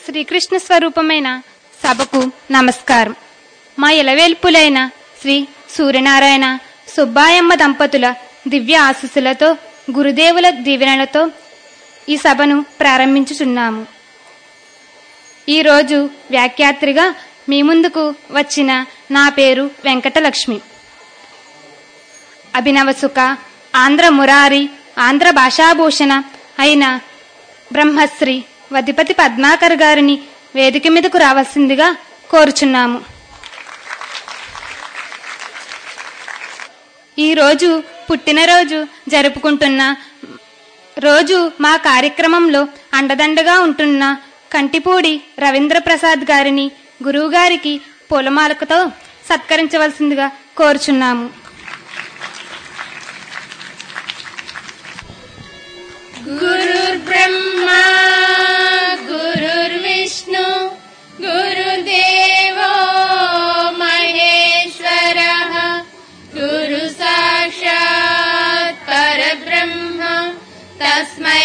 శ్రీకృష్ణ స్వరూపమైన సభకు నమస్కారం మా ఇలవేల్పులైన శ్రీ సూర్యనారాయణ సుబ్బాయమ్మ దంపతుల దివ్య ఆశీస్సులతో గురుదేవుల దీవెనలతో ఈ సభను ప్రారంభించుచున్నాము ఈరోజు వ్యాఖ్యాత్రిగా మీ ముందుకు వచ్చిన నా పేరు వెంకటలక్ష్మి అభినవ సుఖ ఆంధ్ర మురారి ఆంధ్ర భాషాభూషణ అయిన బ్రహ్మశ్రీ వధిపతి పద్మాకర్ గారిని వేదిక మీదకు రావాల్సిందిగా కోరుచున్నాము ఈరోజు పుట్టినరోజు జరుపుకుంటున్న రోజు మా కార్యక్రమంలో అండదండగా ఉంటున్న కంటిపూడి రవీంద్ర ప్రసాద్ గారిని గురువుగారికి పూలమాలకతో సత్కరించవలసిందిగా కోరుచున్నాము गुरुर्ब्रह्मा गुरुर्विष्णु गुरुदेवो महेश्वरः गुरुसाक्षात् परब्रह्म तस्मै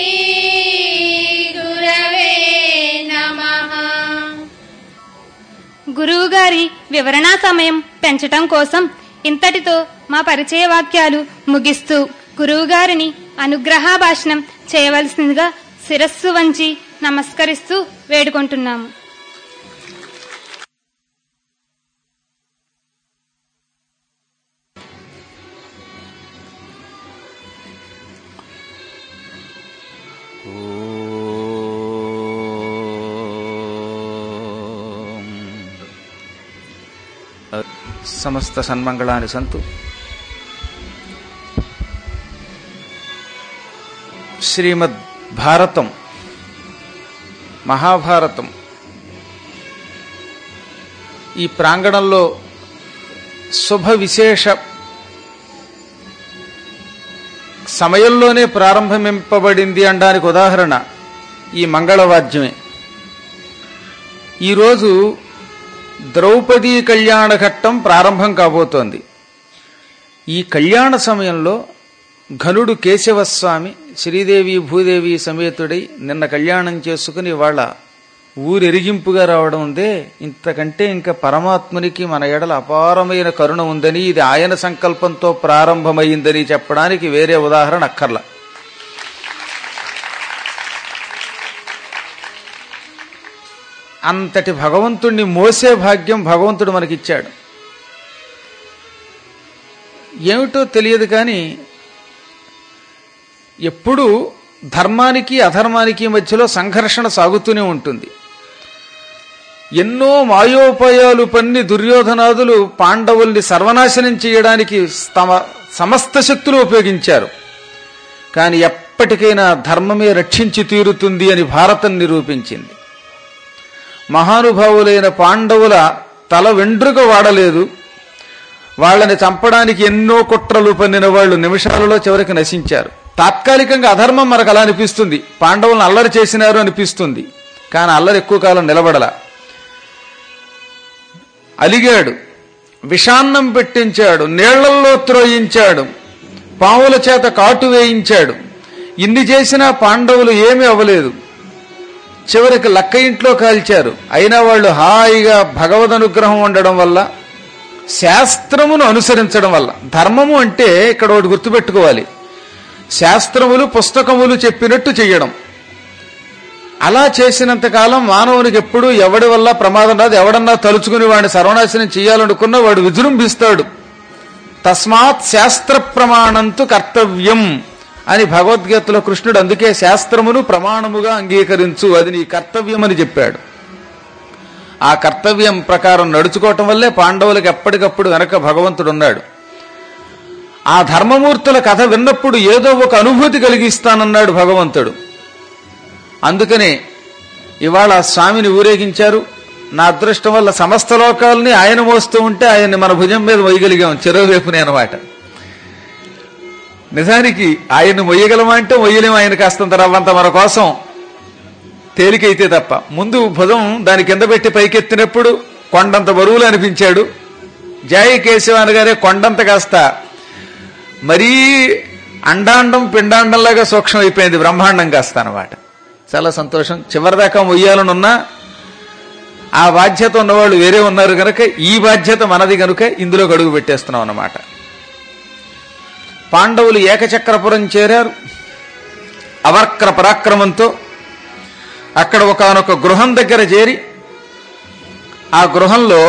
श्रीगुरवे नमः గురువుగారి వివరణా సమయం పెంచటం కోసం ఇంతటితో మా పరిచయ వాక్యాలు ముగిస్తూ గురువుగారిని అనుగ్రహ భాషణం చేయవలసిందిగా శిరస్సు వంచి నమస్కరిస్తూ వేడుకుంటున్నాము సమస్త సన్మంగళాన్ని సంతు శ్రీమద్ భారతం మహాభారతం ఈ ప్రాంగణంలో శుభ విశేష సమయంలోనే ప్రారంభమింపబడింది అనడానికి ఉదాహరణ ఈ మంగళవాద్యమే ఈరోజు ద్రౌపదీ కళ్యాణ ఘట్టం ప్రారంభం కాబోతోంది ఈ కళ్యాణ సమయంలో ఘనుడు కేశవస్వామి శ్రీదేవి భూదేవి సమేతుడై నిన్న కళ్యాణం చేసుకుని వాళ్ళ ఊరెరిగింపుగా రావడం ఉందే ఇంతకంటే ఇంకా పరమాత్మునికి మన ఎడల అపారమైన కరుణ ఉందని ఇది ఆయన సంకల్పంతో ప్రారంభమైందని చెప్పడానికి వేరే ఉదాహరణ అక్కర్లా అంతటి భగవంతుణ్ణి మోసే భాగ్యం భగవంతుడు మనకిచ్చాడు ఏమిటో తెలియదు కానీ ఎప్పుడూ ధర్మానికి అధర్మానికి మధ్యలో సంఘర్షణ సాగుతూనే ఉంటుంది ఎన్నో మాయోపాయాలు పన్ని దుర్యోధనాదులు పాండవుల్ని సర్వనాశనం చేయడానికి తమ సమస్త శక్తులు ఉపయోగించారు కానీ ఎప్పటికైనా ధర్మమే రక్షించి తీరుతుంది అని భారతం నిరూపించింది మహానుభావులైన పాండవుల తల వెండ్రుక వాడలేదు వాళ్ళని చంపడానికి ఎన్నో కుట్రలు పన్నిన వాళ్ళు నిమిషాలలో చివరికి నశించారు తాత్కాలికంగా అధర్మం మనకు అలా అనిపిస్తుంది పాండవులను అల్లరి చేసినారు అనిపిస్తుంది కానీ అల్లరి ఎక్కువ కాలం నిలబడలా అలిగాడు విషాన్నం పెట్టించాడు నీళ్లల్లో త్రోయించాడు పావుల చేత కాటు వేయించాడు ఇన్ని చేసినా పాండవులు ఏమీ అవ్వలేదు చివరికి లక్క ఇంట్లో కాల్చారు అయినా వాళ్ళు హాయిగా భగవద్ అనుగ్రహం ఉండడం వల్ల శాస్త్రమును అనుసరించడం వల్ల ధర్మము అంటే ఇక్కడ ఒకటి గుర్తుపెట్టుకోవాలి శాస్త్రములు పుస్తకములు చెప్పినట్టు చెయ్యడం అలా చేసినంత కాలం మానవునికి ఎప్పుడు ఎవడి వల్ల ప్రమాదం రాదు ఎవడన్నా తలుచుకుని వాడిని సర్వనాశనం చేయాలనుకున్నా వాడు విజృంభిస్తాడు తస్మాత్ శాస్త్ర ప్రమాణంతు కర్తవ్యం అని భగవద్గీతలో కృష్ణుడు అందుకే శాస్త్రమును ప్రమాణముగా అంగీకరించు అది నీ కర్తవ్యం అని చెప్పాడు ఆ కర్తవ్యం ప్రకారం నడుచుకోవటం వల్లే పాండవులకు ఎప్పటికప్పుడు వెనక భగవంతుడు ఉన్నాడు ఆ ధర్మమూర్తుల కథ విన్నప్పుడు ఏదో ఒక అనుభూతి కలిగిస్తానన్నాడు భగవంతుడు అందుకనే ఇవాళ ఆ స్వామిని ఊరేగించారు నా అదృష్టం వల్ల సమస్త లోకాలని ఆయన మోస్తూ ఉంటే ఆయన్ని మన భుజం మీద మొయ్యగలిగాం చెరువువైపునే అనమాట నిజానికి ఆయన్ని మొయ్యగలమా అంటే మొయ్యలేము ఆయన కాస్తంత రవ్వంత మన కోసం తేలికైతే తప్ప ముందు భుజం దాని కింద పెట్టి పైకెత్తినప్పుడు కొండంత బరువులు అనిపించాడు జాయి కేశవ అనగానే కొండంత కాస్త మరీ అండాండం పిండాండంలాగా సూక్ష్మం అయిపోయింది బ్రహ్మాండం కాస్త అనమాట చాలా సంతోషం చివరిదాకా మొయ్యాలనున్నా ఆ బాధ్యత ఉన్నవాళ్ళు వేరే ఉన్నారు కనుక ఈ బాధ్యత మనది కనుక ఇందులో గడుగు పెట్టేస్తున్నాం అన్నమాట పాండవులు ఏకచక్రపురం చేరారు అవర్క్ర పరాక్రమంతో అక్కడ ఒకనొక గృహం దగ్గర చేరి ఆ గృహంలో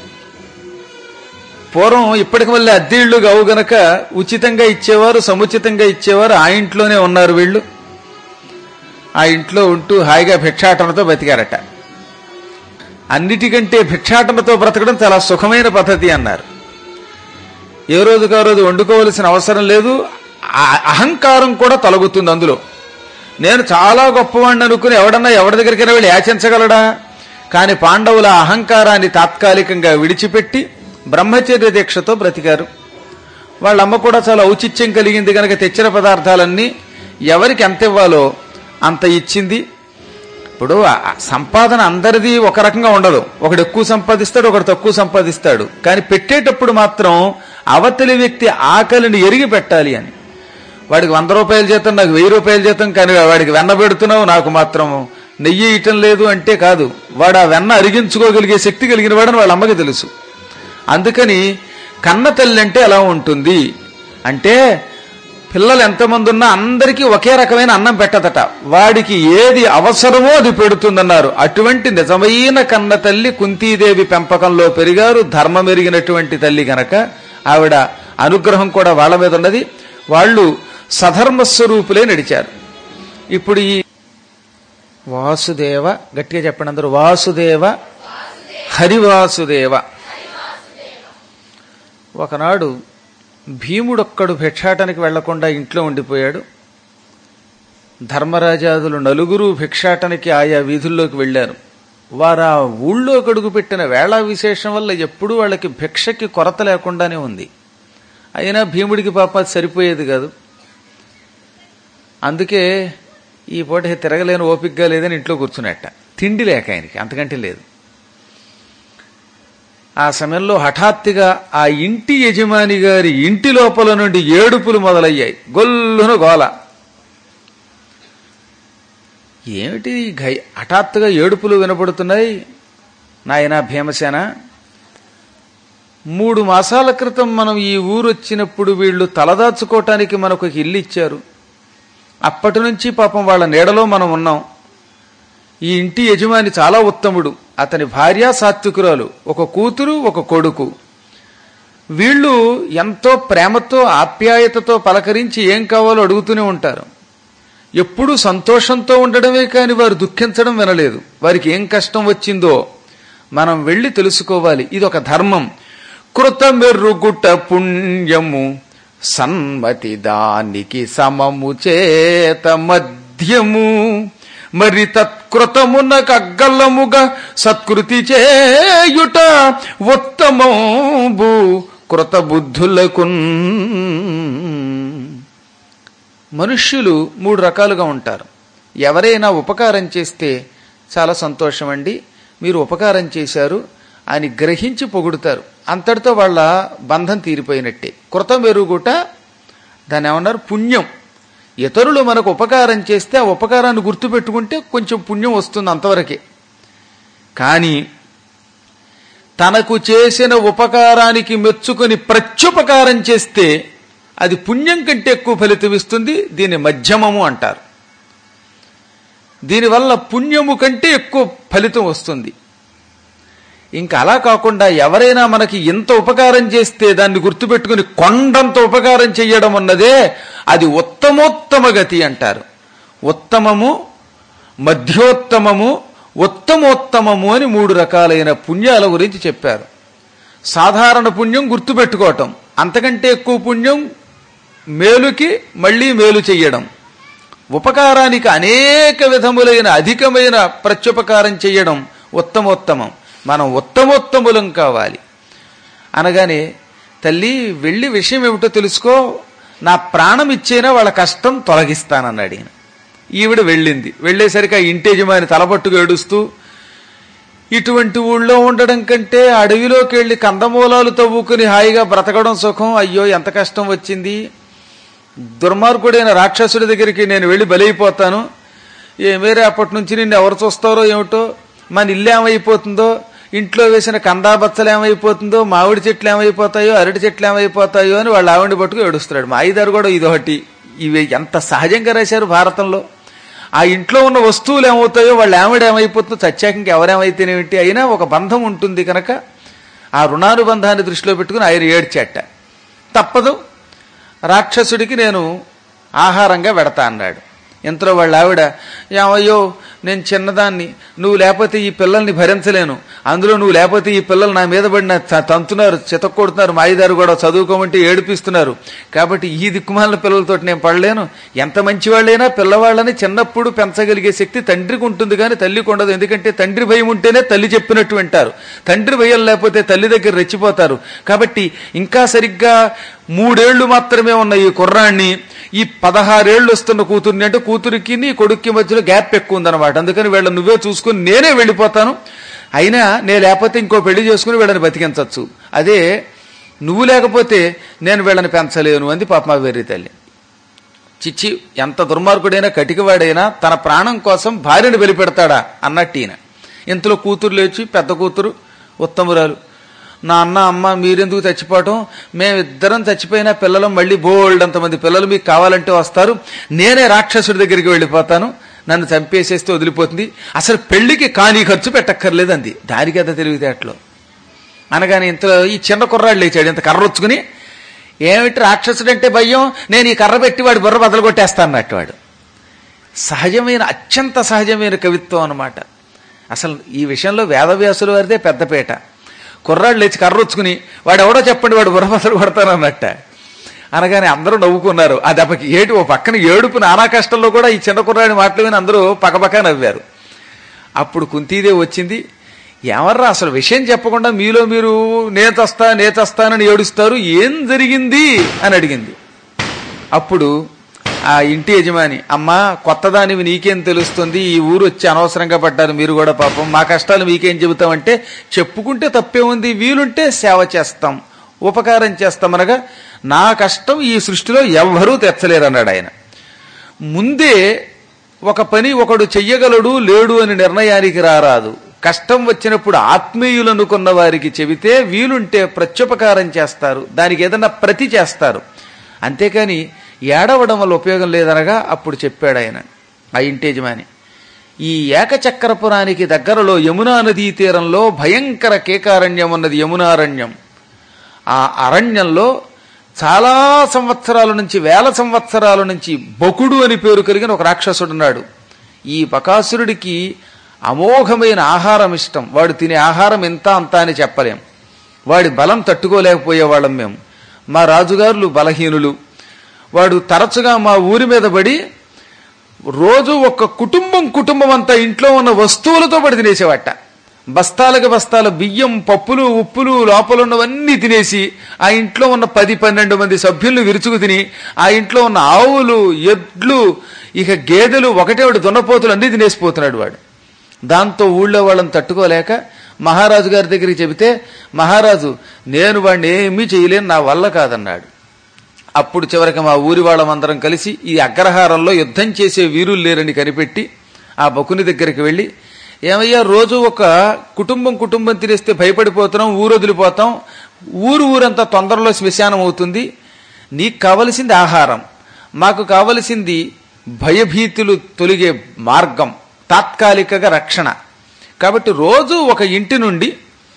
పూర్వం ఇప్పటికి మళ్ళీ అద్దెళ్ళు కావు గనక ఉచితంగా ఇచ్చేవారు సముచితంగా ఇచ్చేవారు ఆ ఇంట్లోనే ఉన్నారు వీళ్ళు ఆ ఇంట్లో ఉంటూ హాయిగా భిక్షాటనతో బతికారట అన్నిటికంటే భిక్షాటనతో బ్రతకడం చాలా సుఖమైన పద్ధతి అన్నారు ఏ రోజుకు ఆ రోజు వండుకోవలసిన అవసరం లేదు ఆ అహంకారం కూడా తొలగుతుంది అందులో నేను చాలా గొప్పవాడిని అనుకుని ఎవడన్నా ఎవరి దగ్గరికైనా వెళ్ళి యాచించగలడా కానీ పాండవుల అహంకారాన్ని తాత్కాలికంగా విడిచిపెట్టి బ్రహ్మచర్య దీక్షతో బ్రతికారు వాళ్ళ అమ్మ కూడా చాలా ఔచిత్యం కలిగింది కనుక తెచ్చిన పదార్థాలన్నీ ఎవరికి ఎంత ఇవ్వాలో అంత ఇచ్చింది ఇప్పుడు ఆ సంపాదన అందరిది ఒక రకంగా ఉండదు ఒకడు ఎక్కువ సంపాదిస్తాడు ఒకడు తక్కువ సంపాదిస్తాడు కానీ పెట్టేటప్పుడు మాత్రం అవతలి వ్యక్తి ఆకలిని ఎరిగి పెట్టాలి అని వాడికి వంద రూపాయల జీతం నాకు వెయ్యి రూపాయల జీతం కానీ వాడికి వెన్న పెడుతున్నావు నాకు మాత్రం నెయ్యి ఇయటం లేదు అంటే కాదు వాడు ఆ వెన్న అరిగించుకోగలిగే శక్తి కలిగిన వాడని వాళ్ళ అమ్మకి తెలుసు అందుకని కన్న తల్లి అంటే ఎలా ఉంటుంది అంటే పిల్లలు ఎంతమంది ఉన్నా అందరికీ ఒకే రకమైన అన్నం పెట్టదట వాడికి ఏది అవసరమో అది పెడుతుందన్నారు అటువంటి నిజమైన కన్న తల్లి కుంతీదేవి పెంపకంలో పెరిగారు ధర్మం ఎరిగినటువంటి తల్లి గనక ఆవిడ అనుగ్రహం కూడా వాళ్ళ మీద ఉన్నది వాళ్ళు సధర్మ స్వరూపులే నడిచారు ఇప్పుడు ఈ వాసుదేవ గట్టిగా చెప్పండి అందరూ వాసుదేవ హరివాసుదేవ ఒకనాడు భీముడొక్కడు భిక్షాటనికి వెళ్లకుండా ఇంట్లో ఉండిపోయాడు ధర్మరాజాదులు నలుగురు భిక్షాటనికి ఆయా వీధుల్లోకి వెళ్లారు వారు ఆ ఊళ్ళో కడుగు పెట్టిన వేళ విశేషం వల్ల ఎప్పుడూ వాళ్ళకి భిక్షకి కొరత లేకుండానే ఉంది అయినా భీముడికి పాప అది సరిపోయేది కాదు అందుకే ఈ పూట తిరగలేని ఓపికగా లేదని ఇంట్లో కూర్చున్నట్ట తిండి లేక ఆయనకి అంతకంటే లేదు ఆ సమయంలో హఠాత్తుగా ఆ ఇంటి యజమాని గారి ఇంటి లోపల నుండి ఏడుపులు మొదలయ్యాయి గొల్లున గోల ఏమిటి ఈ ఘై హఠాత్తుగా ఏడుపులు వినపడుతున్నాయి నాయనా భీమసేన మూడు మాసాల క్రితం మనం ఈ ఊరు వచ్చినప్పుడు వీళ్ళు తలదాచుకోవటానికి మనకు ఒక ఇల్లు ఇచ్చారు అప్పటి నుంచి పాపం వాళ్ళ నీడలో మనం ఉన్నాం ఈ ఇంటి యజమాని చాలా ఉత్తముడు అతని భార్య సాత్వికురాలు ఒక కూతురు ఒక కొడుకు వీళ్ళు ఎంతో ప్రేమతో ఆప్యాయతతో పలకరించి ఏం కావాలో అడుగుతూనే ఉంటారు ఎప్పుడూ సంతోషంతో ఉండడమే కాని వారు దుఃఖించడం వినలేదు వారికి ఏం కష్టం వచ్చిందో మనం వెళ్ళి తెలుసుకోవాలి ఇది ఒక ధర్మం కృతమెరుగుట పుణ్యము సన్మతి దానికి సమము చేత మధ్యము మరి తత్కృతమునకు అగ్గల్లముగా సత్కృతి చేయుట ఉత్తమంబు కృత బుద్ధులకున్ మనుష్యులు మూడు రకాలుగా ఉంటారు ఎవరైనా ఉపకారం చేస్తే చాలా సంతోషం అండి మీరు ఉపకారం చేశారు అని గ్రహించి పొగుడుతారు అంతటితో వాళ్ళ బంధం తీరిపోయినట్టే కృతం ఎరుగుట దాన్ని ఏమన్నారు పుణ్యం ఇతరులు మనకు ఉపకారం చేస్తే ఆ ఉపకారాన్ని గుర్తుపెట్టుకుంటే కొంచెం పుణ్యం వస్తుంది అంతవరకే కానీ తనకు చేసిన ఉపకారానికి మెచ్చుకొని ప్రత్యుపకారం చేస్తే అది పుణ్యం కంటే ఎక్కువ ఫలితం ఇస్తుంది దీన్ని మధ్యమము అంటారు దీనివల్ల పుణ్యము కంటే ఎక్కువ ఫలితం వస్తుంది ఇంకా అలా కాకుండా ఎవరైనా మనకి ఎంత ఉపకారం చేస్తే దాన్ని గుర్తుపెట్టుకుని కొండంత ఉపకారం చెయ్యడం అన్నదే అది ఉత్తమోత్తమ గతి అంటారు ఉత్తమము మధ్యోత్తమము ఉత్తమోత్తమము అని మూడు రకాలైన పుణ్యాల గురించి చెప్పారు సాధారణ పుణ్యం గుర్తుపెట్టుకోవటం అంతకంటే ఎక్కువ పుణ్యం మేలుకి మళ్ళీ మేలు చెయ్యడం ఉపకారానికి అనేక విధములైన అధికమైన ప్రత్యుపకారం చెయ్యడం ఉత్తమోత్తమం మనం ఉత్తమోత్తములం కావాలి అనగానే తల్లి వెళ్ళి విషయం ఏమిటో తెలుసుకో నా ప్రాణం ఇచ్చేనా వాళ్ళ కష్టం తొలగిస్తానన్నాడు ఈయన ఈవిడ వెళ్ళింది వెళ్ళేసరికి ఆ ఇంటి యజమాని తలపట్టుకు ఏడుస్తూ ఇటువంటి ఊళ్ళో ఉండడం కంటే అడవిలోకి వెళ్లి కందమూలాలు తవ్వుకుని హాయిగా బ్రతకడం సుఖం అయ్యో ఎంత కష్టం వచ్చింది దుర్మార్గుడైన రాక్షసుడి దగ్గరికి నేను వెళ్ళి బలైపోతాను ఏమేరే అప్పటి నుంచి నిన్ను ఎవరు చూస్తారో ఏమిటో మన ఇల్లు ఏమైపోతుందో ఇంట్లో వేసిన కందాబచ్చలు ఏమైపోతుందో మామిడి చెట్లు ఏమైపోతాయో అరటి చెట్లు ఏమైపోతాయో అని వాళ్ళు ఆవిడ పట్టుకు ఏడుస్తున్నాడు మా ఐదారు కూడా ఇదొకటి ఇవి ఎంత సహజంగా రాశారు భారతంలో ఆ ఇంట్లో ఉన్న వస్తువులు ఏమవుతాయో వాళ్ళు ఆవిడ ఏమైపోతుందో చచ్చాక ఇంకెవరేమైతేనేమిటి అయినా ఒక బంధం ఉంటుంది కనుక ఆ రుణానుబంధాన్ని దృష్టిలో పెట్టుకుని ఆయన ఏడ్చాట తప్పదు రాక్షసుడికి నేను ఆహారంగా పెడతా అన్నాడు ఇంతలో వాళ్ళ ఆవిడ ఏమయ్యో నేను చిన్నదాన్ని నువ్వు లేకపోతే ఈ పిల్లల్ని భరించలేను అందులో నువ్వు లేకపోతే ఈ పిల్లలు నా మీద పడిన తంతున్నారు చితక్కొడుతున్నారు మాయిదారు కూడా చదువుకోమంటే ఏడిపిస్తున్నారు కాబట్టి ఈ దిక్కుమాలిన పిల్లలతో నేను పడలేను ఎంత మంచివాళ్ళైనా పిల్లవాళ్ళని చిన్నప్పుడు పెంచగలిగే శక్తి తండ్రికి ఉంటుంది కానీ తల్లికి ఉండదు ఎందుకంటే తండ్రి భయం ఉంటేనే తల్లి చెప్పినట్టు వింటారు తండ్రి భయం లేకపోతే తల్లి దగ్గర రెచ్చిపోతారు కాబట్టి ఇంకా సరిగ్గా మూడేళ్లు మాత్రమే ఉన్న ఈ కుర్రాన్ని ఈ పదహారేళ్లు వస్తున్న కూతుర్ని అంటే కూతురికి నీ కొడుక్కి మధ్యలో గ్యాప్ ఎక్కువ ఉందన్నమాట అందుకని వీళ్ళ నువ్వే చూసుకుని నేనే వెళ్ళిపోతాను అయినా నేను లేకపోతే ఇంకో పెళ్లి చేసుకుని వీళ్ళని బతికించవచ్చు అదే నువ్వు లేకపోతే నేను వీళ్ళని పెంచలేను అంది పాపమా వేరే తల్లి చిచ్చి ఎంత దుర్మార్గుడైనా కటికవాడైనా తన ప్రాణం కోసం భార్యను బలిపెడతాడా అన్నట్టు ఈయన ఇంతలో కూతురు లేచి పెద్ద కూతురు ఉత్తమురాలు నా అన్న అమ్మ మీరెందుకు చచ్చిపోవటం మేమిద్దరం చచ్చిపోయిన పిల్లలు మళ్ళీ బోల్డ్ అంతమంది పిల్లలు మీకు కావాలంటే వస్తారు నేనే రాక్షసుడి దగ్గరికి వెళ్ళిపోతాను నన్ను చంపేసేస్తే వదిలిపోతుంది అసలు పెళ్లికి కానీ ఖర్చు పెట్టక్కర్లేదు అంది దానికి అంత తెలివితేటలో అనగానే ఇంత ఈ చిన్న కుర్రాడు లేచాడు ఇంత కర్ర వచ్చుకుని ఏమిటి రాక్షసుడు అంటే భయం నేను ఈ కర్ర పెట్టి వాడి బుర్ర బదలు కొట్టేస్తాను అన్నట్టు వాడు సహజమైన అత్యంత సహజమైన కవిత్వం అన్నమాట అసలు ఈ విషయంలో వేదవ్యాసుల వారిదే పెద్దపేట కుర్రాడు లేచి కర్ర వచ్చుకుని వాడు ఎవడో చెప్పండి వాడు బుర్ర బదలు కొడతానన్నట్ట అనగానే అందరూ నవ్వుకున్నారు ఆ దెబ్బకి ఏటి ఓ పక్కన ఏడుపు నానా కష్టంలో కూడా ఈ చిన్న కుర్రాడి మాటలు విని అందరూ పకపక నవ్వారు అప్పుడు కుంతీదేవి వచ్చింది ఎవర్రా అసలు విషయం చెప్పకుండా మీలో మీరు నేతస్తా నేతస్తానని ఏడుస్తారు ఏం జరిగింది అని అడిగింది అప్పుడు ఆ ఇంటి యజమాని అమ్మా కొత్తదానివి నీకేం తెలుస్తుంది ఈ ఊరు వచ్చి అనవసరంగా పడ్డారు మీరు కూడా పాపం మా కష్టాలు మీకేం చెబుతామంటే చెప్పుకుంటే తప్పే ఉంది వీలుంటే సేవ చేస్తాం ఉపకారం చేస్తామనగా నా కష్టం ఈ సృష్టిలో ఎవ్వరూ తెచ్చలేరు అన్నాడు ఆయన ముందే ఒక పని ఒకడు చెయ్యగలడు లేడు అని నిర్ణయానికి రారాదు కష్టం వచ్చినప్పుడు ఆత్మీయులు అనుకున్న వారికి చెబితే వీలుంటే ప్రత్యుపకారం చేస్తారు దానికి ఏదన్నా ప్రతి చేస్తారు అంతేకాని ఏడవడం వల్ల ఉపయోగం లేదనగా అప్పుడు చెప్పాడు ఆయన ఆ ఇంటి యజమాని ఈ ఏకచక్రపురానికి దగ్గరలో యమునా నదీ తీరంలో భయంకర కేకారణ్యం ఉన్నది యమునారణ్యం ఆ అరణ్యంలో చాలా సంవత్సరాల నుంచి వేల సంవత్సరాల నుంచి బకుడు అని పేరు కలిగిన ఒక రాక్షసుడున్నాడు ఈ బకాసురుడికి అమోఘమైన ఆహారం ఇష్టం వాడు తినే ఆహారం ఇంత అంత అని చెప్పలేం వాడి బలం తట్టుకోలేకపోయేవాళ్ళం మేము మా రాజుగారులు బలహీనులు వాడు తరచుగా మా ఊరి మీద పడి రోజు ఒక కుటుంబం కుటుంబం అంతా ఇంట్లో ఉన్న వస్తువులతో పడి తినేసేవాట బస్తాలకు బస్తాల బియ్యం పప్పులు ఉప్పులు లోపల ఉన్నవన్నీ తినేసి ఆ ఇంట్లో ఉన్న పది పన్నెండు మంది సభ్యులను విరుచుకు తిని ఆ ఇంట్లో ఉన్న ఆవులు ఎడ్లు ఇక గేదెలు ఒకటే ఒకటి దున్నపోతులు అన్ని తినేసిపోతున్నాడు వాడు దాంతో ఊళ్ళో వాళ్ళని తట్టుకోలేక మహారాజు గారి దగ్గరికి చెబితే మహారాజు నేను వాడిని ఏమీ చేయలేను నా వల్ల కాదన్నాడు అప్పుడు చివరికి మా ఊరి వాళ్ళమందరం కలిసి ఈ అగ్రహారంలో యుద్ధం చేసే వీరులు లేరని కనిపెట్టి ఆ బకుని దగ్గరికి వెళ్ళి ఏమయ్యా రోజు ఒక కుటుంబం కుటుంబం తినేస్తే భయపడిపోతున్నాం ఊరు వదిలిపోతాం ఊరు ఊరంతా తొందరలో శ్మశానం అవుతుంది నీకు కావలసింది ఆహారం మాకు కావలసింది భయభీతులు తొలిగే మార్గం తాత్కాలికగా రక్షణ కాబట్టి రోజు ఒక ఇంటి నుండి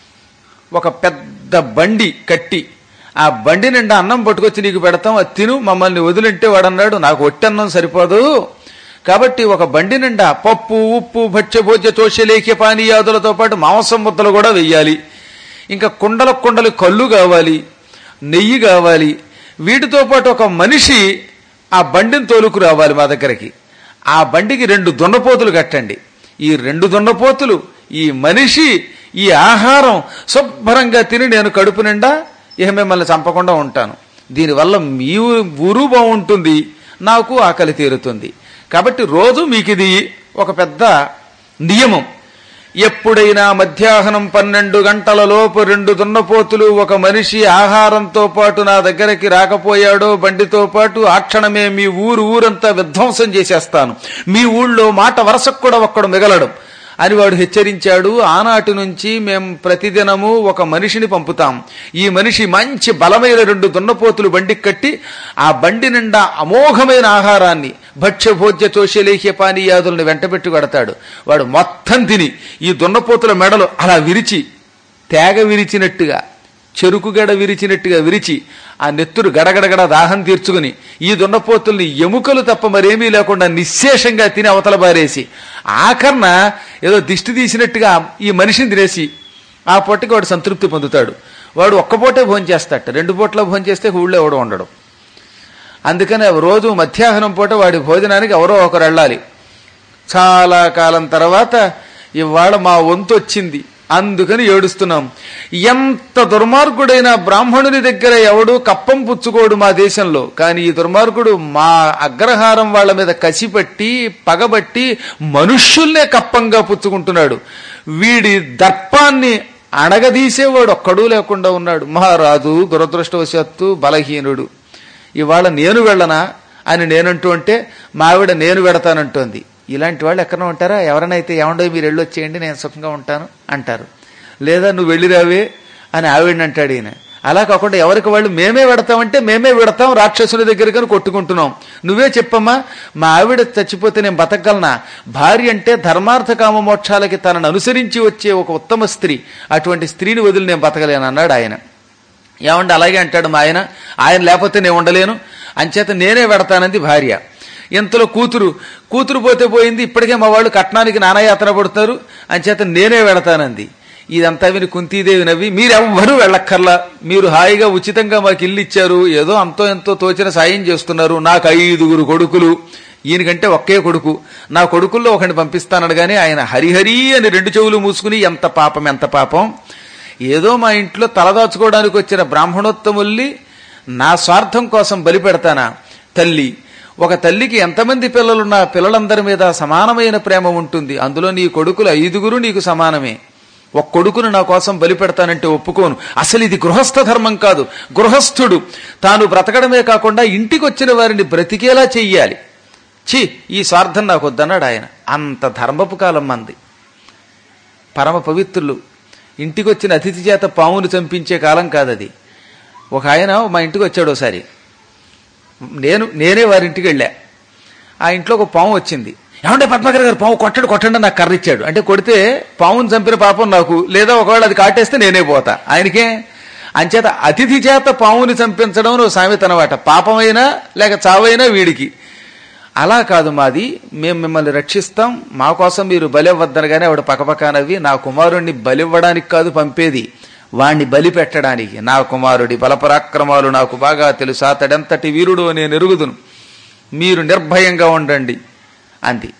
ఒక పెద్ద బండి కట్టి ఆ బండి నిండా అన్నం పట్టుకొచ్చి నీకు పెడతాం అది తిను మమ్మల్ని వదిలింటే వాడన్నాడు నాకు ఒట్టన్నం సరిపోదు కాబట్టి ఒక బండి నిండా పప్పు ఉప్పు భక్ష్యభోజ్య తోషలేఖ్య పానీయాదులతో పాటు మాంసం ముద్దలు కూడా వెయ్యాలి ఇంకా కుండల కుండలు కళ్ళు కావాలి నెయ్యి కావాలి వీటితో పాటు ఒక మనిషి ఆ బండిని తోలుకు రావాలి మా దగ్గరికి ఆ బండికి రెండు దున్నపోతులు కట్టండి ఈ రెండు దున్నపోతులు ఈ మనిషి ఈ ఆహారం శుభ్రంగా తిని నేను కడుపు నిండా ఇక మిమ్మల్ని చంపకుండా ఉంటాను దీనివల్ల మీ ఊరు బాగుంటుంది నాకు ఆకలి తీరుతుంది కాబట్టి రోజు మీకు ఇది ఒక పెద్ద నియమం ఎప్పుడైనా మధ్యాహ్నం పన్నెండు గంటల లోపు రెండు దున్నపోతులు ఒక మనిషి ఆహారంతో పాటు నా దగ్గరికి రాకపోయాడో బండితో పాటు ఆ క్షణమే మీ ఊరు ఊరంతా విధ్వంసం చేసేస్తాను మీ ఊళ్ళో మాట వరసకు కూడా ఒక్కడు మిగలడు అని వాడు హెచ్చరించాడు ఆనాటి నుంచి మేం ప్రతిదినము ఒక మనిషిని పంపుతాం ఈ మనిషి మంచి బలమైన రెండు దున్నపోతులు బండికి కట్టి ఆ బండి నిండా అమోఘమైన ఆహారాన్ని భక్ష్య భోజ్య చోష్యలేహ్య పానీయాదులను వెంటబెట్టి కొడతాడు వాడు మొత్తం తిని ఈ దున్నపోతుల మెడలు అలా విరిచి తేగ విరిచినట్టుగా చెరుకు గడ విరిచినట్టుగా విరిచి ఆ నెత్తురు గడగడగడ దాహం తీర్చుకుని ఈ దున్నపోతుల్ని ఎముకలు తప్ప మరేమీ లేకుండా నిశ్శేషంగా తిని అవతల బారేసి ఆఖరణ ఏదో దిష్టి తీసినట్టుగా ఈ మనిషిని తినేసి ఆ పొట్టకి వాడు సంతృప్తి పొందుతాడు వాడు ఒక్క పూటే భోజనం చేస్తాట రెండు పూట్ల భోజనం చేస్తే ఊళ్ళో ఎవడు ఉండడు అందుకని రోజు మధ్యాహ్నం పూట వాడి భోజనానికి ఎవరో ఒకరు వెళ్ళాలి చాలా కాలం తర్వాత ఇవాళ మా వంతు వచ్చింది అందుకని ఏడుస్తున్నాం ఎంత దుర్మార్గుడైన బ్రాహ్మణుని దగ్గర ఎవడు కప్పం పుచ్చుకోడు మా దేశంలో కానీ ఈ దుర్మార్గుడు మా అగ్రహారం వాళ్ళ మీద కసిపట్టి పగబట్టి మనుష్యుల్నే కప్పంగా పుచ్చుకుంటున్నాడు వీడి దర్పాన్ని అణగదీసేవాడు ఒక్కడూ లేకుండా ఉన్నాడు మహారాజు దురదృష్టవశాత్తు బలహీనుడు ఇవాళ నేను వెళ్ళనా అని నేనంటూ అంటే మా ఆవిడ నేను వెడతానంటోంది ఇలాంటి వాళ్ళు ఎక్కడ ఉంటారా ఎవరినైతే ఏమండో మీరు వెళ్ళొచ్చేయండి నేను సుఖంగా ఉంటాను అంటారు లేదా నువ్వు వెళ్ళిరావే అని ఆవిడని అంటాడు ఈయన అలా కాకుండా ఎవరికి వాళ్ళు మేమే వెడతామంటే మేమే వెడతాం రాక్షసుల దగ్గరకని కొట్టుకుంటున్నాం నువ్వే చెప్పమ్మా మా ఆవిడ చచ్చిపోతే నేను బతకగలనా భార్య అంటే ధర్మార్థ కామ మోక్షాలకి తనను అనుసరించి వచ్చే ఒక ఉత్తమ స్త్రీ అటువంటి స్త్రీని వదిలి నేను బతకలేను అన్నాడు ఆయన ఏమండి అలాగే అంటాడు మా ఆయన ఆయన లేకపోతే నేను ఉండలేను అంచేత నేనే పెడతానంది భార్య ఇంతలో కూతురు కూతురు పోతే పోయింది ఇప్పటికే మా వాళ్ళు కట్నానికి నానాయాత్ర పడుతున్నారు అంచేత నేనే వెడతానంది ఇదంతా విని కుంతీదేవి నవ్వి మీరెవ్వరూ వెళ్ళక్కర్లా మీరు హాయిగా ఉచితంగా మాకు ఇల్లు ఇచ్చారు ఏదో అంతో ఎంతో తోచిన సాయం చేస్తున్నారు నాకు ఐదుగురు కొడుకులు ఈయనకంటే ఒకే కొడుకు నా కొడుకుల్లో ఒకరిని పంపిస్తానడు గాని ఆయన హరిహరి అని రెండు చెవులు మూసుకుని ఎంత పాపం ఎంత పాపం ఏదో మా ఇంట్లో తలదాచుకోవడానికి వచ్చిన బ్రాహ్మణోత్తముల్ని నా స్వార్థం కోసం బలి పెడతానా తల్లి ఒక తల్లికి ఎంతమంది పిల్లలున్నా పిల్లలందరి మీద సమానమైన ప్రేమ ఉంటుంది అందులో నీ కొడుకులు ఐదుగురు నీకు సమానమే ఒక కొడుకును నా కోసం బలి పెడతానంటే ఒప్పుకోను అసలు ఇది గృహస్థ ధర్మం కాదు గృహస్థుడు తాను బ్రతకడమే కాకుండా ఇంటికి వచ్చిన వారిని బ్రతికేలా చెయ్యాలి ఛీ ఈ స్వార్థం నాకు వద్దన్నాడు ఆయన అంత ధర్మపు కాలం మంది పరమ పవిత్రులు ఇంటికి వచ్చిన అతిథి చేత పామును చంపించే కాలం కాదది ఒక ఆయన మా ఇంటికి వచ్చాడు ఒకసారి నేను నేనే వారి ఇంటికి వెళ్ళా ఆ ఇంట్లో ఒక పాము వచ్చింది ఏమంటే పద్మకర్ గారు పాము కొట్టడు కొట్టండి నాకు కర్ర ఇచ్చాడు అంటే కొడితే పామును చంపిన పాపం నాకు లేదా ఒకవేళ అది కాటేస్తే నేనే పోతా ఆయనకే అంచేత అతిథి చేత పాముని చంపించడం నువ్వు సామెత అనమాట పాపమైనా లేక చావైనా వీడికి అలా కాదు మాది మేము మిమ్మల్ని రక్షిస్తాం మా కోసం మీరు బలివ్వద్దనగానే ఆవిడ పక్కపక్క నవ్వి నా కుమారుణ్ణి బలివ్వడానికి కాదు పంపేది వాణ్ణి బలి పెట్టడానికి నా కుమారుడి బలపరాక్రమాలు నాకు బాగా తెలుసు అతడెంతటి వీరుడు నేను ఎరుగుదును మీరు నిర్భయంగా ఉండండి అంది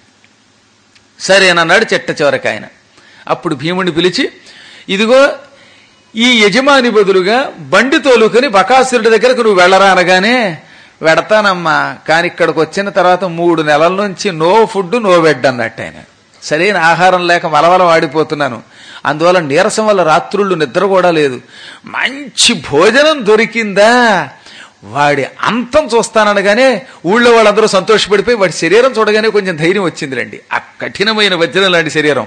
సరేనన్నాడు చెట్ట చివరికి ఆయన అప్పుడు భీముని పిలిచి ఇదిగో ఈ యజమాని బదులుగా బండి తోలుకొని బకాసురుడి దగ్గరకు నువ్వు వెళ్ళరా అనగానే వెడతానమ్మా కానీ ఇక్కడికి వచ్చిన తర్వాత మూడు నెలల నుంచి నో ఫుడ్ నో బెడ్ అన్నట్టు ఆయన సరైన ఆహారం లేక మలవల వాడిపోతున్నాను అందువల్ల నీరసం వల్ల రాత్రుళ్ళు నిద్ర కూడా లేదు మంచి భోజనం దొరికిందా వాడి అంతం చూస్తాననగానే ఊళ్ళో వాళ్ళందరూ సంతోషపడిపోయి వాడి శరీరం చూడగానే కొంచెం ధైర్యం వచ్చిందిలేండి ఆ కఠినమైన వజ్రం లాంటి శరీరం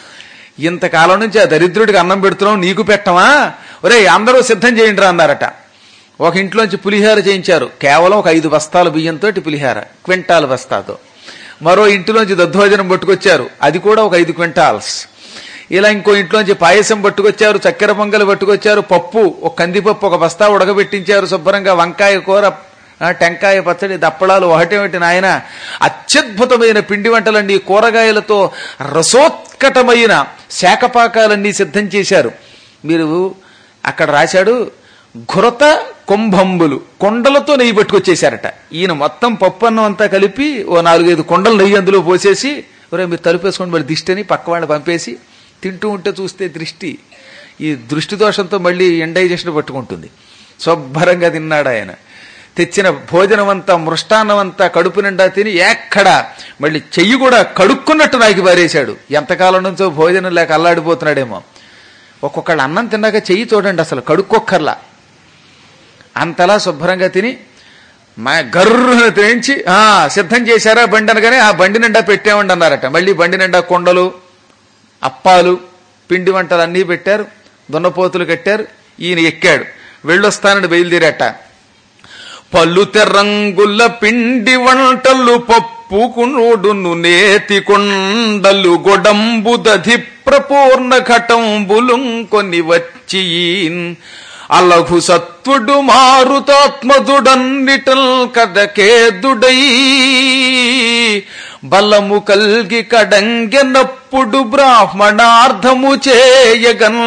ఇంతకాలం నుంచి ఆ దరిద్రుడికి అన్నం పెడుతున్నాం నీకు పెట్టమా ఒరే అందరూ సిద్ధం చేయండి రా అన్నారట ఒక ఇంట్లోంచి పులిహార చేయించారు కేవలం ఒక ఐదు బస్తాల బియ్యంతో పులిహార క్వింటాల్ బస్తాతో మరో ఇంటిలోంచి దద్దోజనం పట్టుకొచ్చారు అది కూడా ఒక ఐదు క్వింటాల్స్ ఇలా ఇంకో ఇంట్లోంచి పాయసం పట్టుకొచ్చారు చక్కెర పొంగలు పట్టుకొచ్చారు పప్పు ఒక కందిపప్పు ఒక బస్తా ఉడకబెట్టించారు శుభ్రంగా వంకాయ కూర ఆ, టెంకాయ పచ్చడి దప్పడాలు ఒకటేమిటి నాయన అత్యద్భుతమైన పిండి వంటలన్నీ కూరగాయలతో రసోత్కటమైన శాఖపాకాలన్నీ సిద్ధం చేశారు మీరు అక్కడ రాశాడు ఘురత కుంభంబులు కొండలతో నెయ్యి పట్టుకొచ్చేశారట ఈయన మొత్తం పప్పు అన్నం అంతా కలిపి ఓ నాలుగైదు కొండలు నెయ్యి అందులో పోసేసి ఒరే మీరు తలుపేసుకోండి మరి దిష్టి అని పక్క వాళ్ళని పంపేసి తింటూ ఉంటే చూస్తే దృష్టి ఈ దృష్టి దోషంతో మళ్ళీ ఎండైజేషన్ పట్టుకుంటుంది శుభ్రంగా తిన్నాడు ఆయన తెచ్చిన భోజనం అంతా మృష్టాన్నం అంతా కడుపు నిండా తిని ఎక్కడ మళ్ళీ చెయ్యి కూడా కడుక్కున్నట్టు నాకు పారేశాడు ఎంతకాలం నుంచో భోజనం లేక అల్లాడిపోతున్నాడేమో ఒక్కొక్కళ్ళు అన్నం తిన్నాక చెయ్యి చూడండి అసలు కడుక్కొక్కర్లా అంతలా శుభ్రంగా తిని మా గర్రున తినించి "ఆ, సిద్ధం చేశారా బండి అనగానే ఆ బండి నిండా పెట్టామండి అన్నారట మళ్ళీ బండి నిండా కొండలు అప్పాలు పిండి వంటలు అన్నీ పెట్టారు దున్నపోతులు కట్టారు ఈయన ఎక్కాడు వెళ్ళొస్తానని బయలుదేరట పళ్ళు తెర్రంగుల పిండి వంటలు పప్పు కునుడును నేతి కొండలు గొడంబు దధి ప్రపూర్ణ ఘటంబులు కొన్ని వచ్చి అలఘు సత్వుడు మారుతాత్మదుడన్నిటల్ కదకేదుడై బలము కల్గి కడంగెనప్పుడు బ్రాహ్మణార్థము చేయగన్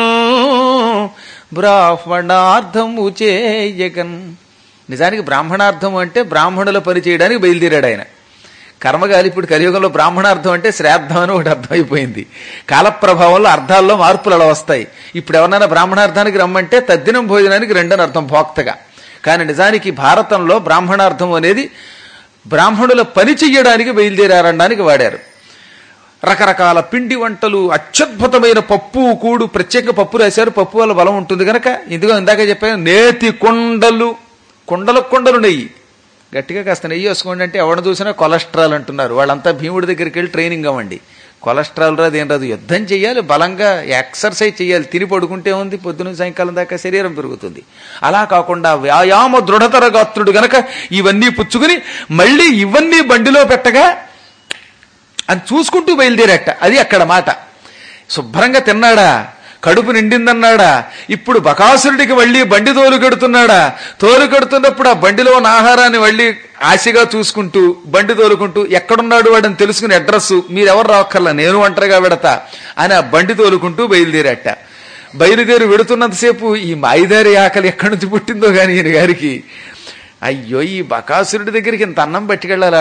బ్రాహ్మణార్థము చేయగన్ నిజానికి బ్రాహ్మణార్థం అంటే బ్రాహ్మణుల పని చేయడానికి బయలుదేరాడు ఆయన కర్మగాలి ఇప్పుడు కలియుగంలో బ్రాహ్మణార్థం అంటే శ్రాద్ధం అని ఒకటి అర్థమైపోయింది కాలప్రభావంలో అర్థాల్లో మార్పులు అలా వస్తాయి ఇప్పుడు ఎవరినైనా బ్రాహ్మణార్థానికి రమ్మంటే తద్దినం భోజనానికి రెండని అర్థం భోక్తగా కానీ నిజానికి భారతంలో బ్రాహ్మణార్థం అనేది బ్రాహ్మణుల పని చెయ్యడానికి బయలుదేరారనడానికి వాడారు రకరకాల పిండి వంటలు అత్యద్భుతమైన పప్పు కూడు ప్రత్యేక పప్పు రాశారు పప్పు వల్ల బలం ఉంటుంది కనుక ఇదిగో ఇందాక చెప్పాను నేతి కొండలు కొండల కొండలు నెయ్యి గట్టిగా కాస్త నెయ్యి వేసుకోండి అంటే ఎవరిని చూసినా కొలెస్ట్రాల్ అంటున్నారు వాళ్ళంతా భీముడి దగ్గరికి వెళ్ళి ట్రైనింగ్ అవ్వండి కొలెస్ట్రాల్ రాదు ఏం రాదు యుద్ధం చేయాలి బలంగా ఎక్సర్సైజ్ చేయాలి తిని పడుకుంటే ఉంది పొద్దున సాయంకాలం దాకా శరీరం పెరుగుతుంది అలా కాకుండా వ్యాయామ దృఢతర గాత్రుడు గనక ఇవన్నీ పుచ్చుకుని మళ్ళీ ఇవన్నీ బండిలో పెట్టగా అని చూసుకుంటూ బయలుదేరట అది అక్కడ మాట శుభ్రంగా తిన్నాడా కడుపు నిండిందన్నాడా ఇప్పుడు బకాసురుడికి మళ్ళీ బండి తోలు కడుతున్నాడా తోలు కడుతున్నప్పుడు ఆ బండిలో ఉన్న ఆహారాన్ని మళ్ళీ ఆశగా చూసుకుంటూ బండి తోలుకుంటూ ఎక్కడున్నాడు వాడని తెలుసుకుని అడ్రస్ మీరెవరు రావక్కర్లా నేను ఒంటరిగా పెడతా అని ఆ బండి తోలుకుంటూ బయలుదేరట బయలుదేరి వెడుతున్నంతసేపు ఈ మాయిదారి ఆకలి ఎక్కడి నుంచి పుట్టిందో గాని ఈయన గారికి అయ్యో ఈ బకాసురుడి దగ్గరికి ఇంత అన్నం పట్టుకెళ్ళాలా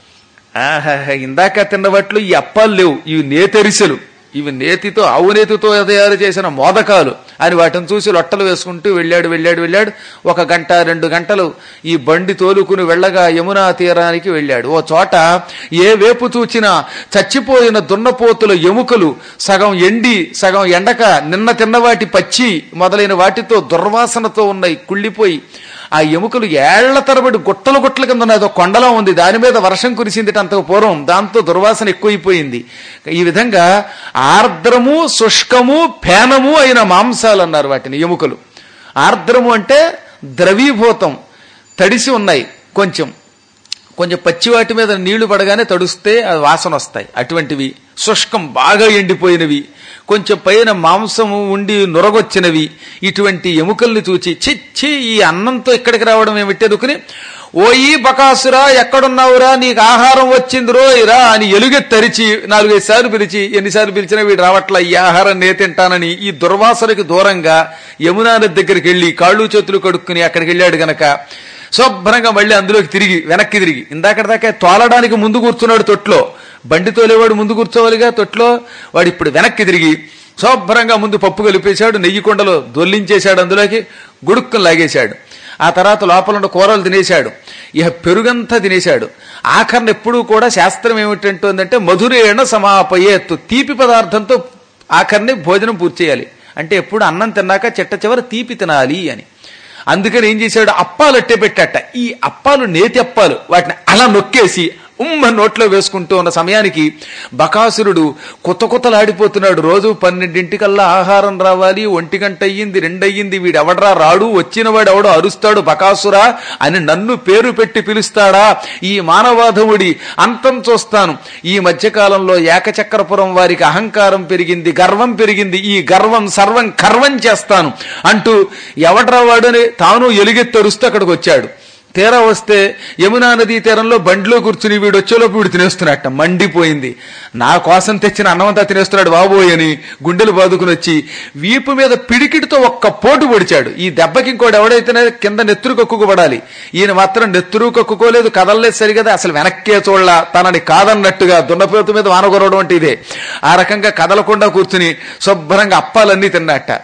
ఆహా ఇందాక తిన్నవట్లు ఈ అప్పాలు లేవు ఇవి నేతరిసెలు ఇవి నేతితో ఆవు నేతితో తయారు చేసిన మోదకాలు అని వాటిని చూసి లొట్టలు వేసుకుంటూ వెళ్ళాడు వెళ్ళాడు వెళ్ళాడు ఒక గంట రెండు గంటలు ఈ బండి తోలుకుని వెళ్ళగా యమునా తీరానికి వెళ్ళాడు ఓ చోట ఏ వేపు చూచినా చచ్చిపోయిన దున్నపోతుల ఎముకలు సగం ఎండి సగం ఎండక నిన్న తిన్నవాటి పచ్చి మొదలైన వాటితో దుర్వాసనతో ఉన్నాయి కుళ్ళిపోయి ఆ ఎముకలు ఏళ్ల తరబడి గుట్టలు గుట్టల కింద ఉన్నది ఒక కొండలా ఉంది దాని మీద వర్షం కురిసింది అంత పూర్వం దాంతో దుర్వాసన ఎక్కువైపోయింది ఈ విధంగా ఆర్ద్రము శుష్కము ఫేనము అయిన మాంసాలు అన్నారు వాటిని ఎముకలు ఆర్ద్రము అంటే ద్రవీభూతం తడిసి ఉన్నాయి కొంచెం కొంచెం పచ్చి వాటి మీద నీళ్లు పడగానే తడుస్తే అది వాసన వస్తాయి అటువంటివి శుష్కం బాగా ఎండిపోయినవి కొంచెం పైన మాంసము ఉండి నురగొచ్చినవి ఇటువంటి ఎముకల్ని చూచి చిచ్చి ఈ అన్నంతో ఇక్కడికి రావడం ఏమిటి అనుకుని ఓయి బకాసురా ఎక్కడున్నావురా నీకు ఆహారం వచ్చింది రోయిరా అని ఎలుగెత్తరిచి నాలుగైదు సార్లు పిలిచి ఎన్నిసార్లు పిలిచినా వీడు రావట్లా ఈ ఆహారం నే తింటానని ఈ దుర్వాసనకి దూరంగా యమునా నది దగ్గరికి వెళ్లి కాళ్ళు చేతులు కడుక్కుని అక్కడికి వెళ్ళాడు గనక శుభ్రంగా మళ్ళీ అందులోకి తిరిగి వెనక్కి తిరిగి ఇందాక దాకా తోలడానికి ముందు కూర్చున్నాడు తొట్లో బండి తోలేవాడు ముందు కూర్చోవాలిగా తొట్లో వాడు ఇప్పుడు వెనక్కి తిరిగి శుభ్రంగా ముందు పప్పు కలిపేశాడు నెయ్యి కొండలో దొల్లించేశాడు అందులోకి గుడుక్కుని లాగేశాడు ఆ తర్వాత లోపల ఉన్న కూరలు తినేశాడు ఇక పెరుగంతా తినేశాడు ఆఖరణ ఎప్పుడూ కూడా శాస్త్రం ఏమిటంటుందంటే మధురేణ సమాపయేత్తు తీపి పదార్థంతో ఆఖరిని భోజనం పూర్తి చేయాలి అంటే ఎప్పుడు అన్నం తిన్నాక చిట్ట చివర తీపి తినాలి అని అందుకని ఏం చేశాడు అప్పాలు అట్టే పెట్టాట ఈ అప్పాలు నేతి అప్పాలు వాటిని అలా నొక్కేసి ఉమ్మ నోట్లో వేసుకుంటూ ఉన్న సమయానికి బకాసురుడు కొత్త కొత్తలాడిపోతున్నాడు రోజు పన్నెండింటికల్లా ఆహారం రావాలి ఒంటి గంట అయ్యింది రెండయ్యింది వీడు ఎవడరా రాడు వచ్చిన వాడు ఎవడో అరుస్తాడు బకాసురా అని నన్ను పేరు పెట్టి పిలుస్తాడా ఈ మానవాధముడి అంతం చూస్తాను ఈ మధ్యకాలంలో ఏకచక్రపురం వారికి అహంకారం పెరిగింది గర్వం పెరిగింది ఈ గర్వం సర్వం కర్వం చేస్తాను అంటూ ఎవడ్రా వాడని తాను ఎలుగెత్తరుస్తూ అక్కడికి వచ్చాడు తీరా వస్తే యమునా నదీ తీరంలో బండిలో కూర్చుని వీడు వచ్చేలోపు వీడు తినేస్తున్నట్ట మండిపోయింది నా కోసం తెచ్చిన అన్నమంతా తినేస్తున్నాడు బాబోయ్ అని గుండెలు బాదుకుని వచ్చి వీపు మీద పిడికిటితో ఒక్క పోటు పొడిచాడు ఈ దెబ్బకి ఇంకోటి ఎవడైతేనే కింద నెత్తురు కక్కుకోబడాలి ఈయన మాత్రం నెత్తురు కక్కుకోలేదు కదలలేదు సరిగదా అసలు వెనక్కే చూడలా తనని కాదన్నట్టుగా దున్నపోతు మీద వానగొరవడం అంటే ఇదే ఆ రకంగా కదలకుండా కూర్చుని శుభ్రంగా అప్పాలన్నీ తిన్నట్ట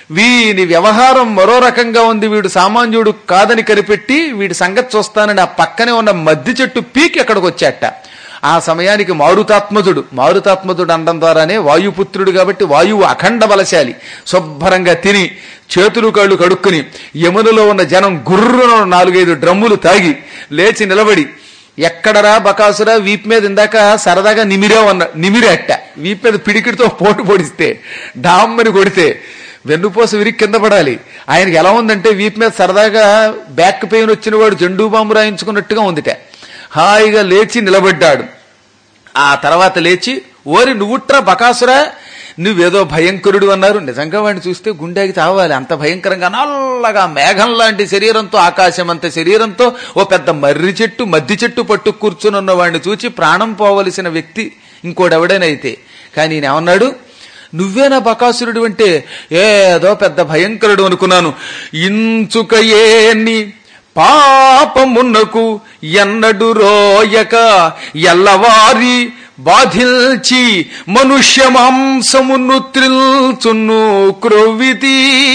వీని వ్యవహారం మరో రకంగా ఉంది వీడు సామాన్యుడు కాదని కనిపెట్టి వీడి సంగతి చూస్తానని ఆ పక్కనే ఉన్న మద్ది చెట్టు పీకి అక్కడికి వచ్చాట ఆ సమయానికి మారుతాత్మజుడు మారుతాత్మజుడు అనడం ద్వారానే వాయుపుత్రుడు కాబట్టి వాయువు అఖండ బలశాలి శుభ్రంగా తిని చేతులు కాళ్ళు కడుక్కుని యమునలో ఉన్న జనం గుర్రున నాలుగైదు డ్రమ్ములు తాగి లేచి నిలబడి ఎక్కడరా బకాసురా వీపు మీద ఇందాక సరదాగా నిమిరావు అన్న నిమిరేట వీపు మీద పిడికిడితో పోటు పొడిస్తే డామ్మని కొడితే వెన్నుపోస విరిగి కింద పడాలి ఆయనకి ఎలా ఉందంటే వీపు మీద సరదాగా బ్యాక్ పెయిన్ వచ్చిన వాడు జెండూ బాంబు రాయించుకున్నట్టుగా ఉందిట హాయిగా లేచి నిలబడ్డాడు ఆ తర్వాత లేచి ఓరి నువ్వుట్రా బకాసురా నువ్వేదో భయంకరుడు అన్నారు నిజంగా వాడిని చూస్తే గుండెకి తావాలి అంత భయంకరంగా నల్లగా మేఘం లాంటి శరీరంతో ఆకాశం అంత శరీరంతో ఓ పెద్ద మర్రి చెట్టు మద్ది చెట్టు పట్టు కూర్చుని ఉన్న వాడిని చూచి ప్రాణం పోవలసిన వ్యక్తి ఇంకోడెవడైనైతే కానీ ఈయన ఏమన్నాడు నువ్వేనా బకాసురుడు అంటే ఏదో పెద్ద భయంకరుడు అనుకున్నాను ఇంచుకయేని పాపమున్నకు ఎన్నడు రోయక ఎల్లవారి బాధిల్చి మనుష్య మాంసమును త్రిల్చును క్రొవ్వితి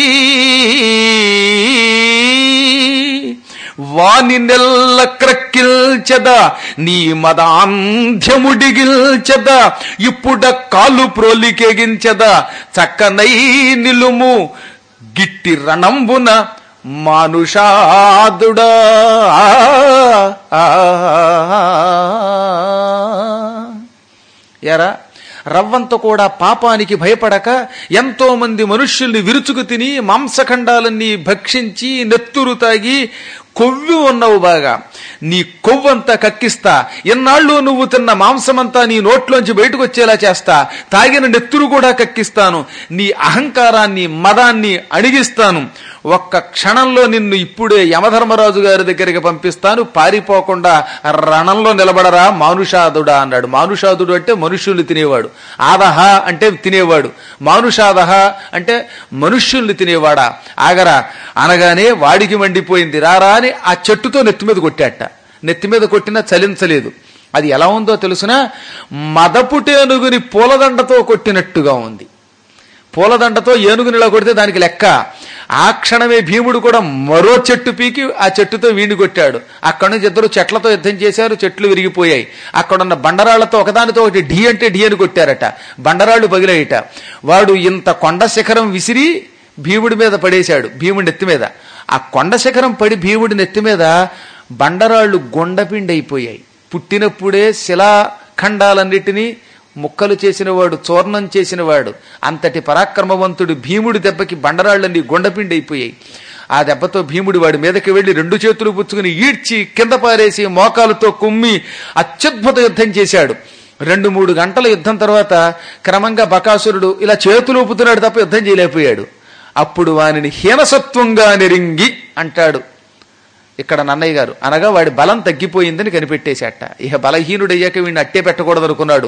వాని నెల్ల క్రక్కిల్చద నీ మదాంధ్యముడిగిల్చద ఇప్పుడ కాలు ప్రోలికెగించద చక్కనై నిలుము గిట్టి రణంబున మానుషాదుడా ఎరా రవ్వంత కూడా పాపానికి భయపడక ఎంతో మంది మనుష్యుల్ని విరుచుకు తిని మాంసఖండాలన్నీ భక్షించి నెత్తురు తాగి కొవ్వి ఉన్నవు బాగా నీ కొవ్వంతా కక్కిస్తా ఎన్నాళ్ళు నువ్వు తిన్న మాంసమంతా నీ నోట్లోంచి బయటకు వచ్చేలా చేస్తా తాగిన నెత్తురు కూడా కక్కిస్తాను నీ అహంకారాన్ని మదాన్ని అణిగిస్తాను ఒక్క క్షణంలో నిన్ను ఇప్పుడే యమధర్మరాజు గారి దగ్గరికి పంపిస్తాను పారిపోకుండా రణంలో నిలబడరా మానుషాదుడా అన్నాడు మానుషాదుడు అంటే మనుష్యుల్ని తినేవాడు ఆదహ అంటే తినేవాడు మానుషాదహ అంటే మనుష్యుల్ని తినేవాడా ఆగరా అనగానే వాడికి మండిపోయింది రారా అని ఆ చెట్టుతో నెత్తి మీద కొట్టాట నెత్తి మీద కొట్టినా చలించలేదు అది ఎలా ఉందో తెలుసునా మదపుటేనుగుని పూలదండతో కొట్టినట్టుగా ఉంది పూలదండతో ఏనుగుని ఇలా కొడితే దానికి లెక్క ఆ క్షణమే భీముడు కూడా మరో చెట్టు పీకి ఆ చెట్టుతో వీణి కొట్టాడు అక్కడి నుంచి ఇద్దరు చెట్లతో యుద్ధం చేశారు చెట్లు విరిగిపోయాయి అక్కడున్న బండరాళ్లతో ఒకదానితో ఒకటి ఢీ అంటే ఢీ అని కొట్టారట బండరాళ్లు పగిలాయిట వాడు ఇంత కొండ శిఖరం విసిరి భీముడి మీద పడేశాడు భీముడి నెత్తి మీద ఆ కొండ శిఖరం పడి భీముడి నెత్తి మీద బండరాళ్లు గుండపిండి అయిపోయాయి పుట్టినప్పుడే శిలాఖండాలన్నిటినీ ముక్కలు చేసినవాడు చూర్ణం చేసినవాడు అంతటి పరాక్రమవంతుడు భీముడి దెబ్బకి బండరాళ్ళన్నీ గుండపిండి అయిపోయాయి ఆ దెబ్బతో భీముడు వాడి మీదకి వెళ్లి రెండు చేతులు పుచ్చుకుని ఈడ్చి కింద పారేసి మోకాలతో కుమ్మి అత్యద్భుత యుద్ధం చేశాడు రెండు మూడు గంటల యుద్ధం తర్వాత క్రమంగా బకాసురుడు ఇలా చేతులు ఊపుతున్నాడు తప్ప యుద్ధం చేయలేకపోయాడు అప్పుడు వానిని హీనసత్వంగా నెరింగి అంటాడు ఇక్కడ నన్నయ్య గారు అనగా వాడి బలం తగ్గిపోయిందని కనిపెట్టేశాట ఇక బలహీనుడయ్యాక వీడిని అట్టే పెట్టకూడదు అనుకున్నాడు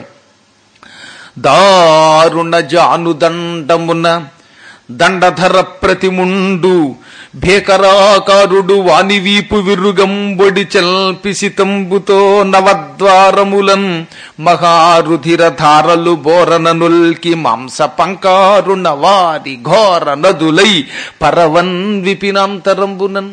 దారుణ జానుదండమున దండధర ప్రతిముండు భేకరాకారుడు వాని వీపు విరుగంబొడి చల్పిసితంబుతో నవద్వారములన్ మహారుధిర ధారలు బోరన నుల్కి మాంస పంకారుణ వారి ఘోర నదులై పరవన్ విపినాంతరంబునన్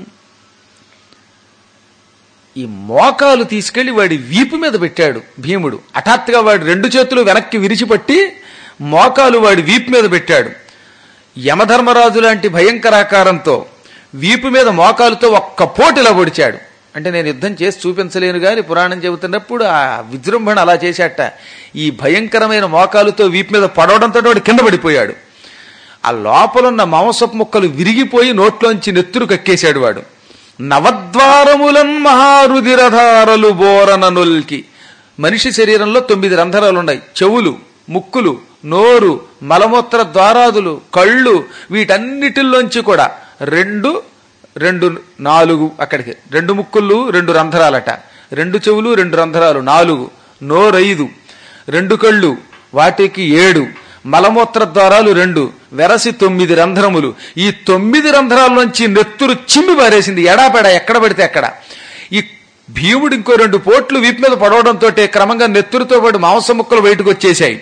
ఈ మోకాలు తీసుకెళ్లి వాడి వీపు మీద పెట్టాడు భీముడు హఠాత్తుగా వాడి రెండు చేతులు వెనక్కి విరిచిపట్టి మోకాలు వాడి వీపు మీద పెట్టాడు యమధర్మరాజు లాంటి భయంకరాకారంతో వీపు మీద మోకాలుతో ఒక్క పోటిలా పొడిచాడు అంటే నేను యుద్ధం చేసి చూపించలేను గాని పురాణం చెబుతున్నప్పుడు ఆ విజృంభణ అలా చేశాట ఈ భయంకరమైన మోకాలుతో వీపు మీద పడవడంతో వాడు కింద పడిపోయాడు ఆ లోపలున్న మాంసపు ముక్కలు విరిగిపోయి నోట్లోంచి నెత్తురు కక్కేశాడు వాడు నవద్వారములన్ మహారుధిరధారలు బోరన నొల్కి మనిషి శరీరంలో తొమ్మిది రంధ్రాలు ఉన్నాయి చెవులు ముక్కులు నోరు మలమూత్ర ద్వారాదులు కళ్ళు వీటన్నిటిల్లోంచి కూడా రెండు రెండు నాలుగు అక్కడికి రెండు ముక్కులు రెండు రంధ్రాలట రెండు చెవులు రెండు రంధ్రాలు నాలుగు నోరైదు రెండు కళ్ళు వాటికి ఏడు మలమూత్ర ద్వారాలు రెండు వెరసి తొమ్మిది రంధ్రములు ఈ తొమ్మిది రంధ్రాల్లోంచి నెత్తురు చిమ్మి పారేసింది ఎడాపెడా ఎక్కడ పడితే అక్కడ ఈ భీముడు ఇంకో రెండు పోట్లు వీపు మీద పడవడంతో క్రమంగా నెత్తురుతో పాటు మాంస ముక్కలు బయటకు వచ్చేశాయి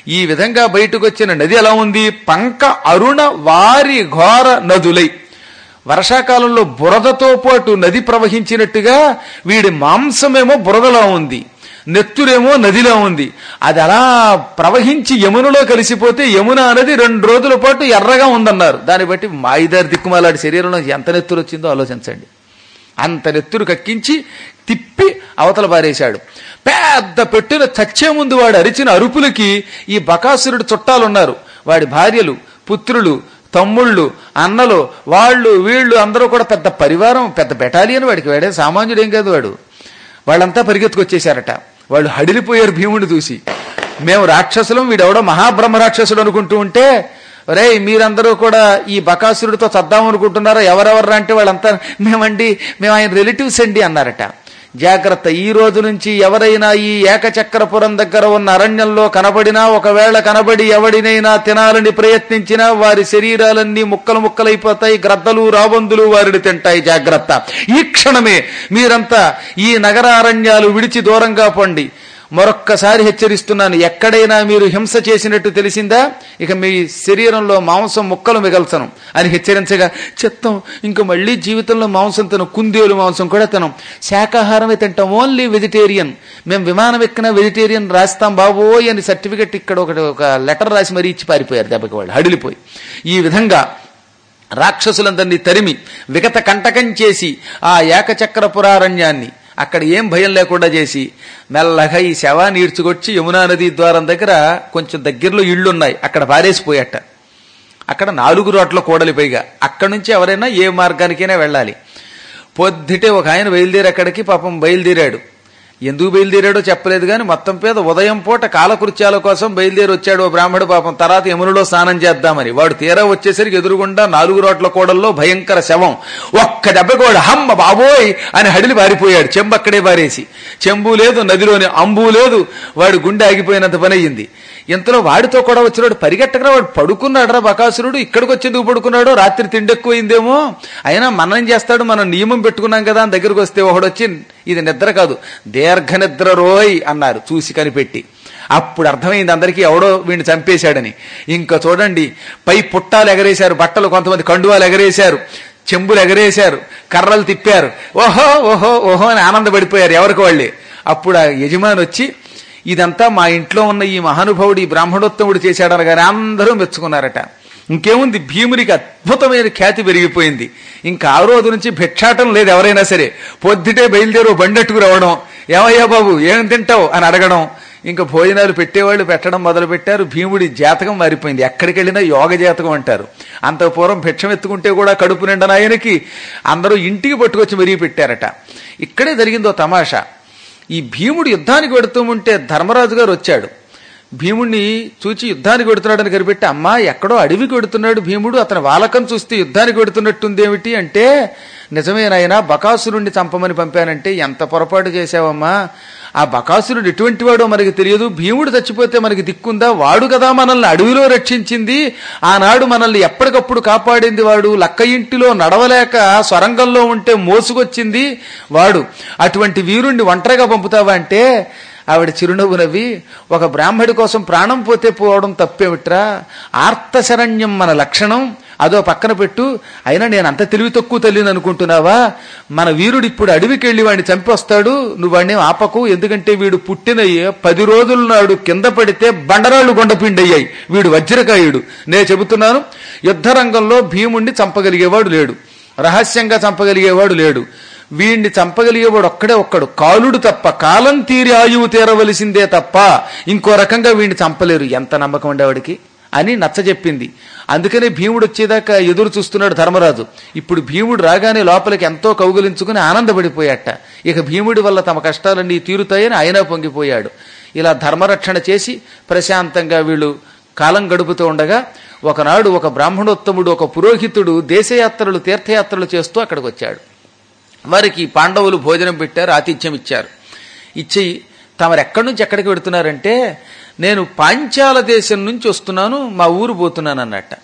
ఈ విధంగా బయటకు వచ్చిన నది ఎలా ఉంది పంక అరుణ వారి ఘోర నదులై వర్షాకాలంలో బురదతో పాటు నది ప్రవహించినట్టుగా వీడి మాంసమేమో బురదలా ఉంది నెత్తురేమో నదిలో ఉంది అది అలా ప్రవహించి యమునలో కలిసిపోతే యమున అనేది రెండు రోజుల పాటు ఎర్రగా ఉందన్నారు దాన్ని బట్టి మా ఇద్దరు దిక్కుమాలాడి శరీరంలో ఎంత నెత్తురు వచ్చిందో ఆలోచించండి అంత నెత్తురు కక్కించి తిప్పి అవతల పారేశాడు పెద్ద పెట్టున చచ్చే ముందు వాడు అరిచిన అరుపులకి ఈ బకాసురుడు చుట్టాలున్నారు వాడి భార్యలు పుత్రులు తమ్ముళ్ళు అన్నలు వాళ్ళు వీళ్ళు అందరూ కూడా పెద్ద పరివారం పెద్ద బెటాలియన్ వాడికి వాడే సామాన్యుడు ఏం కాదు వాడు వాళ్ళంతా పరిగెత్తుకొచ్చేశారట వాళ్ళు హడిలిపోయారు భీముడిని చూసి మేము రాక్షసులం వీడెవడో మహాబ్రహ్మ రాక్షసుడు అనుకుంటూ ఉంటే రే మీరందరూ కూడా ఈ బకాసురుడితో చద్దాం అనుకుంటున్నారా ఎవరెవరు అంటే వాళ్ళంతా మేమండి మేము ఆయన రిలేటివ్స్ అండి అన్నారట జాగ్రత్త ఈ రోజు నుంచి ఎవరైనా ఈ ఏకచక్రపురం దగ్గర ఉన్న అరణ్యంలో కనబడినా ఒకవేళ కనబడి ఎవడినైనా తినాలని ప్రయత్నించినా వారి శరీరాలన్నీ ముక్కలు ముక్కలైపోతాయి గ్రద్దలు రాబందులు వారిని తింటాయి జాగ్రత్త ఈ క్షణమే మీరంతా ఈ నగర అరణ్యాలు విడిచి దూరంగా పొండి మరొక్కసారి హెచ్చరిస్తున్నాను ఎక్కడైనా మీరు హింస చేసినట్టు తెలిసిందా ఇక మీ శరీరంలో మాంసం ముక్కలు మిగల్చను అని హెచ్చరించగా చిత్తం ఇంక మళ్ళీ జీవితంలో మాంసం తినం కుందేలు మాంసం కూడా తినం శాకాహారమే తింటాం ఓన్లీ వెజిటేరియన్ మేము విమానం ఎక్కిన వెజిటేరియన్ రాస్తాం బాబోయ్ అని సర్టిఫికెట్ ఇక్కడ ఒకటి ఒక లెటర్ రాసి మరీ ఇచ్చి పారిపోయారు దెబ్బకి వాళ్ళు హడిలిపోయి ఈ విధంగా రాక్షసులందరినీ తరిమి విగత కంటకం చేసి ఆ ఏకచక్రపురారణ్యాన్ని అక్కడ ఏం భయం లేకుండా చేసి మెల్లగా ఈ శవాన్ని ఈడ్చుకొచ్చి యమునా నది ద్వారం దగ్గర కొంచెం దగ్గరలో ఇళ్లున్నాయి అక్కడ పారేసిపోయట అక్కడ నాలుగు రోడ్ల కూడలి పైగా అక్కడి నుంచి ఎవరైనా ఏ మార్గానికైనా వెళ్ళాలి పొద్దుటే ఒక ఆయన బయలుదేరి అక్కడికి పాపం బయలుదేరాడు ఎందుకు బయలుదేరాడో చెప్పలేదు కానీ మొత్తం పేద ఉదయం పూట కాలకృత్యాల కోసం బయలుదేరి వచ్చాడు ఓ బ్రాహ్మడు పాపం తర్వాత యమునులో స్నానం చేద్దామని వాడు తీరా వచ్చేసరికి ఎదురుగుండా నాలుగు రోడ్ల కూడల్లో భయంకర శవం ఒక్క దెబ్బకి వాడు హమ్మ బాబోయ్ అని హడిలి పారిపోయాడు చెంబు అక్కడే పారేసి చెంబు లేదు నదిలోని అంబు లేదు వాడు గుండె ఆగిపోయినంత పని అయ్యింది ఇంతలో వాడితో కూడా వచ్చినాడు పరిగెట్టకరా వాడు పడుకున్నాడరా బకాసురుడు ఇక్కడికి వచ్చేందుకు పడుకున్నాడు రాత్రి తిండెక్కువైందేమో అయినా మనం ఏం చేస్తాడు మనం నియమం పెట్టుకున్నాం కదా అని దగ్గరకు వస్తే ఒకడు వచ్చి ఇది నిద్ర కాదు దీర్ఘ నిద్ర రోయ్ అన్నారు చూసి కనిపెట్టి అప్పుడు అర్థమైంది అందరికీ ఎవడో వీడిని చంపేశాడని ఇంకా చూడండి పై పుట్టాలు ఎగరేశారు బట్టలు కొంతమంది కండువాలు ఎగరేశారు చెంబులు ఎగరేశారు కర్రలు తిప్పారు ఓహో ఓహో ఓహో అని ఆనందపడిపోయారు ఎవరికి వాళ్ళే అప్పుడు ఆ యజమాని వచ్చి ఇదంతా మా ఇంట్లో ఉన్న ఈ మహానుభావుడు ఈ బ్రాహ్మణోత్తముడు చేశాడనగానే అందరూ మెచ్చుకున్నారట ఇంకేముంది భీమునికి అద్భుతమైన ఖ్యాతి పెరిగిపోయింది ఇంకా ఆ రోజు నుంచి భిక్షాటం లేదు ఎవరైనా సరే పొద్దుటే బయలుదేరు బండెట్టుకు రావడం ఏమయ్యా బాబు ఏం తింటావు అని అడగడం ఇంకా భోజనాలు పెట్టేవాళ్ళు పెట్టడం మొదలు పెట్టారు భీముడి జాతకం మారిపోయింది ఎక్కడికి వెళ్ళినా యోగ జాతకం అంటారు అంత పూర్వం భిక్షం ఎత్తుకుంటే కూడా కడుపు నిండన ఆయనకి అందరూ ఇంటికి పట్టుకొచ్చి మరీ పెట్టారట ఇక్కడే జరిగిందో తమాషా ఈ భీముడు యుద్ధానికి వెడుతూ ఉంటే ధర్మరాజు గారు వచ్చాడు భీముడిని చూచి యుద్ధానికి వెడుతున్నాడని కనిపెట్టి అమ్మా ఎక్కడో అడవికి వెడుతున్నాడు భీముడు అతని వాలకం చూస్తే యుద్ధానికి వెడుతున్నట్టుందేమిటి అంటే నిజమేనాయనా బకాసురుణ్ణి చంపమని పంపానంటే ఎంత పొరపాటు చేశావమ్మా ఆ బకాసురుడు ఎటువంటి వాడో మనకి తెలియదు భీముడు చచ్చిపోతే మనకి దిక్కుందా వాడు కదా మనల్ని అడవిలో రక్షించింది ఆనాడు మనల్ని ఎప్పటికప్పుడు కాపాడింది వాడు లక్క ఇంటిలో నడవలేక స్వరంగంలో ఉంటే మోసుకొచ్చింది వాడు అటువంటి వీరుణ్ణి ఒంటరిగా పంపుతావా అంటే ఆవిడ చిరునవ్వు నవ్వి ఒక బ్రాహ్మడి కోసం ప్రాణం పోతే పోవడం తప్పేమిట్రా ఆర్తశరణ్యం మన లక్షణం అదో పక్కన పెట్టు అయినా నేను అంత తెలివి తక్కువ తల్లిని అనుకుంటున్నావా మన వీరుడు ఇప్పుడు అడవికి వెళ్ళి వాడిని చంపొస్తాడు నువ్వు వాడిని ఆపకు ఎందుకంటే వీడు పుట్టిన పది రోజుల నాడు కింద పడితే బండరాళ్లు గొండపిండయ్యాయి వీడు వజ్రకాయుడు నేను చెబుతున్నాను యుద్ధ రంగంలో భీముణ్ణి చంపగలిగేవాడు లేడు రహస్యంగా చంపగలిగేవాడు లేడు వీణ్ణి చంపగలిగేవాడు ఒక్కడే ఒక్కడు కాలుడు తప్ప కాలం తీరి ఆయువు తీరవలసిందే తప్ప ఇంకో రకంగా వీణ్ణి చంపలేరు ఎంత నమ్మకం ఉండేవాడికి అని నచ్చజెప్పింది అందుకనే భీముడు వచ్చేదాకా ఎదురు చూస్తున్నాడు ధర్మరాజు ఇప్పుడు భీముడు రాగానే లోపలికి ఎంతో కౌగులించుకుని ఆనందపడిపోయాట ఇక భీముడి వల్ల తమ కష్టాలన్నీ తీరుతాయని ఆయన పొంగిపోయాడు ఇలా ధర్మరక్షణ చేసి ప్రశాంతంగా వీళ్ళు కాలం గడుపుతూ ఉండగా ఒకనాడు ఒక బ్రాహ్మణోత్తముడు ఒక పురోహితుడు దేశయాత్రలు తీర్థయాత్రలు చేస్తూ అక్కడికి వచ్చాడు వారికి పాండవులు భోజనం పెట్టారు ఆతిథ్యం ఇచ్చారు ఇచ్చి తమరు ఎక్కడి నుంచి ఎక్కడికి వెడుతున్నారంటే నేను పాంచాల దేశం నుంచి వస్తున్నాను మా ఊరు పోతున్నాను అన్నట్ట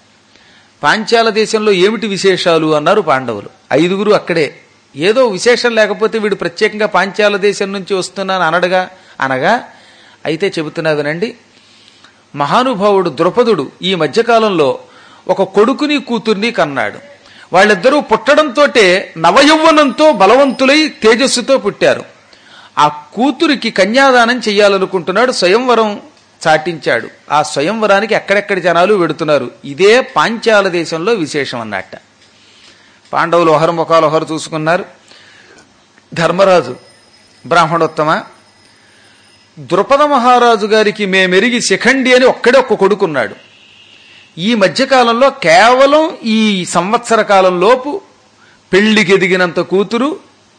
పాంచాల దేశంలో ఏమిటి విశేషాలు అన్నారు పాండవులు ఐదుగురు అక్కడే ఏదో విశేషం లేకపోతే వీడు ప్రత్యేకంగా పాంచాల దేశం నుంచి వస్తున్నాను అనడగా అనగా అయితే చెబుతున్నా వినండి మహానుభావుడు ద్రుపదుడు ఈ మధ్యకాలంలో ఒక కొడుకుని కూతుర్ని కన్నాడు వాళ్ళిద్దరూ పుట్టడంతోటే నవయౌవనంతో బలవంతులై తేజస్సుతో పుట్టారు ఆ కూతురికి కన్యాదానం చెయ్యాలనుకుంటున్నాడు స్వయంవరం చాటించాడు ఆ స్వయంవరానికి ఎక్కడెక్కడి జనాలు వెడుతున్నారు ఇదే పాంచాల దేశంలో విశేషం అన్నట్ట పాండవులు ఒకరు ముఖాలు ఒకరు చూసుకున్నారు ధర్మరాజు బ్రాహ్మణోత్తమ ద్రుపద మహారాజు గారికి మేమెరిగి శిఖండి అని ఒక్కడే ఒక్క కొడుకున్నాడు ఈ మధ్యకాలంలో కేవలం ఈ సంవత్సర కాలంలోపు పెళ్లికి ఎదిగినంత కూతురు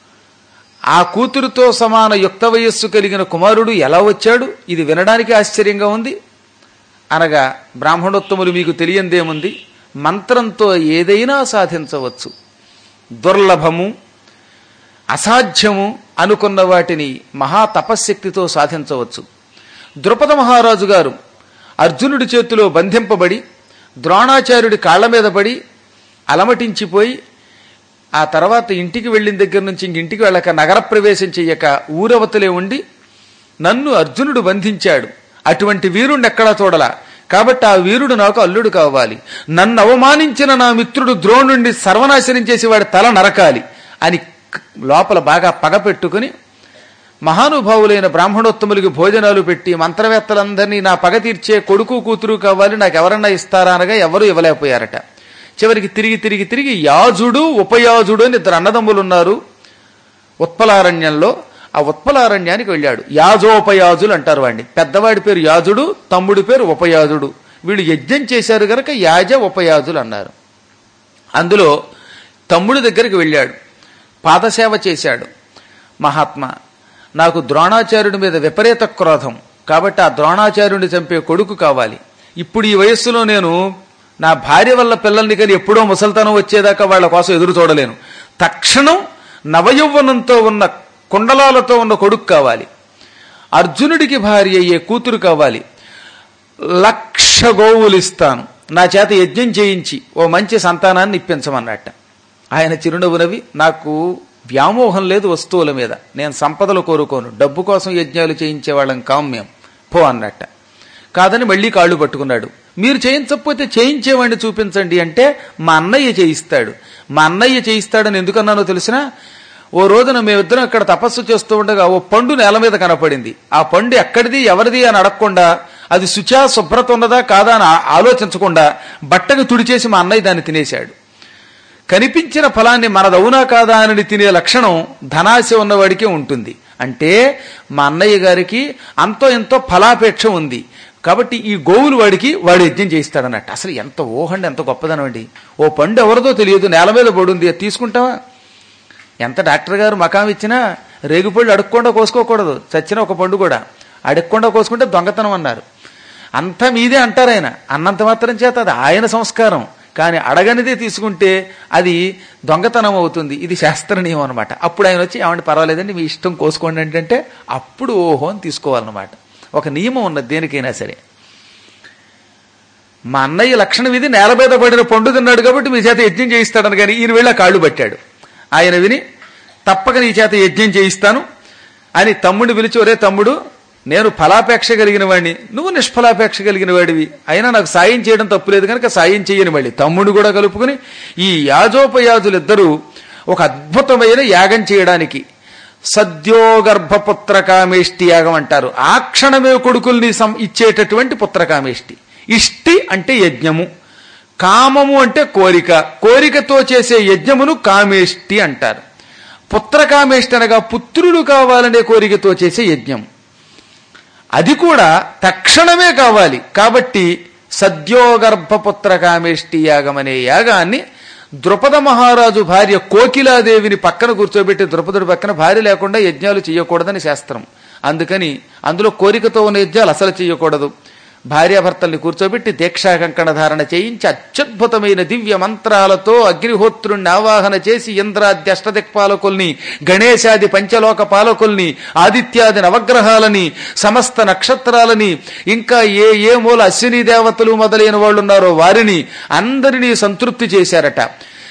ఆ కూతురుతో సమాన యుక్త వయస్సు కలిగిన కుమారుడు ఎలా వచ్చాడు ఇది వినడానికి ఆశ్చర్యంగా ఉంది అనగా బ్రాహ్మణోత్తములు మీకు తెలియందేముంది మంత్రంతో ఏదైనా సాధించవచ్చు దుర్లభము అసాధ్యము అనుకున్న వాటిని మహా తపశ్శక్తితో సాధించవచ్చు ద్రుపద మహారాజు గారు అర్జునుడి చేతిలో బంధింపబడి ద్రోణాచార్యుడి కాళ్ల మీద పడి అలమటించిపోయి ఆ తర్వాత ఇంటికి వెళ్ళిన దగ్గర నుంచి ఇంక ఇంటికి వెళ్ళక నగర ప్రవేశం చెయ్యక ఊరవతలే ఉండి నన్ను అర్జునుడు బంధించాడు అటువంటి వీరుణ్ణి ఎక్కడా చూడలా కాబట్టి ఆ వీరుడు నాకు అల్లుడు కావాలి నన్ను అవమానించిన నా మిత్రుడు ద్రోణుణ్ణి సర్వనాశనం చేసి వాడి తల నరకాలి అని క్- లోపల బాగా పగ పెట్టుకుని మహానుభావులైన బ్రాహ్మణోత్తములకి భోజనాలు పెట్టి మంత్రవేత్తలందరినీ నా పగ తీర్చే కొడుకు కూతురు కావాలి నాకు ఎవరన్నా ఇస్తారా అనగా ఎవరు ఇవ్వలేకపోయారట చివరికి తిరిగి తిరిగి తిరిగి యాజుడు ఉపయాజుడు అని ఇద్దరు అన్నదమ్ములు ఉన్నారు ఉత్పలారణ్యంలో ఆ ఉత్పలారణ్యానికి వెళ్ళాడు యాజోపయాజులు అంటారు వాడిని పెద్దవాడి పేరు యాజుడు తమ్ముడి పేరు ఉపయాజుడు వీళ్ళు యజ్ఞం చేశారు గనక యాజ ఉపయాజులు అన్నారు అందులో తమ్ముడి దగ్గరికి వెళ్ళాడు పాదసేవ చేశాడు మహాత్మా నాకు ద్రోణాచార్యుడి మీద విపరీత క్రోధం కాబట్టి ఆ ద్రోణాచార్యుడిని చంపే కొడుకు కావాలి ఇప్పుడు ఈ వయస్సులో నేను నా భార్య వల్ల పిల్లల్ని కానీ ఎప్పుడో ముసల్తనం వచ్చేదాకా వాళ్ళ కోసం ఎదురు చూడలేను తక్షణం నవయౌవనంతో ఉన్న కుండలాలతో ఉన్న కొడుకు కావాలి అర్జునుడికి భార్య అయ్యే కూతురు కావాలి లక్ష గోవులు ఇస్తాను నా చేత యజ్ఞం చేయించి ఓ మంచి సంతానాన్ని ఇప్పించమన్నట్ట ఆయన చిరునవ్వు నవ్వి నాకు వ్యామోహం లేదు వస్తువుల మీద నేను సంపదలు కోరుకోను డబ్బు కోసం యజ్ఞాలు చేయించే వాళ్ళం కాం మేం పో అన్నట్ట కాదని మళ్ళీ కాళ్ళు పట్టుకున్నాడు మీరు చేయించకపోతే చేయించేవాడిని చూపించండి అంటే మా అన్నయ్య చేయిస్తాడు మా అన్నయ్య చేయిస్తాడని ఎందుకన్నానో తెలిసినా ఓ రోజున మేమిద్దరం ఇక్కడ తపస్సు చేస్తూ ఉండగా ఓ పండు నేల మీద కనపడింది ఆ పండు ఎక్కడిది ఎవరిది అని అడగకుండా అది శుచా శుభ్రత ఉన్నదా కాదా అని ఆ- ఆలోచించకుండా బట్టకు తుడిచేసి మా అన్నయ్య దాన్ని తినేశాడు కనిపించిన ఫలాన్ని మనదవునా కాదా అని తినే లక్షణం ధనాశ ఉన్నవాడికే ఉంటుంది అంటే మా అన్నయ్య గారికి అంతో ఎంతో ఫలాపేక్ష ఉంది కాబట్టి ఈ గోవులు వాడికి వాడు యజ్ఞం చేయిస్తాడన్నట్టు అసలు ఎంత ఊహండి ఎంత గొప్పదనం అండి ఓ పండు ఎవరిదో తెలియదు నేల మీద పడుంది అది తీసుకుంటావా ఎంత డాక్టర్ గారు మకాం ఇచ్చినా రేగుపళ్ళు అడుక్కుండా కోసుకోకూడదు చచ్చిన ఒక పండు కూడా అడుక్కుండా కోసుకుంటే దొంగతనం అన్నారు అంతా మీదే అంటారు ఆయన అన్నంత మాత్రం చేత అది ఆయన సంస్కారం కానీ అడగనిదే తీసుకుంటే అది దొంగతనం అవుతుంది ఇది శాస్త్ర నియమం అనమాట అప్పుడు ఆయన వచ్చి ఏమంటే పర్వాలేదండి మీ ఇష్టం కోసుకోండి అంటే అప్పుడు ఓహో అని తీసుకోవాలన్నమాట ఒక నియమం ఉన్నది దేనికైనా సరే మా అన్నయ్య లక్షణం ఇది నేల మీద పడిన పండు తిన్నాడు కాబట్టి మీ చేత యజ్ఞం చేయిస్తాడని కానీ ఈయన వెళ్ళి ఆ కాళ్ళు పట్టాడు ఆయన విని తప్పక నీ చేత యజ్ఞం చేయిస్తాను అని తమ్ముడిని పిలిచి ఒరే తమ్ముడు నేను ఫలాపేక్ష కలిగిన వాడిని నువ్వు నిష్ఫలాపేక్ష కలిగిన వాడివి అయినా నాకు సాయం చేయడం తప్పులేదు కనుక సాయం చేయని మళ్ళీ తమ్ముడు కూడా కలుపుకుని ఈ యాజోపయాజులిద్దరూ ఒక అద్భుతమైన యాగం చేయడానికి సద్యోగర్భపుత్రకామేష్టి యాగం అంటారు ఆ క్షణమే కొడుకుల్ని సం- ఇచ్చేటటువంటి పుత్రకామేష్టి ఇష్టి అంటే యజ్ఞము కామము అంటే కోరిక కోరికతో చేసే యజ్ఞమును కామేష్టి అంటారు పుత్రకామేష్టి అనగా పుత్రుడు కావాలనే కోరికతో చేసే యజ్ఞం అది కూడా తక్షణమే కావాలి కాబట్టి సద్యోగర్భపుత్ర కామేష్టి యాగం అనే యాగాన్ని ద్రుపద మహారాజు భార్య కోకిలాదేవిని పక్కన కూర్చోబెట్టి ద్రుపదుడి పక్కన భార్య లేకుండా యజ్ఞాలు చేయకూడదని శాస్త్రం అందుకని అందులో కోరికతో ఉన్న యజ్ఞాలు అసలు చేయకూడదు భార్యాభర్తల్ని కూర్చోబెట్టి దీక్షా కంకణ ధారణ చేయించి అత్యద్భుతమైన దివ్య మంత్రాలతో అగ్నిహోత్రుణ్ణి ఆవాహన చేసి ఇంద్రాది అష్టదిక్పాలకుల్ని గణేశాది పంచలోక పాలకుల్ని ఆదిత్యాది నవగ్రహాలని సమస్త నక్షత్రాలని ఇంకా ఏ ఏ మూల అశ్విని దేవతలు మొదలైన వాళ్ళు ఉన్నారో వారిని అందరినీ సంతృప్తి చేశారట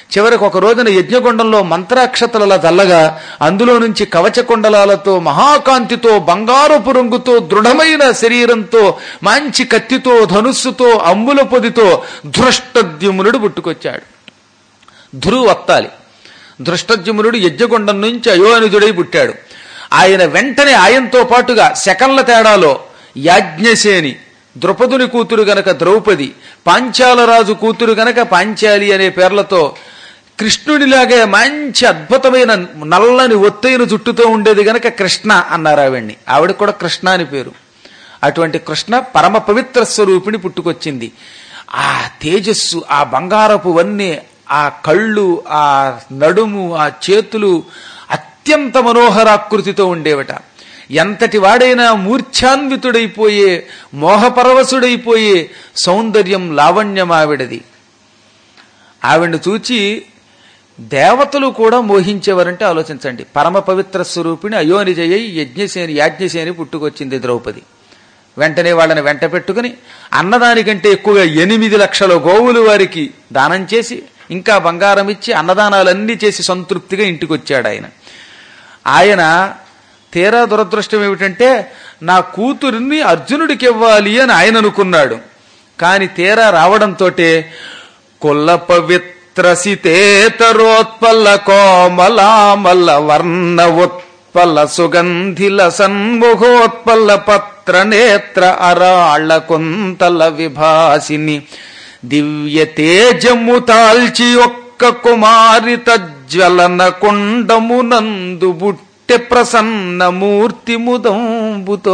చివరికి ఒక రోజున యజ్ఞకొండంలో మంత్రాక్షతల చల్లగా అందులో నుంచి కవచకుండలాలతో మహాకాంతితో బంగారపు రంగుతో దృఢమైన శరీరంతో మంచి కత్తితో ధనుస్సుతో అమ్ముల పొదితో ధృష్టద్యుమ్నుడు పుట్టుకొచ్చాడు ధృవు వత్తాలి దృష్టద్యుమ్నుడు యజ్ఞకొండం నుంచి అయోనిజుడై పుట్టాడు ఆయన వెంటనే ఆయనతో పాటుగా సెకండ్ల తేడాలో యాజ్ఞసేని ద్రుపదుని కూతురు గనక ద్రౌపది పాంచాలరాజు కూతురు గనక పాంచాలి అనే పేర్లతో కృష్ణుడిలాగే మంచి అద్భుతమైన నల్లని ఒత్తైన జుట్టుతో ఉండేది గనక కృష్ణ అన్నారు ఆవిడ్ని ఆవిడ కూడా కృష్ణ అని పేరు అటువంటి కృష్ణ పరమ పవిత్ర స్వరూపిణి పుట్టుకొచ్చింది ఆ తేజస్సు ఆ బంగారపు వన్నె ఆ కళ్ళు ఆ నడుము ఆ చేతులు అత్యంత మనోహరాకృతితో ఉండేవట ఎంతటి వాడైనా మూర్ఛాన్వితుడైపోయే మోహపరవశుడైపోయే సౌందర్యం లావణ్యం ఆవిడది ఆవిడను చూచి దేవతలు కూడా మోహించేవారంటే ఆలోచించండి పరమ పవిత్ర స్వరూపిణి అయోనిజయ్యి యజ్ఞసేని యాజ్ఞసేని పుట్టుకొచ్చింది ద్రౌపది వెంటనే వాళ్ళని వెంట పెట్టుకుని అన్నదానికంటే ఎక్కువగా ఎనిమిది లక్షల గోవులు వారికి దానం చేసి ఇంకా బంగారం ఇచ్చి అన్నదానాలన్నీ చేసి సంతృప్తిగా ఇంటికి వచ్చాడు ఆయన ఆయన తీరా దురదృష్టం ఏమిటంటే నా కూతురిని అర్జునుడికి ఇవ్వాలి అని ఆయన అనుకున్నాడు కాని తీరా రావడంతోటే కుల్ల పవిత్రసితేతరోత్పల్ల కోమలామల్ల వర్ణ ఉత్పల్ల సుగంధిల సన్ముఖోత్పల్ల పత్ర నేత్ర అరాళ్ళ కుంతల విభాసిని దివ్య తేజము తాల్చి ఒక్క కుమారిత జ్వలన కుండమునందు బుట్టె ప్రసన్న మూర్తి ముదంబుతో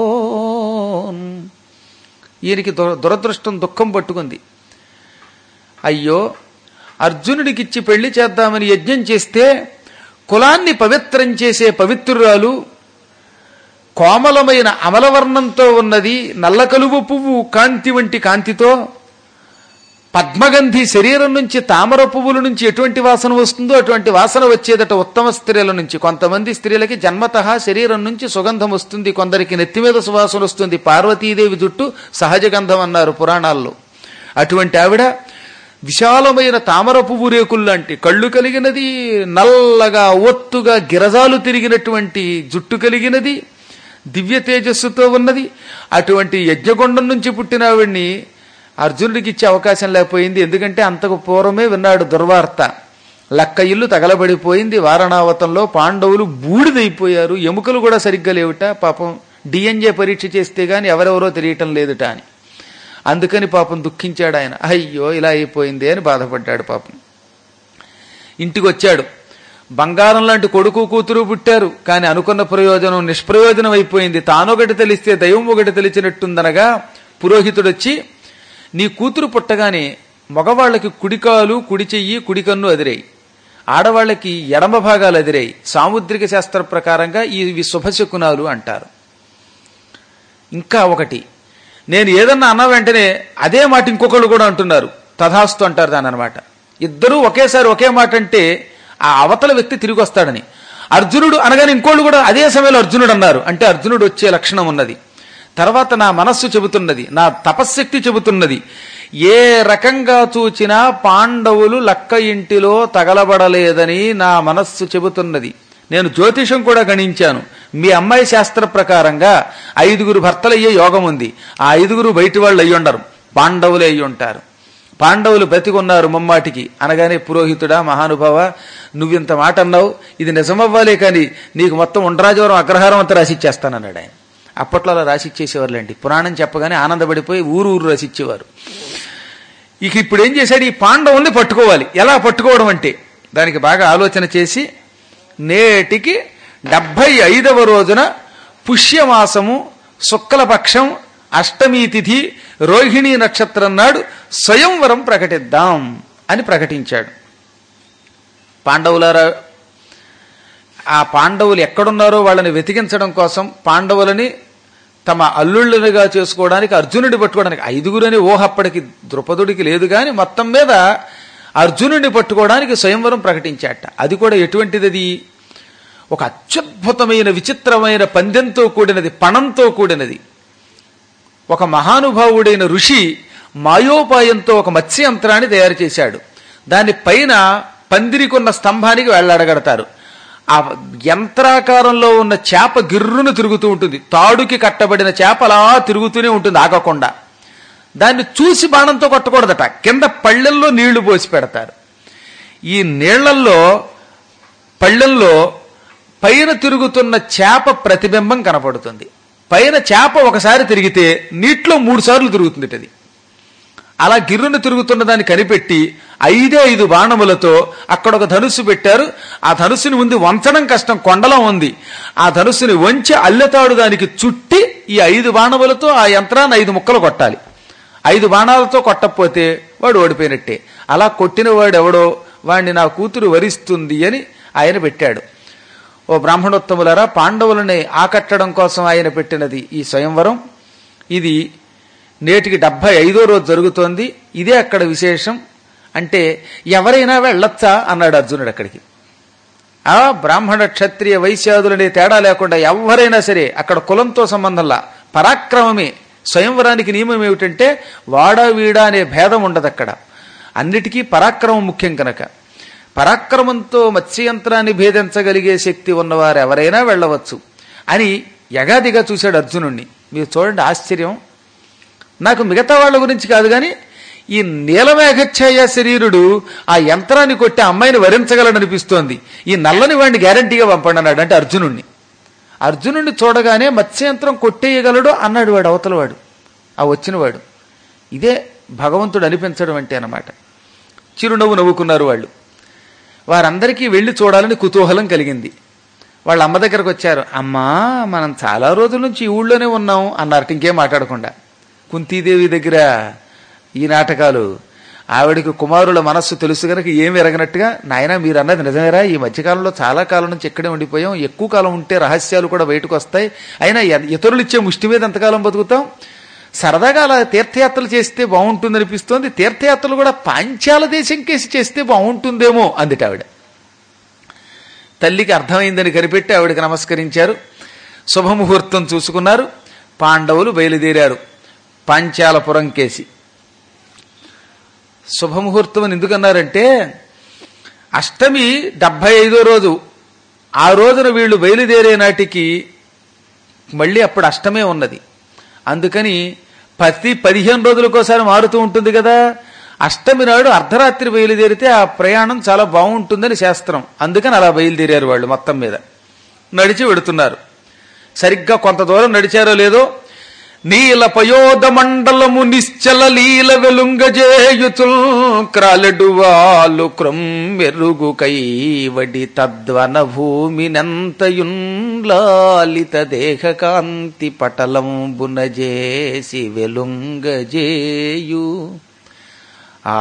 ఈయనకి దుర- దురదృష్టం దుఃఖం పట్టుకుంది అయ్యో అర్జునుడికిచ్చి పెళ్లి చేద్దామని యజ్ఞం చేస్తే కులాన్ని పవిత్రం చేసే పవిత్రురాలు కోమలమైన అమలవర్ణంతో ఉన్నది నల్ల కలువ పువ్వు కాంతి వంటి కాంతితో పద్మగంధి శరీరం నుంచి తామర పువ్వుల నుంచి ఎటువంటి వాసన వస్తుందో అటువంటి వాసన వచ్చేదట ఉత్తమ స్త్రీల నుంచి కొంతమంది స్త్రీలకి జన్మతః శరీరం నుంచి సుగంధం వస్తుంది కొందరికి నెత్తి మీద సువాసన వస్తుంది పార్వతీదేవి జుట్టు సహజ గంధం అన్నారు పురాణాల్లో అటువంటి ఆవిడ విశాలమైన తామర పువ్వు రేకుల్లాంటి కళ్ళు కలిగినది నల్లగా ఒత్తుగా గిరజాలు తిరిగినటువంటి జుట్టు కలిగినది దివ్య తేజస్సుతో ఉన్నది అటువంటి యజ్ఞకొండం నుంచి పుట్టిన ఆవిడ్ని అర్జునుడికి ఇచ్చే అవకాశం లేకపోయింది ఎందుకంటే అంతకు పూర్వమే విన్నాడు దుర్వార్త లక్క ఇల్లు తగలబడిపోయింది వారణావతంలో పాండవులు బూడిదైపోయారు ఎముకలు కూడా సరిగ్గా లేవుట పాపం డిఎన్ఏ పరీక్ష చేస్తే గాని ఎవరెవరో తెలియటం లేదుట అని అందుకని పాపం దుఃఖించాడు ఆయన అయ్యో ఇలా అయిపోయింది అని బాధపడ్డాడు పాపం ఇంటికి వచ్చాడు బంగారం లాంటి కొడుకు కూతురు పుట్టారు కానీ అనుకున్న ప్రయోజనం నిష్ప్రయోజనం అయిపోయింది తానొకటి తెలిస్తే దైవం ఒకటి తెలిచినట్టుందనగా పురోహితుడు వచ్చి నీ కూతురు పుట్టగానే మగవాళ్ళకి కుడికాలు కుడి చెయ్యి కుడి కన్ను అదిరాయి ఆడవాళ్ళకి ఎడమ భాగాలు అదిరాయి సాముద్రిక శాస్త్ర ప్రకారంగా ఇవి శుభశకునాలు అంటారు ఇంకా ఒకటి నేను ఏదన్నా అన్న వెంటనే అదే మాట ఇంకొకళ్ళు కూడా అంటున్నారు తథాస్తు అంటారు దాని అనమాట ఇద్దరూ ఒకేసారి ఒకే మాట అంటే ఆ అవతల వ్యక్తి తిరిగి వస్తాడని అర్జునుడు అనగానే ఇంకోళ్ళు కూడా అదే సమయంలో అర్జునుడు అన్నారు అంటే అర్జునుడు వచ్చే లక్షణం ఉన్నది తర్వాత నా మనస్సు చెబుతున్నది నా తపశ్శక్తి చెబుతున్నది ఏ రకంగా చూచినా పాండవులు లక్క ఇంటిలో తగలబడలేదని నా మనస్సు చెబుతున్నది నేను జ్యోతిషం కూడా గణించాను మీ అమ్మాయి శాస్త్ర ప్రకారంగా ఐదుగురు భర్తలయ్యే యోగం ఉంది ఆ ఐదుగురు బయటి వాళ్ళు అయ్యి ఉండరు పాండవులే అయ్యి ఉంటారు పాండవులు బ్రతికున్నారు ముమ్మాటికి అనగానే పురోహితుడా మహానుభావ నువ్వింత మాట అన్నావు ఇది నిజమవ్వాలే కానీ నీకు మొత్తం ఉండ్రాజవరం అగ్రహారం అంతా రాసిచ్చేస్తానన్నాడు ఆయన అప్పట్లో అలా రాసిచ్చేసేవారులేండి పురాణం చెప్పగానే ఆనందపడిపోయి ఊరు ఊరు రాసిచ్చేవారు ఇక ఇప్పుడు ఏం చేశాడు ఈ పాండవుల్ని పట్టుకోవాలి ఎలా పట్టుకోవడం అంటే దానికి బాగా ఆలోచన చేసి నేటికి డెబ్భై ఐదవ రోజున పుష్యమాసము శుక్లపక్షం అష్టమి తిథి రోహిణీ నక్షత్రం నాడు స్వయంవరం ప్రకటిద్దాం అని ప్రకటించాడు పాండవులారా ఆ పాండవులు ఎక్కడున్నారో వాళ్ళని వెతికించడం కోసం పాండవులని తమ అల్లుళ్ళుగా చేసుకోవడానికి అర్జునుడి పట్టుకోవడానికి ఐదుగురని ఊహ అప్పటికి ద్రుపదుడికి లేదు కానీ మొత్తం మీద అర్జునుడిని పట్టుకోవడానికి స్వయంవరం ప్రకటించాట అది కూడా ఎటువంటిది అది ఒక అత్యద్భుతమైన విచిత్రమైన పందెంతో కూడినది పణంతో కూడినది ఒక మహానుభావుడైన ఋషి మాయోపాయంతో ఒక మత్స్య యంత్రాన్ని తయారు చేశాడు దాని పైన పందిరికున్న స్తంభానికి వెళ్ళాడగడతారు ఆ యంత్రాకారంలో ఉన్న చేప గిర్రును తిరుగుతూ ఉంటుంది తాడుకి కట్టబడిన చేప అలా తిరుగుతూనే ఉంటుంది ఆగకుండా దాన్ని చూసి బాణంతో కొట్టకూడదట కింద పళ్ళెల్లో నీళ్లు పోసి పెడతారు ఈ నీళ్లల్లో పళ్ళెల్లో పైన తిరుగుతున్న చేప ప్రతిబింబం కనపడుతుంది పైన చేప ఒకసారి తిరిగితే నీటిలో మూడు సార్లు తిరుగుతుంది అది అలా గిర్రును తిరుగుతున్న దాన్ని కనిపెట్టి ఐదే ఐదు బాణములతో అక్కడ ఒక ధనుస్సు పెట్టారు ఆ ధనుస్సుని ముందు వంచడం కష్టం కొండలో ఉంది ఆ ధనుస్సుని వంచి అల్లెతాడు దానికి చుట్టి ఈ ఐదు బాణములతో ఆ యంత్రాన్ని ఐదు ముక్కలు కొట్టాలి ఐదు బాణాలతో కొట్టకపోతే వాడు ఓడిపోయినట్టే అలా కొట్టిన వాడు ఎవడో వాడిని నా కూతురు వరిస్తుంది అని ఆయన పెట్టాడు ఓ బ్రాహ్మణోత్తములరా పాండవులని ఆకట్టడం కోసం ఆయన పెట్టినది ఈ స్వయంవరం ఇది నేటికి డెబ్బై ఐదో రోజు జరుగుతోంది ఇదే అక్కడ విశేషం అంటే ఎవరైనా వెళ్ళొచ్చా అన్నాడు అర్జునుడు అక్కడికి ఆ బ్రాహ్మణ క్షత్రియ వైశ్యాదులనే తేడా లేకుండా ఎవరైనా సరే అక్కడ కులంతో సంబంధంలా పరాక్రమమే స్వయంవరానికి నియమం ఏమిటంటే వాడా వీడా అనే భేదం ఉండదు అక్కడ అన్నిటికీ పరాక్రమం ముఖ్యం కనుక పరాక్రమంతో మత్స్యయంత్రాన్ని భేదించగలిగే శక్తి ఉన్నవారు ఎవరైనా వెళ్ళవచ్చు అని యగాదిగా చూశాడు అర్జునుణ్ణి మీరు చూడండి ఆశ్చర్యం నాకు మిగతా వాళ్ళ గురించి కాదు కానీ ఈ నీలమేఘఛాయ శరీరుడు ఆ యంత్రాన్ని కొట్టి ఆ అమ్మాయిని వరించగలడనిపిస్తోంది ఈ నల్లని వాడిని గ్యారంటీగా పంపండి అన్నాడు అంటే అర్జునుణ్ణి అర్జునుడిని చూడగానే మత్స్యయంత్రం కొట్టేయగలడు అన్నాడు వాడు అవతలవాడు ఆ వచ్చినవాడు ఇదే భగవంతుడు అనిపించడం అంటే అన్నమాట చిరునవ్వు నవ్వుకున్నారు వాళ్ళు వారందరికీ వెళ్ళి చూడాలని కుతూహలం కలిగింది వాళ్ళ అమ్మ దగ్గరకు వచ్చారు అమ్మా మనం చాలా రోజుల నుంచి ఈ ఊళ్ళోనే ఉన్నాం అన్నారట ఇంకేం మాట్లాడకుండా కుంతీదేవి దగ్గర ఈ నాటకాలు ఆవిడికి కుమారుల మనస్సు తెలుసు గనక ఏమి ఎరగనట్టుగా నాయన మీరు అన్నది నిజమేరా ఈ మధ్యకాలంలో చాలా కాలం నుంచి ఇక్కడే ఉండిపోయాం ఎక్కువ కాలం ఉంటే రహస్యాలు కూడా బయటకు వస్తాయి అయినా ఎ- ఇతరులు ఇచ్చే ముష్టి మీద ఎంతకాలం బతుకుతాం సరదాగా అలా తీర్థయాత్రలు చేస్తే బాగుంటుంది అనిపిస్తోంది తీర్థయాత్రలు కూడా పాంచాల దేశం కేసి చేస్తే బాగుంటుందేమో అందిట ఆవిడ తల్లికి అర్థమైందని కనిపెట్టి ఆవిడకి నమస్కరించారు శుభముహూర్తం చూసుకున్నారు పాండవులు బయలుదేరారు పాంచాలపురం కేసి శుభముహూర్తం అని ఎందుకన్నారంటే అష్టమి డెబ్బై ఐదో రోజు ఆ రోజున వీళ్ళు బయలుదేరే నాటికి మళ్ళీ అప్పుడు అష్టమే ఉన్నది అందుకని ప్రతి పదిహేను రోజులకోసారి మారుతూ ఉంటుంది కదా అష్టమి నాడు అర్ధరాత్రి బయలుదేరితే ఆ ప్రయాణం చాలా బాగుంటుందని శాస్త్రం అందుకని అలా బయలుదేరారు వాళ్ళు మొత్తం మీద నడిచి వెడుతున్నారు సరిగ్గా కొంత దూరం నడిచారో లేదో నీల పయోద మండలము నిశ్చల లీల వెలుంగజేయుతుల్ క్రాలెడు వాలు క్రొమ్మెరుగు కైవడి తద్వన భూమి నంతయున్ లాలిత దేహ కాంతి పటలంబున చేసి వెలుంగజేయు ఆ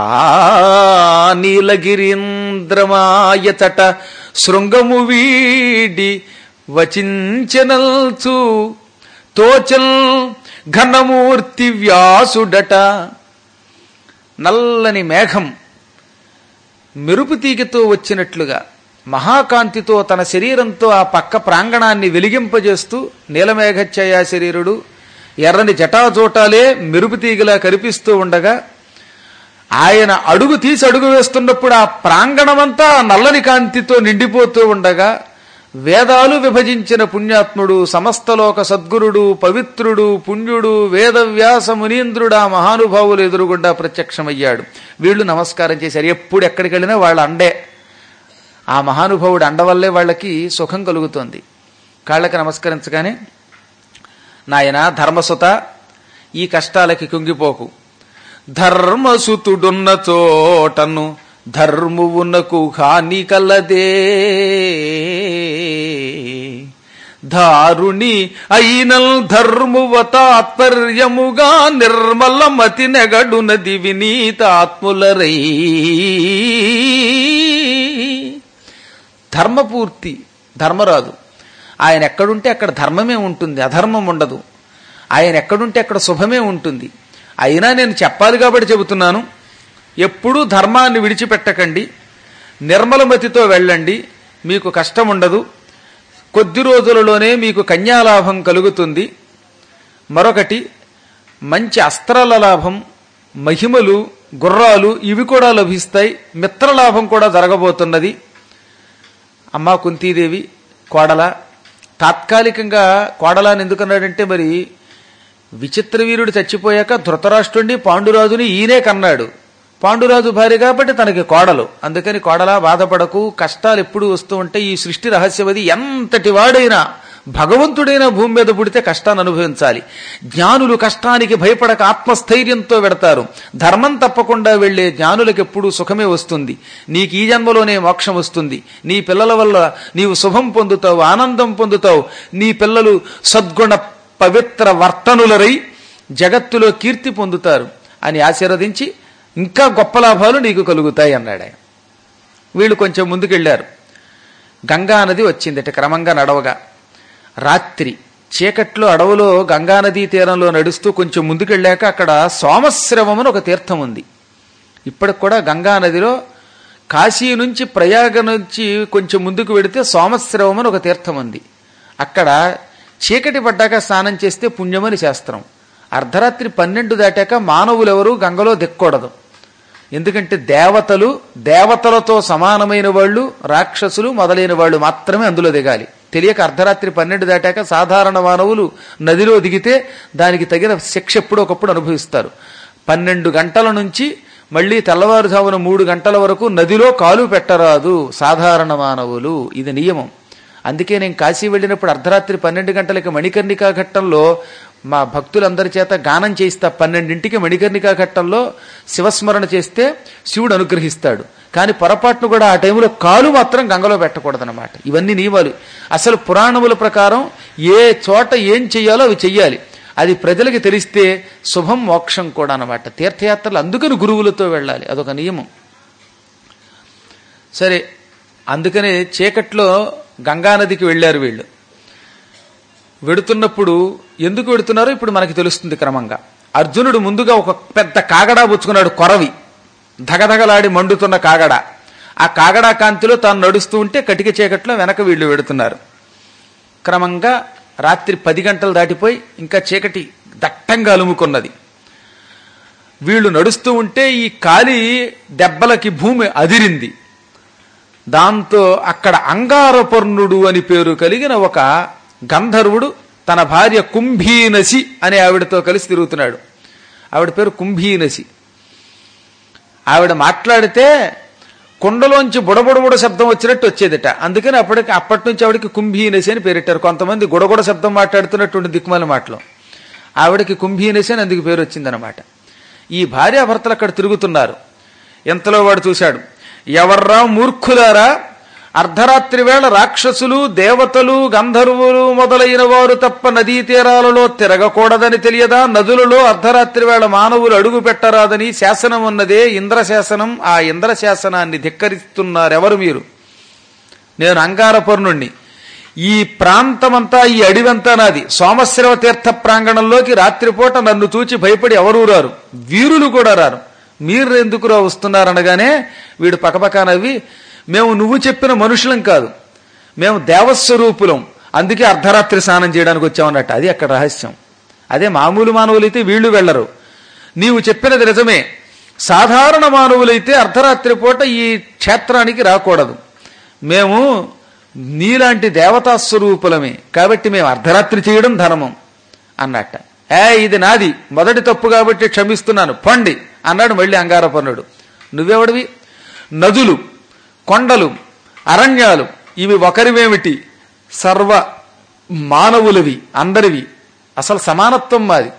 నీలగిరీంద్రమాయచట శృంగము వీడి వచించనల్చు తోచల్ ఘనమూర్తి వ్యాసుడట నల్లని మేఘం మెరుపు తీగతో వచ్చినట్లుగా మహాకాంతితో తన శరీరంతో ఆ పక్క ప్రాంగణాన్ని వెలిగింపజేస్తూ నీలమేఘఛయ శరీరుడు ఎర్రని జటాజోటాలే మెరుపు తీగలా కనిపిస్తూ ఉండగా ఆయన అడుగు తీసి అడుగు వేస్తున్నప్పుడు ఆ ప్రాంగణమంతా నల్లని కాంతితో నిండిపోతూ ఉండగా వేదాలు విభజించిన పుణ్యాత్ముడు సమస్తలోక సద్గురుడు పవిత్రుడు పుణ్యుడు వేదవ్యాస మునీంద్రుడు ఆ మహానుభావులు ఎదురుగుండా ప్రత్యక్షమయ్యాడు వీళ్ళు నమస్కారం చేశారు ఎప్పుడు ఎక్కడికి వెళ్ళినా వాళ్ళ అండే ఆ మహానుభావుడు అండ వల్లే వాళ్ళకి సుఖం కలుగుతోంది కాళ్ళకి నమస్కరించగానే నాయన ధర్మసుత ఈ కష్టాలకి కుంగిపోకు ధర్మసుతుడున్న చోటను ధర్మువునకు హాని కలదే దారుణి అయినల్ ధర్మువ తాత్పర్యముగా నిర్మల మతి నెగడునది వినీతాత్ములరై ధర్మపూర్తి ధర్మరాజు ఆయన ఎక్కడుంటే అక్కడ ధర్మమే ఉంటుంది అధర్మం ఉండదు ఆయన ఎక్కడుంటే అక్కడ శుభమే ఉంటుంది అయినా నేను చెప్పాలి కాబట్టి చెబుతున్నాను ఎప్పుడూ ధర్మాన్ని విడిచిపెట్టకండి నిర్మలమతితో వెళ్ళండి మీకు కష్టం ఉండదు కొద్ది రోజులలోనే మీకు కన్యాలాభం కలుగుతుంది మరొకటి మంచి అస్త్రాల లాభం మహిమలు గుర్రాలు ఇవి కూడా లభిస్తాయి మిత్రలాభం కూడా జరగబోతున్నది అమ్మా కుంతీదేవి కోడల తాత్కాలికంగా కోడలాని ఎందుకన్నాడంటే మరి విచిత్ర వీరుడు చచ్చిపోయాక ధృతరాష్ట్రుడిని పాండురాజుని ఈయనే కన్నాడు పాండురాజు భార్య కాబట్టి తనకి కోడలు అందుకని కోడలా బాధపడకు కష్టాలు ఎప్పుడు వస్తూ ఉంటే ఈ సృష్టి రహస్యమది ఎంతటి వాడైనా భగవంతుడైన భూమి మీద పుడితే కష్టాన్ని అనుభవించాలి జ్ఞానులు కష్టానికి భయపడక ఆత్మస్థైర్యంతో వెడతారు ధర్మం తప్పకుండా వెళ్లే జ్ఞానులకు ఎప్పుడూ సుఖమే వస్తుంది నీకు ఈ జన్మలోనే మోక్షం వస్తుంది నీ పిల్లల వల్ల నీవు శుభం పొందుతావు ఆనందం పొందుతావు నీ పిల్లలు సద్గుణ పవిత్ర వర్తనులరై జగత్తులో కీర్తి పొందుతారు అని ఆశీర్వదించి ఇంకా గొప్ప లాభాలు నీకు కలుగుతాయి అన్నాడు ఆయన వీళ్ళు కొంచెం ముందుకెళ్లారు గంగా నది వచ్చిందట క్రమంగా నడవగా రాత్రి చీకట్లో అడవులో గంగానదీ తీరంలో నడుస్తూ కొంచెం ముందుకెళ్ళాక అక్కడ సోమశ్రవం అని ఒక తీర్థం ఉంది ఇప్పటికి కూడా గంగానదిలో కాశీ నుంచి ప్రయాగ నుంచి కొంచెం ముందుకు వెడితే సోమశ్రవం అని ఒక తీర్థం ఉంది అక్కడ చీకటి పడ్డాక స్నానం చేస్తే పుణ్యమని శాస్త్రం అర్ధరాత్రి పన్నెండు దాటాక మానవులెవరూ గంగలో దిక్కకూడదు ఎందుకంటే దేవతలు దేవతలతో సమానమైన వాళ్ళు రాక్షసులు మొదలైన వాళ్ళు మాత్రమే అందులో దిగాలి తెలియక అర్ధరాత్రి పన్నెండు దాటాక సాధారణ మానవులు నదిలో దిగితే దానికి తగిన శిక్ష ఎప్పుడో ఒకప్పుడు అనుభవిస్తారు పన్నెండు గంటల నుంచి మళ్ళీ తెల్లవారుజామున మూడు గంటల వరకు నదిలో కాలు పెట్టరాదు సాధారణ మానవులు ఇది నియమం అందుకే నేను కాశీ వెళ్ళినప్పుడు అర్ధరాత్రి పన్నెండు గంటలకి మణికర్ణికా ఘట్టంలో మా భక్తులందరి చేత గానం చేయిస్తా పన్నెండింటికి మణికర్ణికా ఘట్టంలో శివస్మరణ చేస్తే శివుడు అనుగ్రహిస్తాడు కానీ పొరపాటును కూడా ఆ టైంలో కాలు మాత్రం గంగలో పెట్టకూడదన్నమాట ఇవన్నీ నియమాలు అసలు పురాణముల ప్రకారం ఏ చోట ఏం చెయ్యాలో అవి చెయ్యాలి అది ప్రజలకి తెలిస్తే శుభం మోక్షం కూడా అన్నమాట తీర్థయాత్రలు అందుకని గురువులతో వెళ్ళాలి అదొక నియమం సరే అందుకనే చీకట్లో గంగానదికి వెళ్ళారు వీళ్ళు వెడుతున్నప్పుడు ఎందుకు వెడుతున్నారో ఇప్పుడు మనకి తెలుస్తుంది క్రమంగా అర్జునుడు ముందుగా ఒక పెద్ద కాగడా పుచ్చుకున్నాడు కొరవి ధగధగలాడి మండుతున్న కాగడ ఆ కాగడా కాంతిలో తాను నడుస్తూ ఉంటే కటిక చీకట్లో వెనక వీళ్ళు వెడుతున్నారు క్రమంగా రాత్రి పది గంటలు దాటిపోయి ఇంకా చీకటి దట్టంగా అలుముకున్నది వీళ్ళు నడుస్తూ ఉంటే ఈ కాలి దెబ్బలకి భూమి అదిరింది దాంతో అక్కడ అంగారపర్ణుడు అని పేరు కలిగిన ఒక గంధర్వుడు తన భార్య కుంభీనసి అనే ఆవిడతో కలిసి తిరుగుతున్నాడు ఆవిడ పేరు కుంభీనసి ఆవిడ మాట్లాడితే కుండలోంచి బుడబుడబుడ శబ్దం వచ్చినట్టు వచ్చేదట అందుకని అప్పటికి అప్పటి నుంచి ఆవిడకి కుంభీనసి అని పేరెట్టారు కొంతమంది గుడగుడ శబ్దం మాట్లాడుతున్నటువంటి దిక్కుమాల మాటలు ఆవిడకి కుంభీనసి అని అందుకు పేరు వచ్చిందనమాట ఈ భార్యాభర్తలు అక్కడ తిరుగుతున్నారు ఎంతలో వాడు చూశాడు ఎవర్రా మూర్ఖులారా అర్ధరాత్రి వేళ రాక్షసులు దేవతలు గంధర్వులు మొదలైన వారు తప్ప నదీ తీరాలలో తిరగకూడదని తెలియదా నదులలో అర్ధరాత్రి వేళ మానవులు అడుగు పెట్టరాదని శాసనం ఉన్నదే ఇంద్రశాసనం ఆ ఇంద్రశాసనాన్ని ధిక్కరిస్తున్నారెవరు మీరు నేను అంగారపర్ణుణ్ణి ఈ ప్రాంతమంతా ఈ అడివంతా నాది సోమశ్రవ తీర్థ ప్రాంగణంలోకి రాత్రిపూట నన్ను చూచి భయపడి ఎవరూ రారు వీరులు కూడా రారు మీరు ఎందుకురా వస్తున్నారనగానే వీడు పకపకా నవ్వి మేము నువ్వు చెప్పిన మనుషులం కాదు మేము దేవస్వరూపులం అందుకే అర్ధరాత్రి స్నానం చేయడానికి వచ్చామన్నట్టు అది అక్కడ రహస్యం అదే మామూలు మానవులైతే వీళ్ళు వెళ్లరు నీవు చెప్పినది నిజమే సాధారణ మానవులైతే అర్ధరాత్రి పూట ఈ క్షేత్రానికి రాకూడదు మేము నీలాంటి దేవతా స్వరూపులమే కాబట్టి మేము అర్ధరాత్రి చేయడం ధర్మం అన్నట్ట ఏ ఇది నాది మొదటి తప్పు కాబట్టి క్షమిస్తున్నాను పండి అన్నాడు మళ్ళీ అంగారపర్ణుడు నువ్వెవడివి నదులు కొండలు అరణ్యాలు ఇవి ఒకరివేమిటి సర్వ మానవులవి అందరివి అసలు సమానత్వం మాది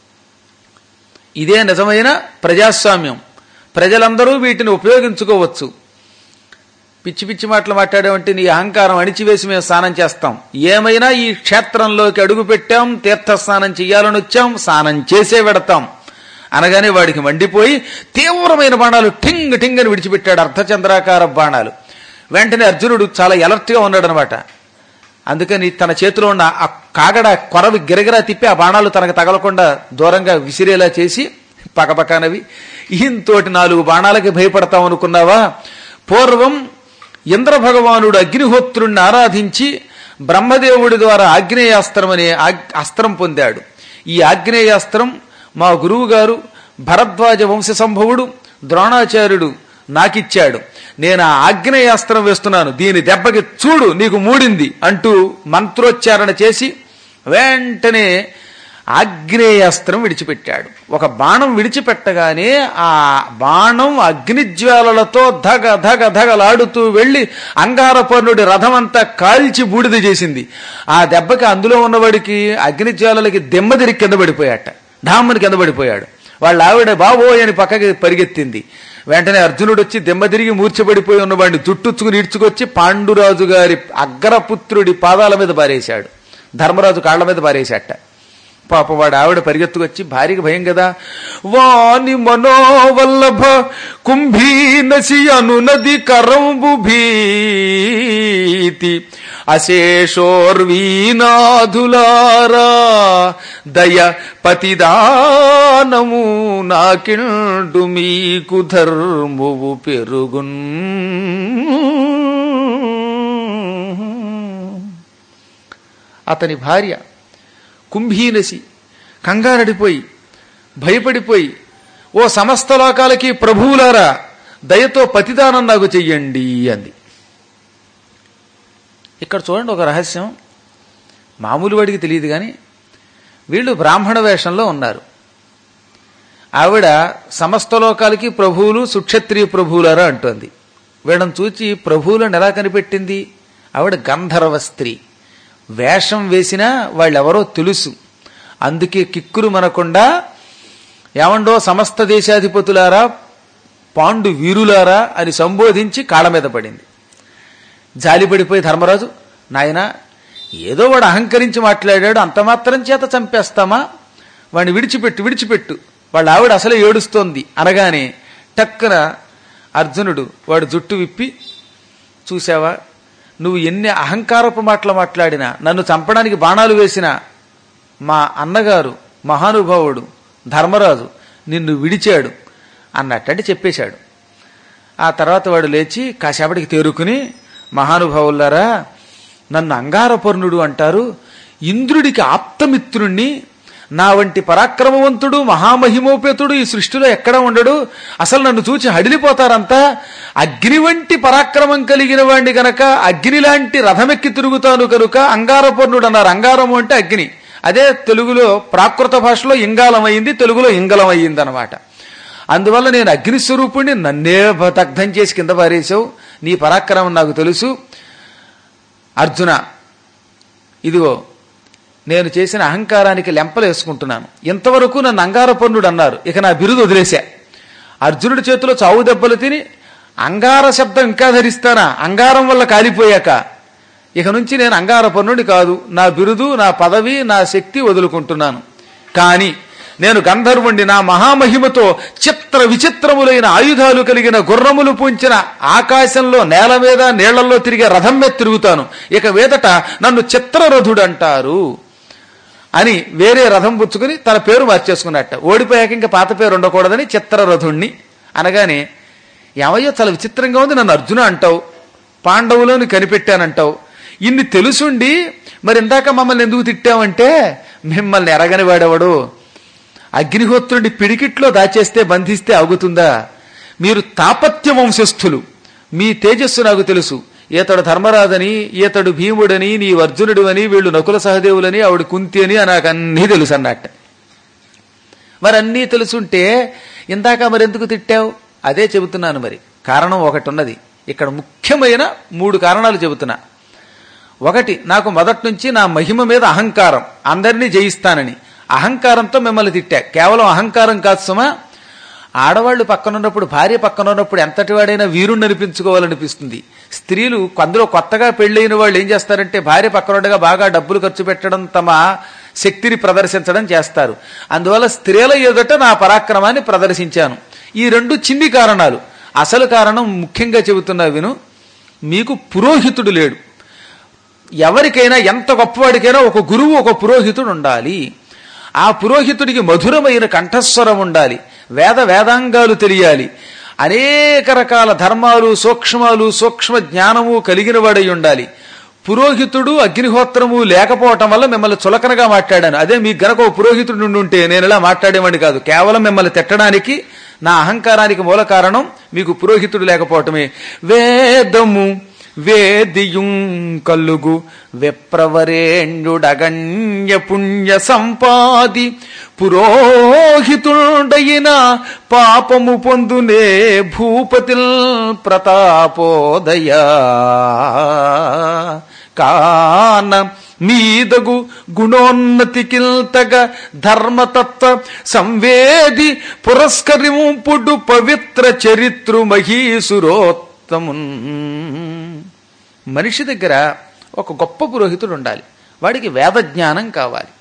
ఇదే నిజమైన ప్రజాస్వామ్యం ప్రజలందరూ వీటిని ఉపయోగించుకోవచ్చు పిచ్చి పిచ్చి మాటలు మాట్లాడామంటే నీ అహంకారం అణిచివేసి మేము స్నానం చేస్తాం ఏమైనా ఈ క్షేత్రంలోకి అడుగు పెట్టాం తీర్థ స్నానం చెయ్యాలని వచ్చాం స్నానం చేసే పెడతాం అనగానే వాడికి మండిపోయి తీవ్రమైన బాణాలు టింగ్ టింగ్ అని విడిచిపెట్టాడు అర్ధచంద్రాకార బాణాలు వెంటనే అర్జునుడు చాలా ఎలర్ట్గా ఉన్నాడు అనమాట అందుకని తన చేతిలో ఉన్న ఆ కాగడ కొరవి గిరగిరా తిప్పి ఆ బాణాలు తనకు తగలకుండా దూరంగా విసిరేలా చేసి పకపకానవి ఈయంతోటి నాలుగు బాణాలకి భయపడతాం అనుకున్నావా పూర్వం ఇంద్ర భగవానుడు అగ్నిహోత్రుణ్ణి ఆరాధించి బ్రహ్మదేవుడి ద్వారా ఆగ్నేయాస్త్రం అనే ఆగ్- అస్త్రం పొందాడు ఈ ఆగ్నేయాస్త్రం మా గురువు గారు భరద్వాజ వంశ సంభవుడు ద్రోణాచార్యుడు నాకిచ్చాడు నేను ఆ ఆగ్నేయాస్త్రం వేస్తున్నాను దీని దెబ్బకి చూడు నీకు మూడింది అంటూ మంత్రోచ్చారణ చేసి వెంటనే ఆగ్నేయాస్త్రం విడిచిపెట్టాడు ఒక బాణం విడిచిపెట్టగానే ఆ బాణం అగ్నిజ్వాలలతో ధగ ధగ ధగలాడుతూ వెళ్లి అంగారపర్ణుడి రథమంతా కాల్చి బూడిద చేసింది ఆ దెబ్బకి అందులో ఉన్నవాడికి అగ్నిజ్వాలలకి దెమ్మదిరి కింద పడిపోయాట ఢామ్మని కింద పడిపోయాడు వాళ్ళ ఆవిడ బాబోయ్ అని పక్కకి పరిగెత్తింది వెంటనే అర్జునుడు వచ్చి దెమ్మ తిరిగి మూర్చబడిపోయి ఉన్నవాడిని జుట్టుచ్చుకుని ఈడ్చుకొచ్చి పాండురాజు గారి అగ్రపుత్రుడి పాదాల మీద పారేశాడు ధర్మరాజు కాళ్ల మీద పారేశాట పాప వాడు ఆవిడ పరిగెత్తుకొచ్చి భార్యకి భయం కదా వాని మనోవల్లభ కుంభీనసి అనునది కరంబు భీతి అశేషోర్వీనాధులారా దయ పతిదానము నాకిండు మీకు ధర్మువు పెరుగున్ అతని భార్య కుంభీనసి కంగారడిపోయి భయపడిపోయి ఓ సమస్త లోకాలకి ప్రభువులారా దయతో పతిదానం నాకు చెయ్యండి అంది ఇక్కడ చూడండి ఒక రహస్యం మామూలు వాడికి తెలియదు కానీ వీళ్ళు బ్రాహ్మణ వేషంలో ఉన్నారు ఆవిడ సమస్త లోకాలకి ప్రభువులు సుక్షత్రియ ప్రభువులారా అంటోంది వీళ్ళని చూచి ప్రభువులను ఎలా కనిపెట్టింది ఆవిడ గంధర్వ స్త్రీ వేషం వేసినా వాళ్ళెవరో తెలుసు అందుకే కిక్కురు మనకుండా ఏమండో సమస్త దేశాధిపతులారా పాండు వీరులారా అని సంబోధించి కాళ్ళ మీద పడింది జాలిపడిపోయి ధర్మరాజు నాయన ఏదో వాడు అహంకరించి మాట్లాడాడు అంత మాత్రం చేత చంపేస్తామా వాడిని విడిచిపెట్టు విడిచిపెట్టు వాళ్ళ ఆవిడ అసలే ఏడుస్తోంది అనగానే టక్కున అర్జునుడు వాడు జుట్టు విప్పి చూసావా నువ్వు ఎన్ని అహంకారపు మాటలు మాట్లాడినా నన్ను చంపడానికి బాణాలు వేసినా మా అన్నగారు మహానుభావుడు ధర్మరాజు నిన్ను విడిచాడు అన్నట్టంటే చెప్పేశాడు ఆ తర్వాత వాడు లేచి కాసేపటికి తేరుకుని మహానుభావులారా నన్ను అంగారపర్ణుడు అంటారు ఇంద్రుడికి ఆప్తమిత్రుణ్ణి నా వంటి పరాక్రమవంతుడు మహామహిమోపేతుడు ఈ సృష్టిలో ఎక్కడ ఉండడు అసలు నన్ను చూచి హడిలిపోతారంతా అగ్ని వంటి పరాక్రమం కలిగిన వాడిని గనక అగ్ని లాంటి రథమెక్కి తిరుగుతాను కనుక అంగారపర్ణుడు అన్నారు అంగారము అంటే అగ్ని అదే తెలుగులో ప్రాకృత భాషలో ఇంగాలం అయింది తెలుగులో ఇంగలం అయ్యింది అనమాట అందువల్ల నేను అగ్నిస్వరూపుణ్ణి నన్నే దగ్ధం చేసి కింద పారేశావు నీ పరాక్రమం నాకు తెలుసు అర్జున ఇదిగో నేను చేసిన అహంకారానికి లెంపలు వేసుకుంటున్నాను ఇంతవరకు నన్ను అంగారపర్ణుడు అన్నారు ఇక నా బిరుదు వదిలేశా అర్జునుడి చేతిలో చావు దెబ్బలు తిని అంగార శబ్దం ఇంకా ధరిస్తానా అంగారం వల్ల కాలిపోయాక ఇక నుంచి నేను అంగారపర్ణుడి కాదు నా బిరుదు నా పదవి నా శక్తి వదులుకుంటున్నాను కానీ నేను గంధర్వుణ్ణి నా మహామహిమతో చిత్ర విచిత్రములైన ఆయుధాలు కలిగిన గుర్రములు పూంచిన ఆకాశంలో నేల మీద నీళ్లలో తిరిగే రథం మీద తిరుగుతాను ఇక మీదట నన్ను చిత్రరథుడు అంటారు అని వేరే రథం పుచ్చుకుని తన పేరు మార్చేసుకున్నట్ట ఓడిపోయాక ఇంకా పాత పేరు ఉండకూడదని చిత్రరథుణ్ణి అనగానే ఏమయ్యో చాలా విచిత్రంగా ఉంది నన్ను అర్జున అంటావు పాండవులను కనిపెట్టానంటావు ఇన్ని తెలుసుండి మరి ఇందాక మమ్మల్ని ఎందుకు తిట్టావంటే మిమ్మల్ని ఎరగని వాడెవడు అగ్నిహోత్రుడి పిడికిట్లో దాచేస్తే బంధిస్తే ఆగుతుందా మీరు తాపత్య వంశస్థులు మీ తేజస్సు నాకు తెలుసు ఈతడు ధర్మరాజని ఈతడు భీముడని నీ అర్జునుడు అని వీళ్ళు నకుల సహదేవులని ఆవిడ కుంతి అని నాకు అన్నీ తెలుసు అన్నట్ట మరి అన్నీ తెలుసుంటే ఇందాక మరి ఎందుకు తిట్టావు అదే చెబుతున్నాను మరి కారణం ఒకటి ఉన్నది ఇక్కడ ముఖ్యమైన మూడు కారణాలు చెబుతున్నా ఒకటి నాకు మొదటి నుంచి నా మహిమ మీద అహంకారం అందరినీ జయిస్తానని అహంకారంతో మిమ్మల్ని తిట్టా కేవలం అహంకారం కాదు సుమా ఆడవాళ్ళు పక్కనున్నప్పుడు భార్య పక్కనున్నప్పుడు ఎంతటి వాడైనా వీరుణ్ణి అనిపించుకోవాలనిపిస్తుంది స్త్రీలు అందులో కొత్తగా పెళ్ళైన వాళ్ళు ఏం చేస్తారంటే భార్య పక్కనుండగా బాగా డబ్బులు ఖర్చు పెట్టడం తమ శక్తిని ప్రదర్శించడం చేస్తారు అందువల్ల స్త్రీల ఎదుట నా పరాక్రమాన్ని ప్రదర్శించాను ఈ రెండు చిన్ని కారణాలు అసలు కారణం ముఖ్యంగా చెబుతున్నా విను మీకు పురోహితుడు లేడు ఎవరికైనా ఎంత గొప్పవాడికైనా ఒక గురువు ఒక పురోహితుడు ఉండాలి ఆ పురోహితుడికి మధురమైన కంఠస్వరం ఉండాలి వేద వేదాంగాలు తెలియాలి అనేక రకాల ధర్మాలు సూక్ష్మాలు సూక్ష్మ జ్ఞానము కలిగిన వాడై ఉండాలి పురోహితుడు అగ్నిహోత్రము లేకపోవటం వల్ల మిమ్మల్ని చులకనగా మాట్లాడాను అదే మీకు గనక ఓ పురోహితుడు నుండి ఉంటే నేను ఇలా మాట్లాడేవాడిని కాదు కేవలం మిమ్మల్ని తిట్టడానికి నా అహంకారానికి మూల కారణం మీకు పురోహితుడు లేకపోవటమే వేదము వేదియుం కల్లుగు విప్రవరేణ్యుడగణ్య పుణ్య సంపాది పురోహితుడైన పాపము పొందునే భూపతిల్ ప్రతాపోదయ కాన మీదగు గుణోన్నతికిల్తగ ధర్మతత్వ సంవేది పురస్కరింపుడు పవిత్ర చరిత్రు మహీసురోత్తమున్ మనిషి దగ్గర ఒక గొప్ప పురోహితుడు ఉండాలి వాడికి వేద జ్ఞానం కావాలి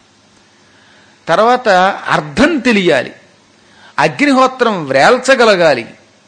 తర్వాత అర్థం తెలియాలి అగ్నిహోత్రం వ్రేల్చగలగాలి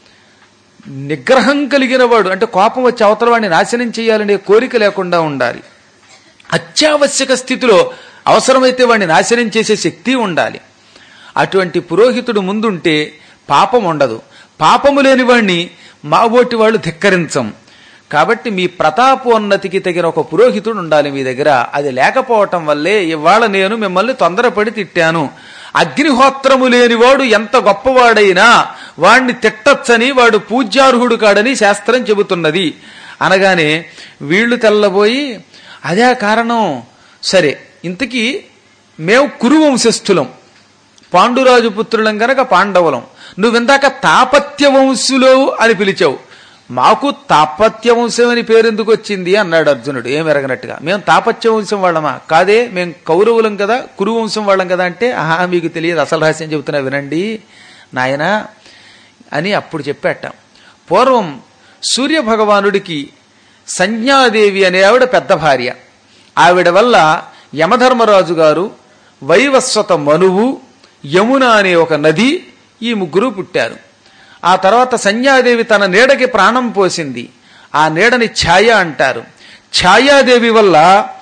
నిగ్రహం కలిగిన వాడు అంటే కోపం వచ్చి అవతల వాడిని నాశనం చేయాలనే కోరిక లేకుండా ఉండాలి అత్యావశ్యక స్థితిలో అవసరమైతే వాడిని నాశనం చేసే శక్తి ఉండాలి అటువంటి పురోహితుడు ముందుంటే పాపం ఉండదు పాపము లేని వాణ్ణి మాబోటి వాళ్ళు ధిక్కరించం కాబట్టి మీ ప్రతాపోన్నతికి తగిన ఒక పురోహితుడు ఉండాలి మీ దగ్గర అది లేకపోవటం వల్లే ఇవాళ నేను మిమ్మల్ని తొందరపడి తిట్టాను అగ్నిహోత్రము లేనివాడు ఎంత గొప్పవాడైనా వాణ్ణి తిట్టచ్చని వాడు పూజ్యార్హుడు కాడని శాస్త్రం చెబుతున్నది అనగానే వీళ్ళు తెల్లబోయి అదే కారణం సరే ఇంతకీ మేము కురు వంశస్థులం పాండురాజు పుత్రులం గనక పాండవులం నువ్విందాక తాపత్య వంశులు అని పిలిచావు మాకు తాపత్య వంశం అని పేరెందుకు వచ్చింది అన్నాడు అర్జునుడు ఏం ఎరగనట్టుగా మేము తాపత్య వంశం వాళ్ళమా కాదే మేము కౌరవులం కదా కురు వంశం వాళ్ళం కదా అంటే ఆహా మీకు తెలియదు అసలు రహస్యం చెబుతున్నా వినండి నాయనా అని అప్పుడు చెప్పాట పూర్వం సూర్య భగవానుడికి సంజ్ఞాదేవి అనే ఆవిడ పెద్ద భార్య ఆవిడ వల్ల యమధర్మరాజు గారు వైవస్వత మనువు యమున అనే ఒక నది ఈ ముగ్గురు పుట్టారు ఆ తర్వాత సంధ్యాదేవి తన నీడకి ప్రాణం పోసింది ఆ నీడని ఛాయ అంటారు ఛాయాదేవి వల్ల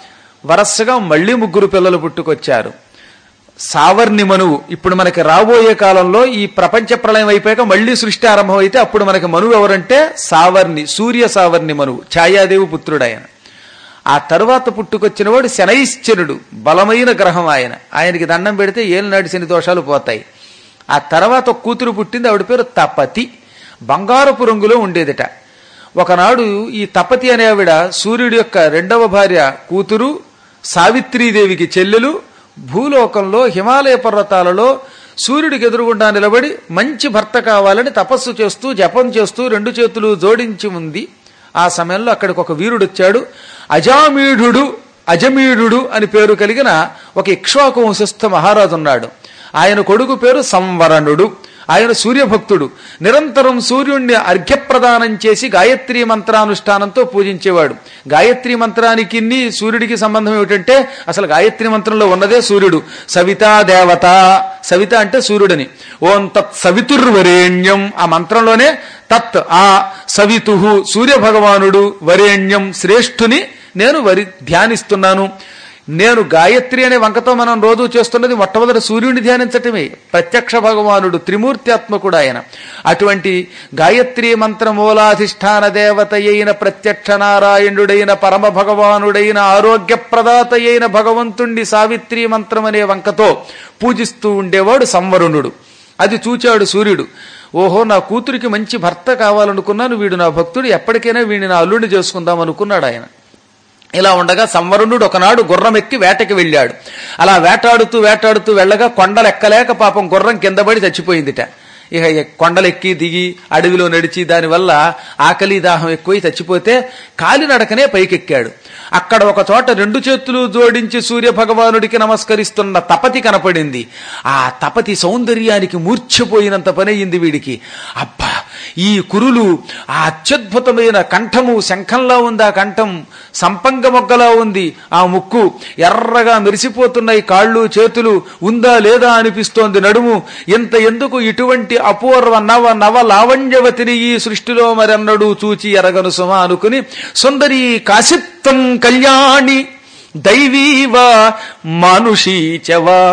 వరసగా మళ్ళీ ముగ్గురు పిల్లలు పుట్టుకొచ్చారు సావర్ణి మనువు ఇప్పుడు మనకి రాబోయే కాలంలో ఈ ప్రపంచ ప్రళయం అయిపోయాక మళ్ళీ సృష్టి ఆరంభం అయితే అప్పుడు మనకి మనువు ఎవరంటే సావర్ణి సూర్య సావర్ణి మనువు ఛాయాదేవి పుత్రుడు ఆయన ఆ తరువాత పుట్టుకొచ్చిన వాడు శనైశ్చరుడు బలమైన గ్రహం ఆయన ఆయనకి దండం పెడితే ఏలినాటి శని దోషాలు పోతాయి ఆ తర్వాత ఒక కూతురు పుట్టింది ఆవిడ పేరు తపతి బంగారపు రంగులో ఉండేదిట ఒకనాడు ఈ తపతి అనే ఆవిడ సూర్యుడి యొక్క రెండవ భార్య కూతురు సావిత్రీదేవికి చెల్లెలు భూలోకంలో హిమాలయ పర్వతాలలో సూర్యుడికి ఎదురుగుండా నిలబడి మంచి భర్త కావాలని తపస్సు చేస్తూ జపం చేస్తూ రెండు చేతులు జోడించి ఉంది ఆ సమయంలో అక్కడికి ఒక వీరుడు వచ్చాడు అజామీఢుడు అజమీఢుడు అని పేరు కలిగిన ఒక ఇక్ష్వాకు వంశస్థ మహారాజు ఉన్నాడు ఆయన కొడుకు పేరు సంవరణుడు ఆయన సూర్యభక్తుడు నిరంతరం సూర్యుణ్ణి అర్ఘ్యప్రదానం చేసి గాయత్రీ మంత్రానుష్ఠానంతో పూజించేవాడు గాయత్రీ మంత్రానికి సూర్యుడికి సంబంధం ఏమిటంటే అసలు గాయత్రీ మంత్రంలో ఉన్నదే సూర్యుడు సవితా దేవత సవిత అంటే సూర్యుడని ఓం తత్ సవితుర్వరేణ్యం ఆ మంత్రంలోనే తత్ ఆ సవితు సూర్య భగవానుడు వరేణ్యం శ్రేష్ఠుని నేను వరి ధ్యానిస్తున్నాను నేను గాయత్రి అనే వంకతో మనం రోజు చేస్తున్నది మొట్టమొదటి సూర్యుడిని ధ్యానించటమే ప్రత్యక్ష భగవానుడు త్రిమూర్త్యాత్మకుడు ఆయన అటువంటి గాయత్రి మంత్ర మూలాధిష్టాన దేవత అయిన ప్రత్యక్ష నారాయణుడైన పరమ భగవానుడైన ఆరోగ్య ప్రదాత అయిన భగవంతుణ్ణి సావిత్రి మంత్రం అనే వంకతో పూజిస్తూ ఉండేవాడు సంవరుణుడు అది చూచాడు సూర్యుడు ఓహో నా కూతురికి మంచి భర్త కావాలనుకున్నాను వీడు నా భక్తుడు ఎప్పటికైనా వీడిని నా అల్లుడిని చేసుకుందాం అనుకున్నాడు ఆయన ఇలా ఉండగా సంవరుణుడు ఒకనాడు గుర్రం ఎక్కి వేటకి వెళ్ళాడు అలా వేటాడుతూ వేటాడుతూ వెళ్ళగా కొండలు ఎక్కలేక పాపం గుర్రం కింద పడి చచ్చిపోయిందిట ఇక ఈ కొండలెక్కి దిగి అడవిలో నడిచి దానివల్ల ఆకలి దాహం ఎక్కువై చచ్చిపోతే కాలినడకనే పైకెక్కాడు అక్కడ ఒక చోట రెండు చేతులు జోడించి సూర్య భగవానుడికి నమస్కరిస్తున్న తపతి కనపడింది ఆ తపతి సౌందర్యానికి మూర్ఛపోయినంత పని అయింది వీడికి అబ్బా ఈ కురులు ఆ అత్యద్భుతమైన కంఠము శంఖంలా ఉంది ఆ కంఠం సంపంగ మొగ్గలా ఉంది ఆ ముక్కు ఎర్రగా మెరిసిపోతున్నాయి కాళ్ళు చేతులు ఉందా లేదా అనిపిస్తోంది నడుము ఇంత ఎందుకు ఇటువంటి అపూర్వ నవ నవ లావణ్యవతిని ఈ సృష్టిలో మరెన్నడూ చూచి ఎరగను సుమ అనుకుని సుందరి కాశిత్వం కళ్యాణి దైవీవా మానుషీచవా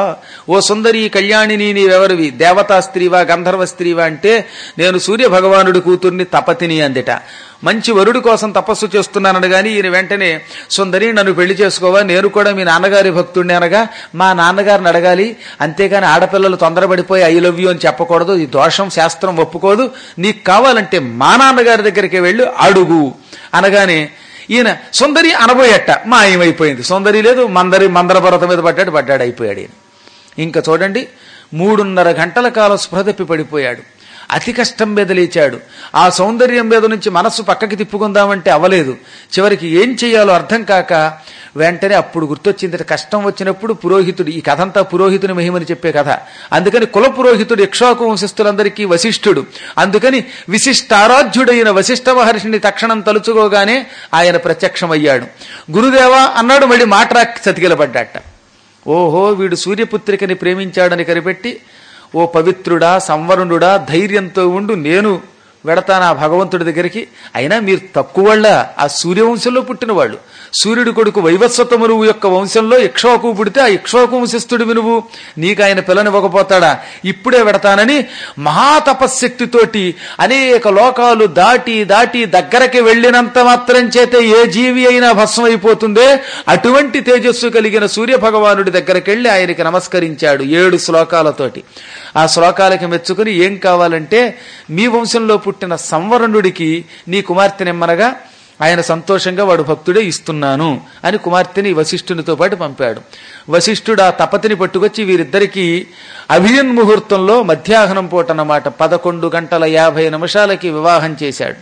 ఓ సుందరి కళ్యాణిని నీవెవరివి దేవతా స్త్రీవా గంధర్వ స్త్రీవా అంటే నేను సూర్య భగవానుడి కూతుర్ని తపతిని అందిట మంచి వరుడి కోసం తపస్సు చేస్తున్నానని గాని ఈయన వెంటనే సుందరి నన్ను పెళ్లి చేసుకోవా నేను కూడా మీ నాన్నగారి భక్తుడిని అనగా మా నాన్నగారిని అడగాలి అంతేగాని ఆడపిల్లలు తొందరపడిపోయి ఐ లవ్ యూ అని చెప్పకూడదు ఈ దోషం శాస్త్రం ఒప్పుకోదు నీకు కావాలంటే మా నాన్నగారి దగ్గరికి వెళ్ళి అడుగు అనగానే ఈయన సుందరి అనబోయట మాయమైపోయింది సుందరి లేదు మందరి మందర పర్వతం మీద పడ్డాడు పడ్డాడు అయిపోయాడు ఈయన ఇంకా చూడండి మూడున్నర గంటల కాలం స్పృహ తప్పి పడిపోయాడు అతి కష్టం మీద లేచాడు ఆ సౌందర్యం మీద నుంచి మనస్సు పక్కకి తిప్పుకుందామంటే అవలేదు చివరికి ఏం చేయాలో అర్థం కాక వెంటనే అప్పుడు గుర్తొచ్చింది కష్టం వచ్చినప్పుడు పురోహితుడు ఈ కథ అంతా పురోహితుని మహిమని చెప్పే కథ అందుకని కుల పురోహితుడు ఇక్ష్వాకు వంశస్థులందరికీ వశిష్ఠుడు అందుకని విశిష్టారాధ్యుడైన వశిష్ఠ మహర్షిని తక్షణం తలుచుకోగానే ఆయన ప్రత్యక్షమయ్యాడు గురుదేవా అన్నాడు మళ్ళీ మాట్రాక్ చతికిలబడ్డాట ఓహో వీడు సూర్యపుత్రికని ప్రేమించాడని కనిపెట్టి ఓ పవిత్రుడా సంవరుణుడా ధైర్యంతో ఉండు నేను వెడతాను ఆ భగవంతుడి దగ్గరికి అయినా మీరు తక్కువ వాళ్ళ ఆ సూర్యవంశంలో పుట్టిన వాళ్ళు సూర్యుడి కొడుకు వైవస్వతమునువు యొక్క వంశంలో ఇక్ష్వాకు పుడితే ఆ ఇక్ష్వాకు వంశస్థుడు వినువు నీకు ఆయన పిల్లనివ్వకపోతాడా ఇప్పుడే వెడతానని మహాతపశక్తితోటి అనేక లోకాలు దాటి దాటి దగ్గరకి వెళ్ళినంత మాత్రం చేతే ఏ జీవి అయినా భస్మం అయిపోతుందే అటువంటి తేజస్సు కలిగిన సూర్య భగవానుడి దగ్గరికి వెళ్ళి ఆయనకి నమస్కరించాడు ఏడు శ్లోకాలతోటి ఆ శ్లోకాలకి మెచ్చుకుని ఏం కావాలంటే మీ వంశంలో పుట్టిన సంవరణుడికి నీ కుమార్తెనిమ్మనగా ఆయన సంతోషంగా వాడు భక్తుడే ఇస్తున్నాను అని కుమార్తెని వశిష్ఠునితో పాటు పంపాడు వశిష్ఠుడు ఆ తపతిని పట్టుకొచ్చి వీరిద్దరికీ అభియన్ ముహూర్తంలో మధ్యాహ్నం పూట అన్నమాట పదకొండు గంటల యాభై నిమిషాలకి వివాహం చేశాడు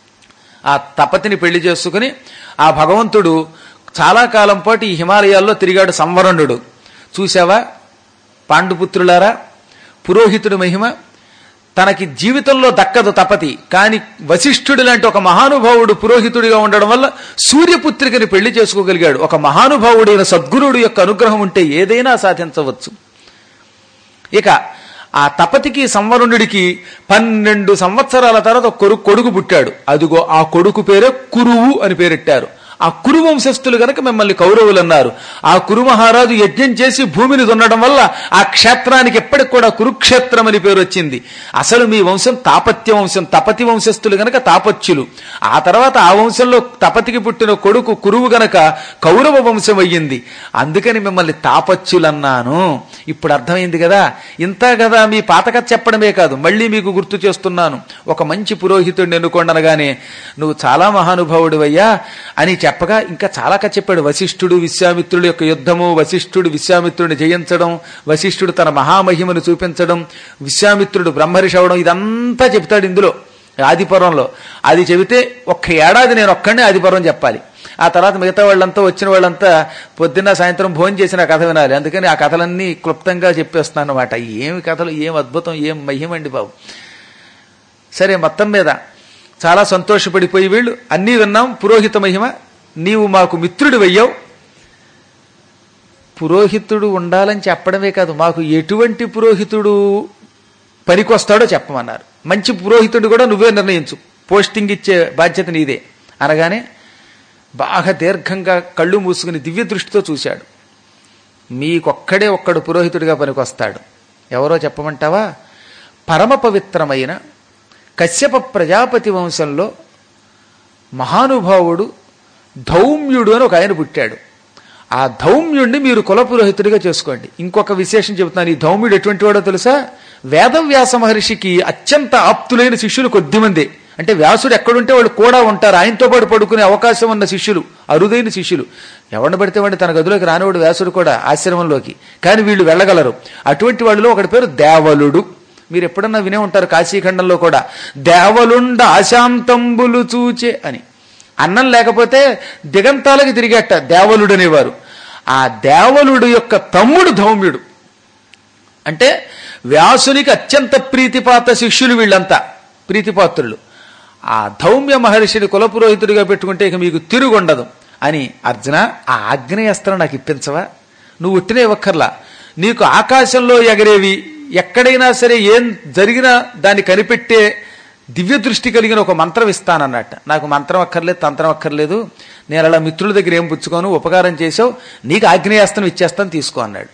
ఆ తపతిని పెళ్లి చేసుకుని ఆ భగవంతుడు చాలా కాలం పాటు ఈ హిమాలయాల్లో తిరిగాడు సంవరణుడు చూసావా పాండుపుత్రులారా పురోహితుడి మహిమ తనకి జీవితంలో దక్కదు తపతి కాని వశిష్ఠుడి లాంటి ఒక మహానుభావుడు పురోహితుడిగా ఉండడం వల్ల సూర్యపుత్రికని పెళ్లి చేసుకోగలిగాడు ఒక మహానుభావుడైన సద్గురుడు యొక్క అనుగ్రహం ఉంటే ఏదైనా సాధించవచ్చు ఇక ఆ తపతికి సంవరుణుడికి పన్నెండు సంవత్సరాల తర్వాత ఒక కొడుకు కొడుకు పుట్టాడు అదిగో ఆ కొడుకు పేరే కురువు అని పేరెట్టారు ఆ కురు వంశస్థులు గనక మిమ్మల్ని కౌరవులు అన్నారు ఆ కురు మహారాజు యజ్ఞం చేసి భూమిని దున్నడం వల్ల ఆ క్షేత్రానికి ఎప్పటికి కూడా కురుక్షేత్రం అని పేరు వచ్చింది అసలు మీ వంశం తాపత్య వంశం తపతి వంశస్థులు గనక తాపత్యులు ఆ తర్వాత ఆ వంశంలో తపతికి పుట్టిన కొడుకు కురువు గనక కౌరవ వంశం అయ్యింది అందుకని మిమ్మల్ని తాపత్యులన్నాను ఇప్పుడు అర్థమైంది కదా ఇంత కదా మీ పాతకథ చెప్పడమే కాదు మళ్ళీ మీకు గుర్తు చేస్తున్నాను ఒక మంచి పురోహితుడిని ఎన్నుకోండి అనగానే నువ్వు చాలా మహానుభావుడివయ్యా అని చెప్పగా ఇంకా చాలా కథ చెప్పాడు వశిష్ఠుడు విశ్వామిత్రుడి యొక్క యుద్ధము వశిష్ఠుడు విశ్వామిత్రుడిని జయించడం వశిష్ఠుడు తన మహామహిమను చూపించడం విశ్వామిత్రుడు బ్రహ్మరిషి అవడం ఇదంతా చెప్తాడు ఇందులో ఆదిపర్వంలో అది చెబితే ఒక్క ఏడాది నేను ఒక్కడే ఆదిపర్వం చెప్పాలి ఆ తర్వాత మిగతా వాళ్ళంతా వచ్చిన వాళ్ళంతా పొద్దున్న సాయంత్రం భోజనం చేసిన కథ వినాలి అందుకని ఆ కథలన్నీ క్లుప్తంగా చెప్పేస్తున్నాను అనమాట ఏమి కథలు ఏం అద్భుతం ఏం మహిమండి బాబు సరే మొత్తం మీద చాలా సంతోషపడిపోయి వీళ్ళు అన్నీ విన్నాం పురోహిత మహిమ నీవు మాకు మిత్రుడు వెయ్యావు పురోహితుడు ఉండాలని చెప్పడమే కాదు మాకు ఎటువంటి పురోహితుడు పనికొస్తాడో చెప్పమన్నారు మంచి పురోహితుడు కూడా నువ్వే నిర్ణయించు పోస్టింగ్ ఇచ్చే బాధ్యత నీదే అనగానే బాగా దీర్ఘంగా కళ్ళు మూసుకుని దివ్య దృష్టితో చూశాడు మీకొక్కడే ఒక్కడు పురోహితుడిగా పనికొస్తాడు ఎవరో చెప్పమంటావా పరమ పవిత్రమైన కశ్యప ప్రజాపతి వంశంలో మహానుభావుడు ధౌమ్యుడు అని ఒక ఆయన పుట్టాడు ఆ ధౌమ్యుడిని మీరు కులపురోహితుడిగా చేసుకోండి ఇంకొక విశేషం చెబుతున్నాను ఈ ధౌమ్యుడు ఎటువంటి వాడో తెలుసా వేదవ్యాస మహర్షికి అత్యంత ఆప్తులైన శిష్యులు కొద్దిమంది అంటే వ్యాసుడు ఎక్కడుంటే వాళ్ళు కూడా ఉంటారు ఆయనతో పాటు పడుకునే అవకాశం ఉన్న శిష్యులు అరుదైన శిష్యులు ఎవరిని పడితే వాడిని తన గదిలోకి రానివాడు వ్యాసుడు కూడా ఆశ్రమంలోకి కానీ వీళ్ళు వెళ్ళగలరు అటువంటి వాళ్ళలో ఒకటి పేరు దేవలుడు మీరు ఎప్పుడన్నా వినే ఉంటారు కాశీఖండంలో కూడా దేవలుండ అశాంతంబులు చూచే అని అన్నం లేకపోతే దిగంతాలకి తిరిగేట దేవలుడు అనేవారు ఆ దేవలుడు యొక్క తమ్ముడు ధౌమ్యుడు అంటే వ్యాసునికి అత్యంత ప్రీతిపాత శిష్యులు వీళ్ళంతా ప్రీతిపాత్రులు ఆ ధౌమ్య మహర్షిని కులపురోహితుడిగా పెట్టుకుంటే ఇక మీకు తిరుగుండదు అని అర్జున ఆ ఆగ్నేయాస్త్రం నాకు ఇప్పించవా నువ్వు ఉట్టినే ఒక్కర్లా నీకు ఆకాశంలో ఎగరేవి ఎక్కడైనా సరే ఏం జరిగినా దాన్ని కనిపెట్టే దివ్య దృష్టి కలిగిన ఒక మంత్రం ఇస్తానన్నట్ట నాకు మంత్రం అక్కర్లేదు తంత్రం అక్కర్లేదు నేను అలా మిత్రుల దగ్గర ఏం పుచ్చుకోను ఉపకారం చేసావు నీకు ఆగ్నేయాస్త్రం ఇచ్చేస్తాను తీసుకో అన్నాడు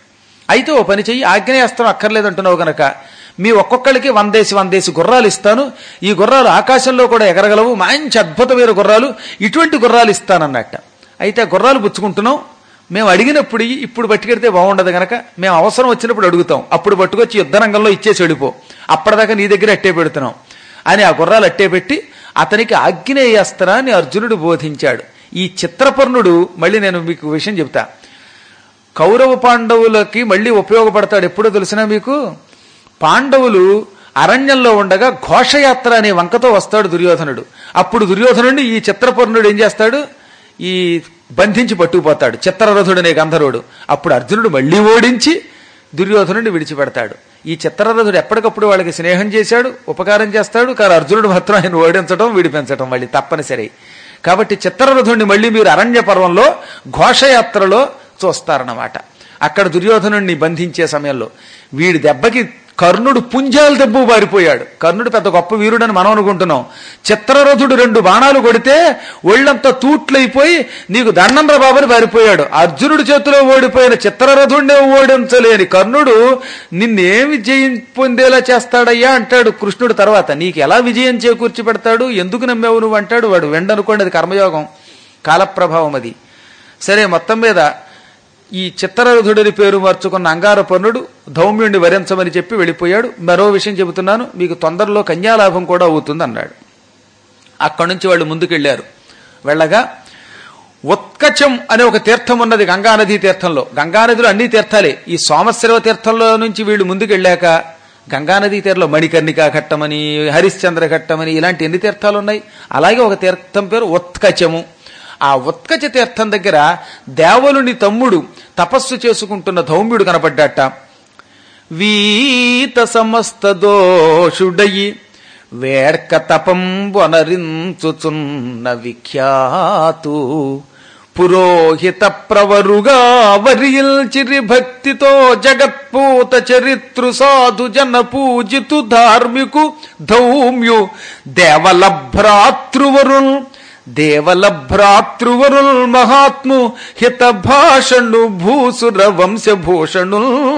అయితే ఓ పని చెయ్యి ఆగ్నేయాస్త్రం అక్కర్లేదంటున్నావు గనక మీ ఒక్కొక్కరికి వందేసి వందేసి గుర్రాలు ఇస్తాను ఈ గుర్రాలు ఆకాశంలో కూడా ఎగరగలవు మంచి అద్భుతమైన గుర్రాలు ఇటువంటి గుర్రాలు ఇస్తానన్నట్ట అయితే ఆ గుర్రాలు పుచ్చుకుంటున్నాం మేము అడిగినప్పుడు ఇయ్యి, ఇప్పుడు పట్టుకెడితే బాగుండదు గనక మేము అవసరం వచ్చినప్పుడు అడుగుతాం అప్పుడు పట్టుకొచ్చి యుద్ధ రంగంలో ఇచ్చేసి వెళ్ళిపో అప్పటిదాకా నీ దగ్గర అట్టే పెడుతున్నాం అని ఆ గుర్రాలు అట్టే పెట్టి అతనికి ఆగ్నేయాస్త్రాన్ని అర్జునుడు బోధించాడు ఈ చిత్రపర్ణుడు మళ్ళీ నేను మీకు విషయం చెప్తా కౌరవ పాండవులకి మళ్ళీ ఉపయోగపడతాడు ఎప్పుడో తెలిసినా మీకు పాండవులు అరణ్యంలో ఉండగా ఘోషయాత్ర అనే వంకతో వస్తాడు దుర్యోధనుడు అప్పుడు దుర్యోధనుడిని ఈ చిత్రపర్ణుడు ఏం చేస్తాడు ఈ బంధించి పట్టుకుపోతాడు చిత్రరథుడు అనే గంధర్వుడు అప్పుడు అర్జునుడు మళ్ళీ ఓడించి దుర్యోధనుడిని విడిచిపెడతాడు ఈ చిత్రరథుడు ఎప్పటికప్పుడు వాళ్ళకి స్నేహం చేశాడు ఉపకారం చేస్తాడు కానీ అర్జునుడు మాత్రం ఆయన ఓడించడం విడిపించడం మళ్ళీ తప్పనిసరి కాబట్టి చిత్రరథుడిని మళ్ళీ మీరు అరణ్య పర్వంలో ఘోషయాత్రలో చూస్తారన్నమాట అక్కడ దుర్యోధనుడిని బంధించే సమయంలో వీడి దెబ్బకి కర్ణుడు పుంజాలు దెబ్బ పారిపోయాడు కర్ణుడు పెద్ద గొప్ప వీరుడని మనం అనుకుంటున్నాం చిత్రరథుడు రెండు బాణాలు కొడితే ఒళ్ళంతా తూట్లైపోయి నీకు దండంర బాబని పారిపోయాడు అర్జునుడి చేతిలో ఓడిపోయిన చిత్రరథుడినే ఓడించలేని కర్ణుడు నిన్నేం విజయం పొందేలా చేస్తాడయ్యా అంటాడు కృష్ణుడు తర్వాత నీకు ఎలా విజయం చేకూర్చి పెడతాడు ఎందుకు నమ్మావు నువ్వు అంటాడు వాడు వెండనుకోండి అది కర్మయోగం కాలప్రభావం అది సరే మొత్తం మీద ఈ చిత్రరథుడిని పేరు మార్చుకున్న అంగారపర్ణుడు ధౌమ్యుణ్ణి వరించమని చెప్పి వెళ్ళిపోయాడు మరో విషయం చెబుతున్నాను మీకు తొందరలో కన్యాలాభం కూడా అవుతుంది అన్నాడు అక్కడి నుంచి వాళ్ళు ముందుకెళ్లారు వెళ్ళగా ఉత్కచం అనే ఒక తీర్థం ఉన్నది గంగానదీ తీర్థంలో గంగానదిలో అన్ని తీర్థాలే ఈ సోమశ్రవ తీర్థంలో నుంచి వీళ్ళు ముందుకెళ్ళాక గంగానదీ తీరంలో మణికర్ణిక ఘట్టమని హరిశ్చంద్ర ఘట్టమని ఇలాంటి ఎన్ని తీర్థాలు ఉన్నాయి అలాగే ఒక తీర్థం పేరు ఉత్కచము ఆ ఉత్కచ తీర్థం దగ్గర దేవలుని తమ్ముడు తపస్సు చేసుకుంటున్న ధౌమ్యుడు కనపడ్డాట వీత సమస్త దోషుడయి వేడ్క తపం వనరించుచున్న విఖ్యాతు పురోహిత ప్రవరుగా వరియిల్చిరి భక్తితో జగత్పూత చరిత్రు సాధు జన పూజితు ధార్మికు ధౌమ్యు దేవల భ్రాతృవరుల్ దేవల భ్రాతృవరుల్ మహాత్ము హిత భాషణు భూసుర వంశభూషణు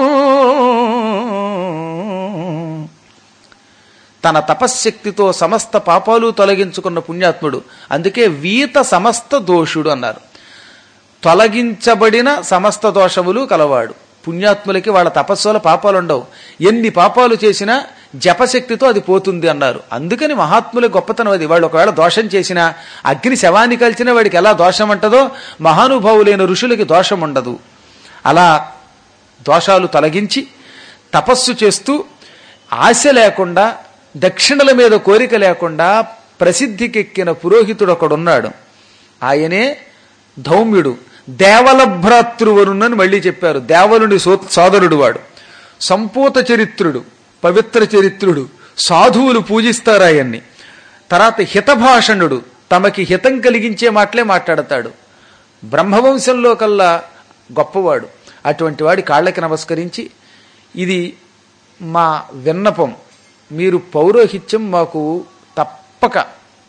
తన తపశ్శక్తితో సమస్త పాపాలు తొలగించుకున్న పుణ్యాత్ముడు అందుకే వీత సమస్త దోషుడు అన్నారు తొలగించబడిన సమస్త దోషములు కలవాడు పుణ్యాత్ములకి వాళ్ళ తపస్సుల పాపాలు ఉండవు ఎన్ని పాపాలు చేసినా జపశక్తితో అది పోతుంది అన్నారు అందుకని మహాత్ముల గొప్పతనం అది వాళ్ళు ఒకవేళ దోషం చేసినా అగ్ని శవాన్ని కలిసిన వాడికి ఎలా దోషం అంటదో మహానుభావులైన ఋషులకి దోషం ఉండదు అలా దోషాలు తొలగించి తపస్సు చేస్తూ ఆశ లేకుండా దక్షిణల మీద కోరిక లేకుండా ప్రసిద్ధికెక్కిన పురోహితుడు ఒకడున్నాడు ఆయనే ధౌమ్యుడు దేవల భ్రాతృవరుణని మళ్ళీ చెప్పారు దేవలుని సో సోదరుడు వాడు సంపూత చరిత్రుడు పవిత్ర చరిత్రుడు సాధువులు పూజిస్తారు ఆయన్ని తర్వాత హితభాషణుడు తమకి హితం కలిగించే మాటలే మాట్లాడతాడు బ్రహ్మవంశంలో కల్లా గొప్పవాడు అటువంటి వాడి కాళ్ళకి నమస్కరించి ఇది మా విన్నపం మీరు పౌరోహిత్యం మాకు తప్పక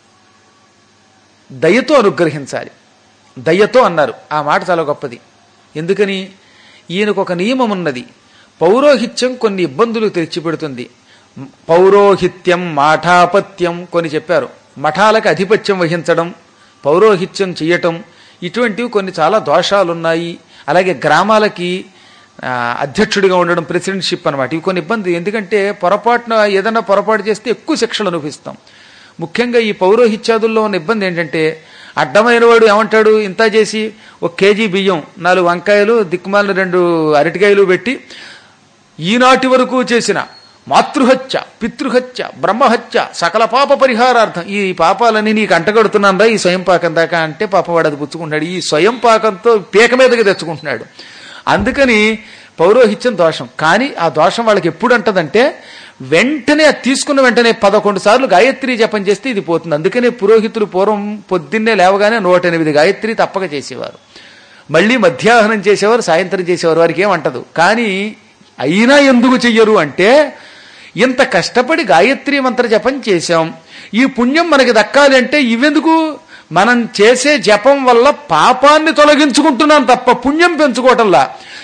దయతో అనుగ్రహించాలి దయతో అన్నారు ఆ మాట చాలా గొప్పది ఎందుకని ఈయనకు ఒక నియమం ఉన్నది పౌరోహిత్యం కొన్ని ఇబ్బందులు తెచ్చిపెడుతుంది పౌరోహిత్యం మాఠాపత్యం కొన్ని చెప్పారు మఠాలకు అధిపత్యం వహించడం పౌరోహిత్యం చెయ్యటం ఇటువంటివి కొన్ని చాలా దోషాలున్నాయి అలాగే గ్రామాలకి ఆ, అధ్యక్షుడిగా ఉండడం ప్రెసిడెంట్షిప్ అనమాట ఇవి కొన్ని ఇబ్బంది ఎందుకంటే పొరపాటున ఏదైనా పొరపాటు చేస్తే ఎక్కువ శిక్షలు అనుభవిస్తాం ముఖ్యంగా ఈ పౌరోహిత్యాదుల్లో ఉన్న ఇబ్బంది ఏంటంటే అడ్డమైన వాడు ఏమంటాడు ఇంత చేసి ఒక కేజీ బియ్యం నాలుగు వంకాయలు దిక్కుమాలిన రెండు అరటికాయలు పెట్టి ఈనాటి వరకు చేసిన మాతృహత్య పితృహత్య బ్రహ్మహత్య సకల పాప పరిహారార్థం ఈ పాపాలని నీకు అంటగడుతున్నాను రా ఈ స్వయం పాకం దాకా అంటే పాపవాడు అది పుచ్చుకుంటాడు ఈ స్వయం పాకంతో పీక మీదకి తెచ్చుకుంటున్నాడు అందుకని పౌరోహిత్యం దోషం కానీ ఆ దోషం వాళ్ళకి ఎప్పుడు అంటదంటే వెంటనే అది తీసుకున్న వెంటనే పదకొండు సార్లు గాయత్రి జపం చేస్తే ఇది పోతుంది అందుకనే పురోహితులు పూర్వం పొద్దున్నే లేవగానే నూట ఎనిమిది గాయత్రి తప్పక చేసేవారు మళ్ళీ మధ్యాహ్నం చేసేవారు సాయంత్రం చేసేవారు వారికి ఏమంటదు కానీ అయినా ఎందుకు చెయ్యరు అంటే ఇంత కష్టపడి గాయత్రి మంత్ర జపం చేశాం ఈ పుణ్యం మనకి దక్కాలి అంటే ఇవెందుకు మనం చేసే జపం వల్ల పాపాన్ని తొలగించుకుంటున్నాం తప్ప పుణ్యం పెంచుకోవటంలా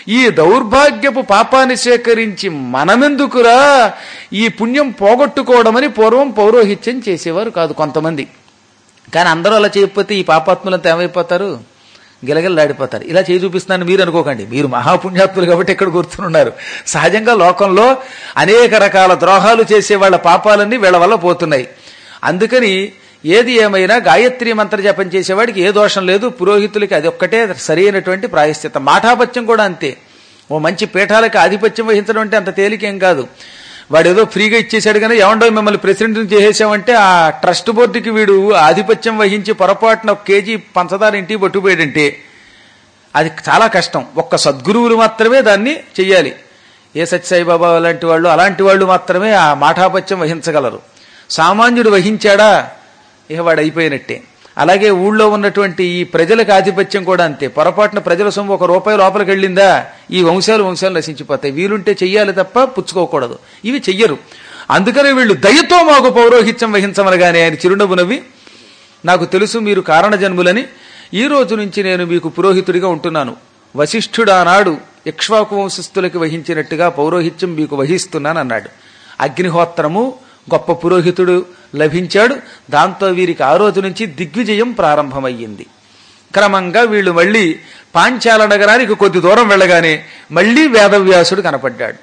ఈ దౌర్భాగ్యపు పాపాన్ని సేకరించి మనమెందుకురా ఈ పుణ్యం పోగొట్టుకోవడమని పూర్వం పౌరోహిత్యం చేసేవారు కాదు కొంతమంది కానీ అందరూ అలా చేయకపోతే ఈ పాపాత్ములంతా ఏమైపోతారు గిలగిల్లాడిపోతారు ఇలా చేయి చూపిస్తున్నాను మీరు అనుకోకండి మీరు మహాపుణ్యాత్ములు కాబట్టి ఇక్కడ కూర్చున్నారు సహజంగా లోకంలో అనేక రకాల ద్రోహాలు చేసే వాళ్ళ పాపాలన్నీ వీళ్ళ వల్ల పోతున్నాయి అందుకని ఏది ఏమైనా గాయత్రి మంత్ర జపం చేసేవాడికి ఏ దోషం లేదు పురోహితులకి అది ఒక్కటే సరైనటువంటి ప్రాయశ్చిత్తం మాఠాపత్యం కూడా అంతే ఓ మంచి పీఠాలకి ఆధిపత్యం వహించడం అంటే అంత తేలికేం కాదు వాడు ఏదో ఫ్రీగా ఇచ్చేశాడు కానీ ఏమండో మిమ్మల్ని ప్రెసిడెంట్ చేసేసామంటే ఆ ట్రస్ట్ బోర్డుకి వీడు ఆధిపత్యం వహించి పొరపాటున ఒక కేజీ పంచదార ఇంటికి పట్టుకుపోయాడంటే అది చాలా కష్టం ఒక్క సద్గురువులు మాత్రమే దాన్ని చెయ్యాలి ఏ సత్యసాయిబాబా లాంటి వాళ్ళు అలాంటి వాళ్ళు మాత్రమే ఆ మాఠాపత్యం వహించగలరు సామాన్యుడు వహించాడా ఇక వాడు అయిపోయినట్టే అలాగే ఊళ్ళో ఉన్నటువంటి ఈ ప్రజలకు ఆధిపత్యం కూడా అంతే పొరపాటున ప్రజల సొమ్ము ఒక రూపాయి లోపలికి వెళ్ళిందా ఈ వంశాలు వంశాలు నశించిపోతాయి వీలుంటే చెయ్యాలి తప్ప పుచ్చుకోకూడదు ఇవి చెయ్యరు అందుకనే వీళ్ళు దయతో మాకు పౌరోహిత్యం వహించమనగానే ఆయన చిరునవ్వు నవ్వి నాకు తెలుసు మీరు కారణ జన్ములని ఈ రోజు నుంచి నేను మీకు పురోహితుడిగా ఉంటున్నాను వశిష్ఠుడు ఆనాడు ఇక్ష్వాకు వంశస్థులకి వహించినట్టుగా పౌరోహిత్యం మీకు వహిస్తున్నాను అన్నాడు అగ్నిహోత్రము గొప్ప పురోహితుడు లభించాడు దాంతో వీరికి ఆ రోజు నుంచి దిగ్విజయం ప్రారంభమయ్యింది క్రమంగా వీళ్ళు మళ్ళీ పాంచాల నగరానికి కొద్ది దూరం వెళ్ళగానే మళ్ళీ వేదవ్యాసుడు కనపడ్డాడు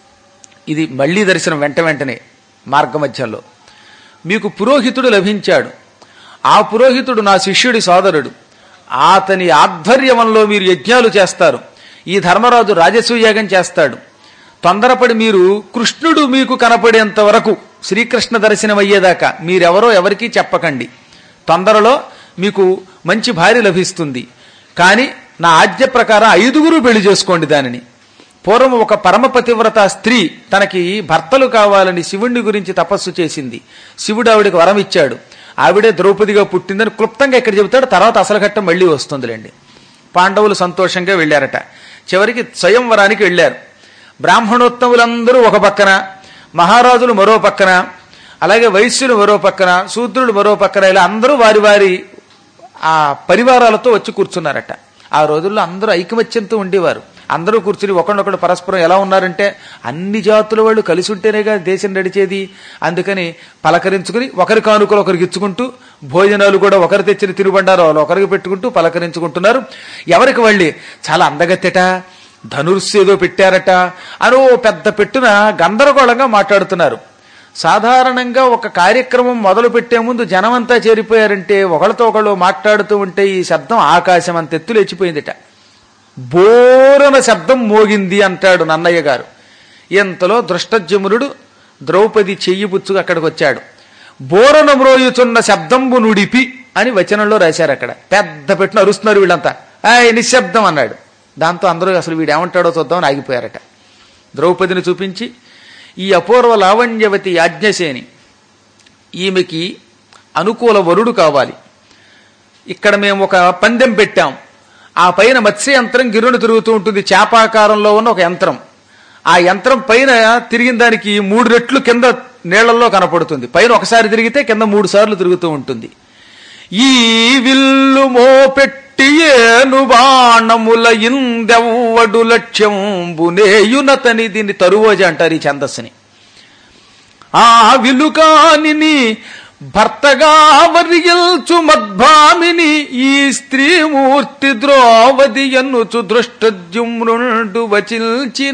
ఇది మళ్ళీ దర్శనం వెంట వెంటనే మార్గమధ్యంలో మీకు పురోహితుడు లభించాడు ఆ పురోహితుడు నా శిష్యుడి సోదరుడు అతని ఆధ్వర్యంలో మీరు యజ్ఞాలు చేస్తారు ఈ ధర్మరాజు రాజసూయాగం చేస్తాడు తొందరపడి మీరు కృష్ణుడు మీకు కనపడేంత వరకు శ్రీకృష్ణ దర్శనం అయ్యేదాకా మీరెవరో ఎవరికీ చెప్పకండి తొందరలో మీకు మంచి భార్య లభిస్తుంది కానీ నా ఆజ్ఞ ప్రకారం ఐదుగురు పెళ్లి చేసుకోండి దానిని పూర్వం ఒక పరమ పతివ్రత స్త్రీ తనకి భర్తలు కావాలని శివుణ్ణి గురించి తపస్సు చేసింది శివుడు ఆవిడకి వరం ఇచ్చాడు ఆవిడే ద్రౌపదిగా పుట్టిందని క్లుప్తంగా ఇక్కడ చెబుతాడు తర్వాత అసలు ఘట్టం మళ్ళీ వస్తుందిలేండి పాండవులు సంతోషంగా వెళ్ళారట చివరికి స్వయంవరానికి వెళ్ళారు బ్రాహ్మణోత్తములందరూ ఒక పక్కన మహారాజులు మరో పక్కన అలాగే వైశ్యులు మరో పక్కన శూద్రులు మరో పక్కన ఇలా అందరూ వారి వారి ఆ పరివారాలతో వచ్చి కూర్చున్నారట ఆ రోజుల్లో అందరూ ఐకమత్యంతో ఉండేవారు అందరూ కూర్చుని ఒకరినొకడు పరస్పరం ఎలా ఉన్నారంటే అన్ని జాతుల వాళ్ళు కలిసి ఉంటేనేగా దేశం నడిచేది అందుకని పలకరించుకుని ఒకరి కానుకలు ఒకరికి ఇచ్చుకుంటూ భోజనాలు కూడా ఒకరు తెచ్చిన తిరుబండారు వాళ్ళు ఒకరికి పెట్టుకుంటూ పలకరించుకుంటున్నారు ఎవరికి వాళ్ళి చాలా అందగత్తెట ధనుర్సు ఏదో పెట్టారట అని ఓ పెద్ద పెట్టున గందరగోళంగా మాట్లాడుతున్నారు సాధారణంగా ఒక కార్యక్రమం మొదలు పెట్టే ముందు జనమంతా చేరిపోయారంటే ఒకళ్ళతో ఒకళ్ళు మాట్లాడుతూ ఉంటే ఈ శబ్దం ఆకాశం అంత ఎత్తు లేచిపోయిందిట బోరన శబ్దం మోగింది అంటాడు నన్నయ్య గారు ఇంతలో దృష్టజమునుడు ద్రౌపది చెయ్యి పుచ్చుకు అక్కడికి వచ్చాడు బోరన మ్రోయుచున్న శబ్దంబు నుడిపి అని వచనంలో రాశారు అక్కడ పెద్ద పెట్టున అరుస్తున్నారు వీళ్ళంతా ఆయ్ నిశ్శబ్దం అన్నాడు దాంతో అందరూ అసలు వీడు ఏమంటాడో చూద్దామని ఆగిపోయారట ద్రౌపదిని చూపించి ఈ అపూర్వ లావణ్యవతి యాజ్ఞసేని ఈమెకి అనుకూల వరుడు కావాలి ఇక్కడ మేము ఒక పందెం పెట్టాం ఆ పైన మత్స్య యంత్రం గిరును తిరుగుతూ ఉంటుంది చేపాకారంలో ఉన్న ఒక యంత్రం ఆ యంత్రం పైన తిరిగిన దానికి మూడు రెట్లు కింద నీళ్లలో కనపడుతుంది పైన ఒకసారి తిరిగితే కింద మూడు సార్లు తిరుగుతూ ఉంటుంది ఈ విల్లు మోపెట్టి ఏను బాణముల ఇందెవ్వడు లక్ష్యంబునేయునతని దీన్ని తరువోజ అంటారు ఈ ఛందస్సుని ఆ విలుకానిని భర్తగా వర్యల్చు మద్భామిని ఈ స్త్రీమూర్తి ద్రోవది ఎన్నుచు దృష్టద్యుమ్రుండు వచిల్చిన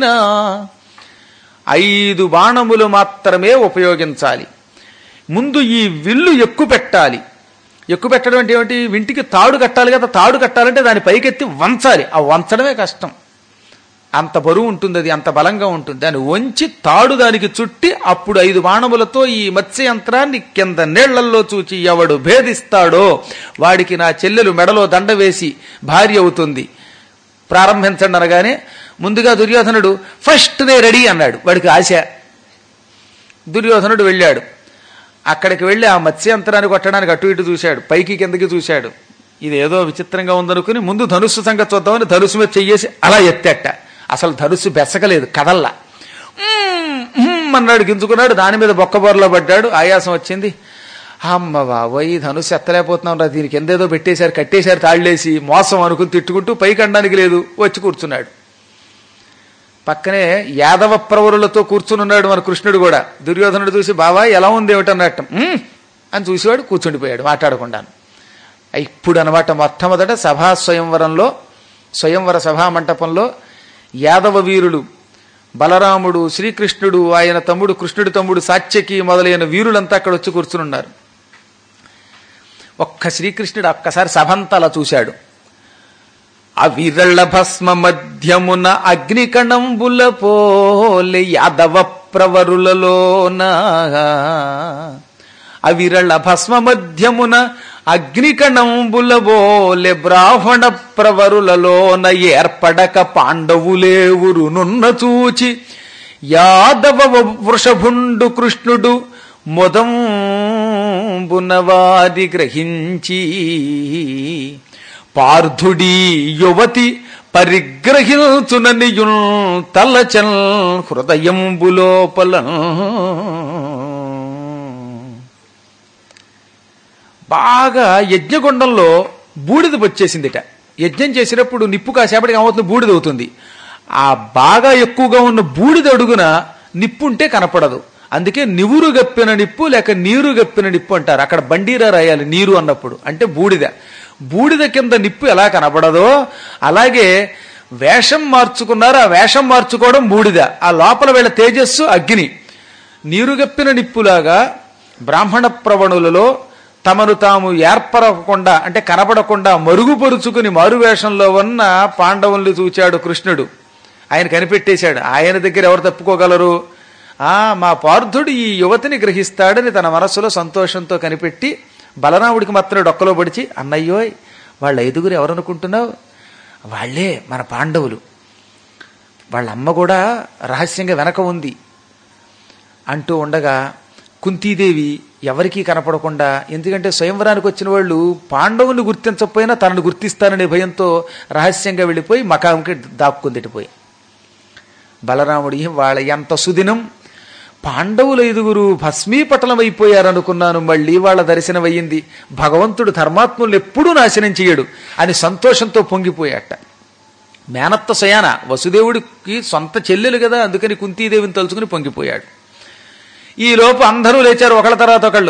ఐదు బాణములు మాత్రమే ఉపయోగించాలి ముందు ఈ విల్లు ఎక్కు పెట్టాలి ఎక్కు పెట్టడం అంటే ఏమిటి వింటికి తాడు కట్టాలి కదా తాడు కట్టాలంటే దాని పైకెత్తి వంచాలి ఆ వంచడమే కష్టం అంత బరువు ఉంటుంది అది అంత బలంగా ఉంటుంది దాన్ని వంచి తాడు దానికి చుట్టి అప్పుడు ఐదు బాణములతో ఈ మత్స్య యంత్రాన్ని కింద నీళ్లల్లో చూచి ఎవడు భేదిస్తాడో వాడికి నా చెల్లెలు మెడలో దండ వేసి భార్య అవుతుంది ప్రారంభించండి అనగానే ముందుగా దుర్యోధనుడు ఫస్ట్ నే రెడీ అన్నాడు వాడికి ఆశ దుర్యోధనుడు వెళ్ళాడు అక్కడికి వెళ్ళి ఆ మత్స్యంతరాన్ని కొట్టడానికి అటు ఇటు చూశాడు పైకి కిందకి చూశాడు ఇది ఏదో విచిత్రంగా ఉందనుకుని ముందు ధనుస్సు సంగతి చూద్దామని ధనుసు మీద చెయ్యేసి అలా ఎత్తేట అసలు ధనుస్సు బెసకలేదు కదల్లా "మ్మ్, మ్మ్" అన్నాడు గింజుకున్నాడు దాని మీద బొక్కబోరలో పడ్డాడు ఆయాసం వచ్చింది అమ్మ బాబోయ్ ఈ ధనుస్సు ఎత్తలేకపోతున్నాం రా దీనికి ఎందేదో పెట్టేశారు కట్టేశారు తాళ్ళేసి మోసం అనుకుని తిట్టుకుంటూ పైకి అనడానికి లేదు వచ్చి కూర్చున్నాడు పక్కనే యాదవ ప్రవరులతో కూర్చుని ఉన్నాడు మన కృష్ణుడు కూడా దుర్యోధనుడు చూసి బావా ఎలా ఉంది ఏమిటన్నట్టు "ఉమ్" అని చూసేవాడు కూర్చుండిపోయాడు మాట్లాడకుండాను ఇప్పుడు అనమాట మొట్టమొదట సభా స్వయంవరంలో స్వయంవర సభా మంటపంలో యాదవ వీరులు బలరాముడు శ్రీకృష్ణుడు ఆయన తమ్ముడు కృష్ణుడి తమ్ముడు సాత్యకి మొదలైన వీరులంతా అక్కడ వచ్చి కూర్చునున్నారు ఒక్క శ్రీకృష్ణుడు ఒక్కసారి సభంతా అలా చూశాడు అవిరళ భస్మ మధ్యమున అగ్నికణంబుల పోలే యాదవ ప్రవరులలోన అవిరళ భస్మ మధ్యమున అగ్నికణంబుల బోలె బ్రాహ్మణ ప్రవరులలోన ఏర్పడక పాండవులేవురునున్న చూచి యాదవ వృషభుండు కృష్ణుడు మొదంబునవారి గ్రహించి పార్థుడీ యువతి పరిగ్రహించుననియున్ తలచల్ హృదయంబులోపల బాగా యజ్ఞగుండంలో బూడిద వచ్చేసిందిట యజ్ఞం చేసినప్పుడు నిప్పు కాసేపటికి ఏమవుతుంది బూడిద అవుతుంది ఆ బాగా ఎక్కువగా ఉన్న బూడిద అడుగున నిప్పు ఉంటే కనపడదు అందుకే నివురు గప్పిన నిప్పు లేక నీరు గప్పిన నిప్పు అంటారు అక్కడ బండీరా రాయాలి నీరు అన్నప్పుడు అంటే బూడిద బూడిద కింద నిప్పు ఎలా కనపడదో అలాగే వేషం మార్చుకున్నారు ఆ వేషం మార్చుకోవడం బూడిద ఆ లోపల వీళ్ళ తేజస్సు అగ్ని నీరుగప్పిన నిప్పులాగా బ్రాహ్మణ ప్రవణులలో తమను తాము ఏర్పరకుండా అంటే కనబడకుండా మరుగుపరుచుకుని మారువేషంలో ఉన్న పాండవుల్ని చూచాడు కృష్ణుడు ఆయన కనిపెట్టేశాడు ఆయన దగ్గర ఎవరు తప్పుకోగలరు ఆ మా పార్థుడు ఈ యువతిని గ్రహిస్తాడని తన మనస్సులో సంతోషంతో కనిపెట్టి బలరాముడికి మాత్రం డొక్కలో పడిచి అన్నయ్యోయ్ వాళ్ళ ఐదుగురు ఎవరనుకుంటున్నావు వాళ్ళే మన పాండవులు వాళ్ళ అమ్మ కూడా రహస్యంగా వెనక ఉంది అంటూ ఉండగా కుంతీదేవి ఎవరికీ కనపడకుండా ఎందుకంటే స్వయంవరానికి వచ్చిన వాళ్ళు పాండవుని గుర్తించకపోయినా తనను గుర్తిస్తాననే భయంతో రహస్యంగా వెళ్ళిపోయి మకాంకి దాక్కుందిటిపోయి బలరాముడి వాళ్ళ ఎంత సుదినం పాండవులు ఐదుగురు భస్మీపటలం అయిపోయారనుకున్నాను మళ్ళీ వాళ్ళ దర్శనం అయ్యింది భగవంతుడు ధర్మాత్ములు ఎప్పుడూ నాశనం చేయడు అని సంతోషంతో పొంగిపోయాట మేనత్త సయాన వసుదేవుడికి సొంత చెల్లెలు కదా అందుకని కుంతీదేవిని తలుచుకుని పొంగిపోయాడు ఈ లోపు అందరూ లేచారు ఒకళ్ళ తర్వాత ఒకళ్ళు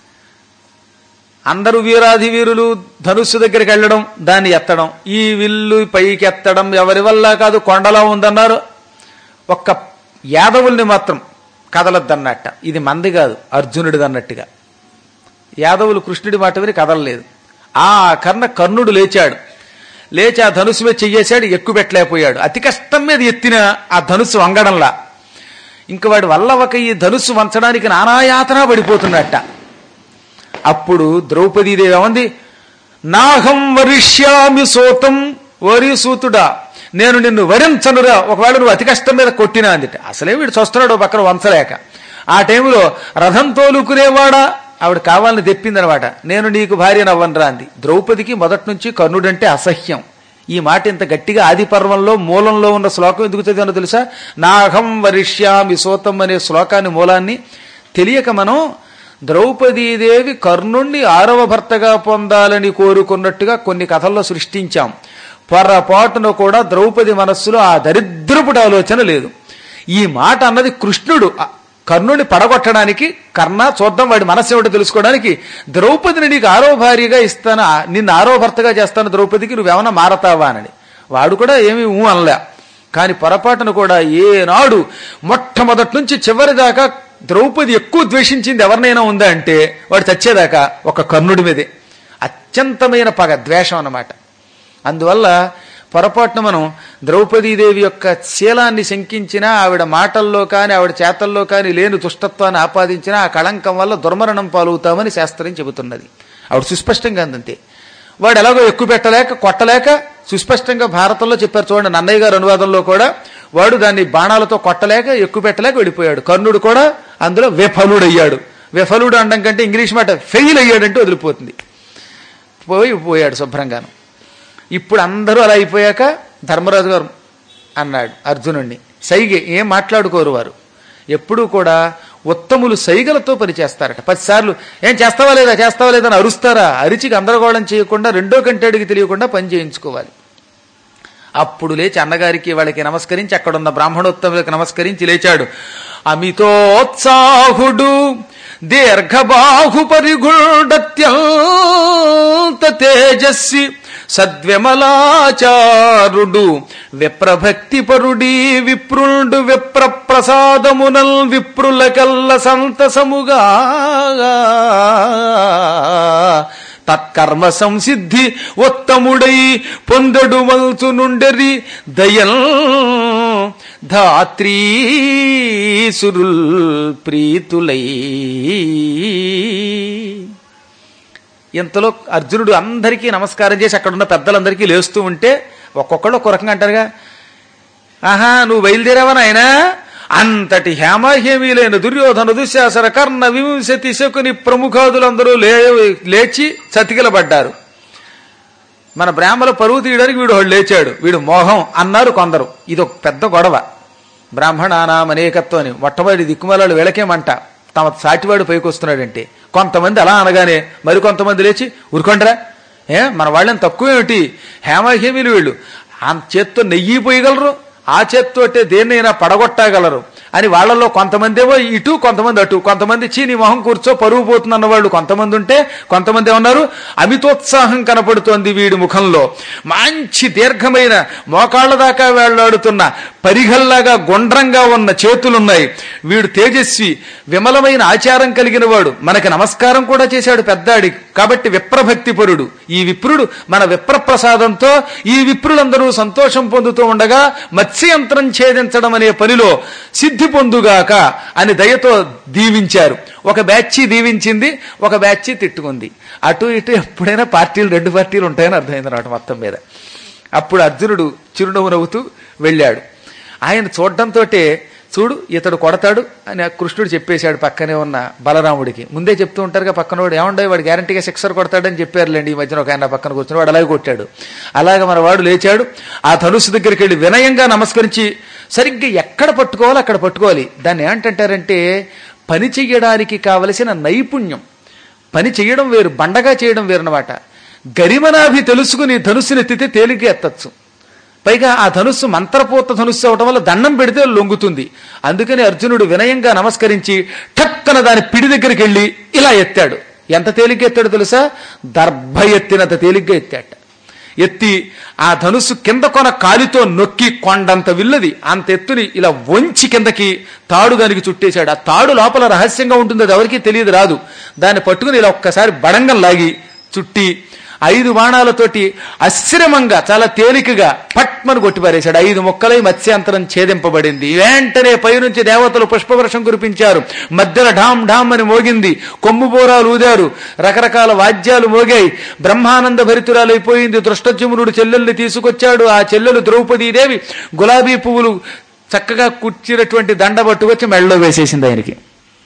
అందరూ వీరాధి వీరులు ధనుస్సు దగ్గరికి వెళ్ళడం దాన్ని ఎత్తడం ఈ విల్లు పైకి ఎత్తడం ఎవరి వల్ల కాదు కొండలా ఉందన్నారు ఒక్క యాదవుల్ని మాత్రం కదలద్దన్నట్ట ఇది మంది కాదు అర్జునుడిది అన్నట్టుగా యాదవులు కృష్ణుడి మాట విని కదలలేదు ఆ కర్ణ కర్ణుడు లేచాడు లేచి ఆ ధనుసు మీద చెయ్యేశాడు ఎక్కుపెట్టలేకపోయాడు అతి కష్టం మీద ఎత్తిన ఆ ధనుసు వంగడంలా ఇంక వాడి వల్ల ఒక ఈ ధనుస్సు వంచడానికి నానాయాతన పడిపోతున్నట్ట అప్పుడు ద్రౌపదీదేవి ఏమంది నాహం వరిష్యామి సోతం వరి సూతుడా నేను నిన్ను వరించనురా ఒకవేళ నువ్వు అతి కష్టం మీద కొట్టినా అందిట అసలే వీడు చూస్తున్నాడు ఓ పక్కన వంచలేక ఆ టైంలో రథం తోలుకునేవాడా ఆవిడ కావాలని తెప్పిందనమాట నేను నీకు భార్య నవ్వనరా అంది ద్రౌపదికి మొదటి నుంచి కర్ణుడంటే అసహ్యం ఈ మాట ఇంత గట్టిగా ఆది పర్వంలో మూలంలో ఉన్న శ్లోకం ఎందుకు చదివానో తెలుసా నాహం వరిష్యామి సోతం అనే శ్లోకాన్ని మూలాన్ని తెలియక మనం ద్రౌపదీదేవి కర్ణుణ్ణి ఆరవ భర్తగా పొందాలని కోరుకున్నట్టుగా కొన్ని కథల్లో సృష్టించాం పొరపాటున కూడా ద్రౌపది మనస్సులో ఆ దరిద్రపుడు ఆలోచన లేదు ఈ మాట అన్నది కృష్ణుడు ఆ కర్ణుడిని పడగొట్టడానికి కర్ణ చూద్దాం వాడి మనస్సు ఏమిటో తెలుసుకోవడానికి ద్రౌపదిని నీకు ఆరో భార్యగా ఇస్తాను ఆ- నిన్ను ఆరో భర్తగా చేస్తాను ద్రౌపదికి నువ్వేమన్నా మారతావా అని వాడు కూడా ఏమీ ఊ అనలే కానీ పొరపాటును కూడా ఏనాడు మొట్టమొదటి నుంచి చివరి దాకా ద్రౌపది ఎక్కువ ద్వేషించింది ఎవరినైనా ఉందా అంటే వాడు చచ్చేదాకా ఒక కర్ణుడి మీదే అత్యంతమైన పగ ద్వేషం అన్నమాట అందువల్ల పొరపాటున మనం ద్రౌపదీదేవి యొక్క శీలాన్ని శంకించినా ఆవిడ మాటల్లో కానీ ఆవిడ చేతల్లో కానీ లేని దుష్టత్వాన్ని ఆపాదించినా ఆ కళంకం వల్ల దుర్మరణం పాలవుతామని శాస్త్రం చెబుతున్నది ఆవిడ సుస్పష్టంగా అందంతే వాడు ఎలాగో ఎక్కువ పెట్టలేక కొట్టలేక సుస్పష్టంగా భారతంలో చెప్పారు చూడండి నన్నయ్య గారు అనువాదంలో కూడా వాడు దాన్ని బాణాలతో కొట్టలేక ఎక్కువ పెట్టలేక వెళ్ళిపోయాడు కర్ణుడు కూడా అందులో విఫలుడయ్యాడు విఫలుడు అనడం కంటే ఇంగ్లీష్ మాట ఫెయిల్ అయ్యాడంటే వదిలిపోతుంది పోయి పోయాడు శుభ్రంగాను ఇప్పుడు అందరూ అలా అయిపోయాక ధర్మరాజు గారు అన్నాడు అర్జునుణ్ణి సైగే ఏం మాట్లాడుకోరు వారు ఎప్పుడూ కూడా ఉత్తములు సైగలతో పనిచేస్తారట పదిసార్లు ఏం చేస్తావా లేదా చేస్తావా లేదా అని అరుస్తారా అరిచి గందరగోళం చేయకుండా రెండో కంటే అడిగి తెలియకుండా పని చేయించుకోవాలి అప్పుడు లేచి అన్నగారికి వాళ్ళకి నమస్కరించి అక్కడున్న బ్రాహ్మణోత్తములకు నమస్కరించి లేచాడు అమితోత్సాహుడు దీర్ఘబాహు పరిగుండత్యంత తేజస్వి సద్విమలాచారుడు విప్రభక్తి పరుడి విప్రుండు విప్ర ప్రసాదమునల్ విప్రులకల్ల సంతసముగా తత్కర్మ సంసిద్ధి ఉత్తముడై పొందడు మల్చు నుండరి దయల్ ధాత్రీసురుల్ ప్రీతులై ఇంతలో అర్జునుడు అందరికీ నమస్కారం చేసి అక్కడున్న పెద్దలందరికీ లేస్తూ ఉంటే ఒక్కొక్కళ్ళు ఒక్కో రకంగా అంటారుగా ఆహా నువ్వు బయలుదేరావా నాయనా అంతటి హేమాహేమీలైన దుర్యోధన దుశ్శాసన కర్ణ వింశతి శకుని ప్రముఖాదులందరూ లే లేచి చతికిలబడ్డారు మన బ్రాహ్మణ పరువు తీయడానికి వీడు వాడు లేచాడు వీడు మోహం అన్నారు కొందరు ఇది ఒక పెద్ద గొడవ బ్రాహ్మణానాం అనేకత్వం అని మొట్టమొదటి దిక్కుమలాలు వీళ్ళకేమంట తమ సాటివాడు పైకి వస్తున్నాడంటే కొంతమంది అలా అనగానే మరి కొంతమంది లేచి ఉరుకొండ్రా ఏ మన వాళ్ళని తక్కువేమిటి హేమహేమిలు వీళ్ళు ఆ చేత్తో నెయ్యి పోయగలరు ఆ చేత్తోటే దేన్నైనా పడగొట్టగలరు అని వాళ్ళలో కొంతమంది ఏమో ఇటు కొంతమంది అటు కొంతమంది చీని మొహం కూర్చో పరువు పోతుందన్న వాళ్ళు కొంతమంది ఉంటే కొంతమంది ఏమన్నారు అమితోత్సాహం కనపడుతోంది వీడి ముఖంలో మంచి దీర్ఘమైన మోకాళ్ళ దాకా వేళ్లాడుతున్న పరిగల్లాగా గుండ్రంగా ఉన్న చేతులున్నాయి వీడు తేజస్వి విమలమైన ఆచారం కలిగిన వాడు మనకి నమస్కారం కూడా చేశాడు పెద్దాడి కాబట్టి విప్రభక్తి పరుడు ఈ విప్రుడు మన విప్రప్రసాదంతో ఈ విప్రులందరూ సంతోషం పొందుతూ ఉండగా మత్స్యంత్రం ఛేదించడం అనే పనిలో సిద్ధి పొందుగాక అని దయతో దీవించారు ఒక బ్యాచ్ దీవించింది ఒక బ్యాచ్ తిట్టుకుంది అటు ఇటు ఎప్పుడైనా పార్టీలు రెండు పార్టీలు ఉంటాయని అర్థమైంది అన్నమాట మొత్తం మీద అప్పుడు అర్జునుడు చిరునవ్వు నవ్వుతూ వెళ్ళాడు ఆయన చూడడంతో చూడు ఇతడు కొడతాడు అని ఆ కృష్ణుడు చెప్పేశాడు పక్కనే ఉన్న బలరాముడికి ముందే చెప్తూ ఉంటారుగా పక్కన వాడు ఏమండే వాడు గ్యారంటీగా సిక్సర్ కొడతాడని చెప్పారులేండి ఈ మధ్యన ఒక ఆయన పక్కన కూర్చుని వాడు అలాగే కొట్టాడు అలాగే మన వాడు లేచాడు ఆ ధనుసు దగ్గరికి వెళ్ళి వినయంగా నమస్కరించి సరిగ్గా ఎక్కడ పట్టుకోవాలో అక్కడ పట్టుకోవాలి దాన్ని ఏమంటారంటే పని చెయ్యడానికి కావలసిన నైపుణ్యం పని చేయడం వేరు బండగా చేయడం వేరనమాట గరిమనాభి తెలుసుకుని ధనుస్సుని ఎత్తితే తేలిగ్గా ఎత్తచ్చు పైగా ఆ ధనుస్సు మంత్రపూత ధనుస్సు అవటం వల్ల దండం పెడితే లొంగుతుంది అందుకని అర్జునుడు వినయంగా నమస్కరించి టక్కన దాని పిడి దగ్గరికి వెళ్ళి ఇలా ఎత్తాడు ఎంత తేలిగ్గా ఎత్తాడు తెలుసా దర్భ ఎత్తినంత తేలిగ్గా ఎత్తాట ఎత్తి ఆ ధనుస్సు కింద కొన కాలితో నొక్కి కొండంత విల్లది అంత ఎత్తుని ఇలా వంచి కిందకి తాడు దానికి చుట్టేశాడు ఆ తాడు లోపల రహస్యంగా ఉంటుంది అది ఎవరికీ తెలియదు రాదు దాన్ని పట్టుకుని ఇలా ఒక్కసారి బడంగం లాగి చుట్టి ఐదు బాణాలతోటి అశ్రమంగా చాలా తేలికగా పట్మను కొట్టిపారేశాడు ఐదు మొక్కలై మత్స్యాంతరం ఛేదింపబడింది వెంటనే పైనుంచి దేవతలు పుష్పవర్షం కురిపించారు మధ్యలో ఢామ్ ఢామ్ అని మోగింది కొమ్ము బోరాలు ఊదారు రకరకాల వాద్యాలు మోగాయి బ్రహ్మానంద భరితురాలైపోయింది దృష్టజుమ్నుడు చెల్లెల్ని తీసుకొచ్చాడు ఆ చెల్లెలు ద్రౌపదీదేవి గులాబీ పువ్వులు చక్కగా కుర్చినటువంటి దండ పట్టుకొచ్చి మెడలో వేసేసింది ఆయనకి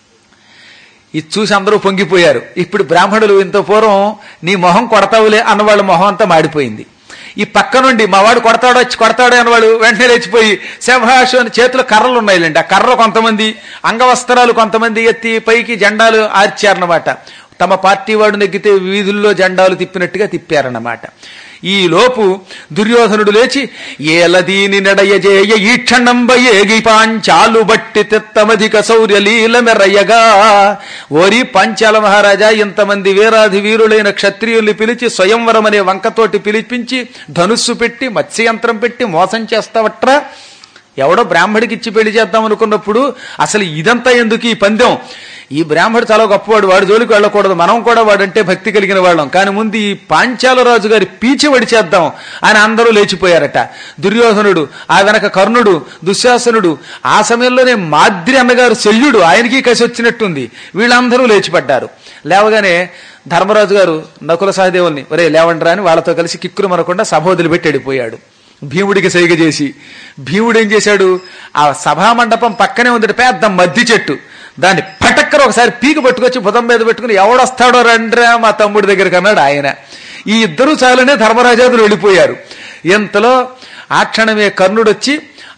ఇది చూసి అందరూ పొంగిపోయారు ఇప్పుడు బ్రాహ్మణులు ఇంత పూర్వం నీ మొహం కొడతావులే అన్నవాళ్ళ మొహం అంతా మాడిపోయింది ఈ పక్క నుండి మా వాడు కొడతాడు వచ్చి కొడతాడు అన్నవాడు వెంటనే లేచిపోయి శభాషు అని చేతిలో కర్రలు ఉన్నాయిలేండి ఆ కర్ర కొంతమంది అంగవస్త్రాలు కొంతమంది ఎత్తి పైకి జెండాలు ఆర్చారన్నమాట తమ పార్టీ వాడు నెగ్గితే వీధుల్లో జెండాలు తిప్పినట్టుగా తిప్పారన్నమాట ఈ లోపు దుర్యోధనుడు లేచి ఏలదీని నడయజేయ ఈ క్షణంబ ఏగి పాంచాలు బట్టి తెత్తమధిక శౌర్యలీల మెరయ్యగా ఓరి పాంచాల మహారాజా ఇంతమంది వీరాధి వీరులైన క్షత్రియుల్ని పిలిచి స్వయంవరం అనే వంకతోటి పిలిపించి ధనుస్సు పెట్టి మత్స్యయంత్రం పెట్టి మోసం చేస్తావట్రా ఎవడో బ్రాహ్మడికి ఇచ్చి పెళ్లి చేద్దాం అనుకున్నప్పుడు అసలు ఇదంతా ఎందుకు ఈ పందెం ఈ బ్రాహ్మడు చాలా గొప్పవాడు వాడి జోలికి వెళ్ళకూడదు మనం కూడా వాడంటే భక్తి కలిగిన వాళ్ళం కానీ ముందు ఈ పాంచాల రాజు గారి పీచి వడి చేద్దాం అని అందరూ లేచిపోయారట దుర్యోధనుడు ఆ వెనక కర్ణుడు దుశ్శాసనుడు ఆ సమయంలోనే మాద్రి అన్నగారు శల్యుడు ఆయనకి కసి వచ్చినట్టుంది వీళ్ళందరూ లేచిపడ్డారు లేవగానే ధర్మరాజు గారు నకుల సహదేవుల్ని ఒరే లేవండ్రా అని వాళ్ళతో కలిసి కిక్కులు మనకుండా సభ వదిలిపెట్టి వెళ్ళిపోయాడు భీముడికి సైగ చేసి భీముడు ఏం చేశాడు ఆ సభా మండపం పక్కనే ఉంది పెద్ద మద్ది చెట్టు దాన్ని పటక్కర ఒకసారి పీకి పట్టుకొచ్చి బుధం మీద పెట్టుకుని ఎవడొస్తాడో రండ్రా మా తమ్ముడి దగ్గరికి అన్నాడు ఆయన ఈ ఇద్దరు చాలనే ధర్మరాజాదులు వెళ్ళిపోయారు ఇంతలో ఆ క్షణమే కర్ణుడు వచ్చి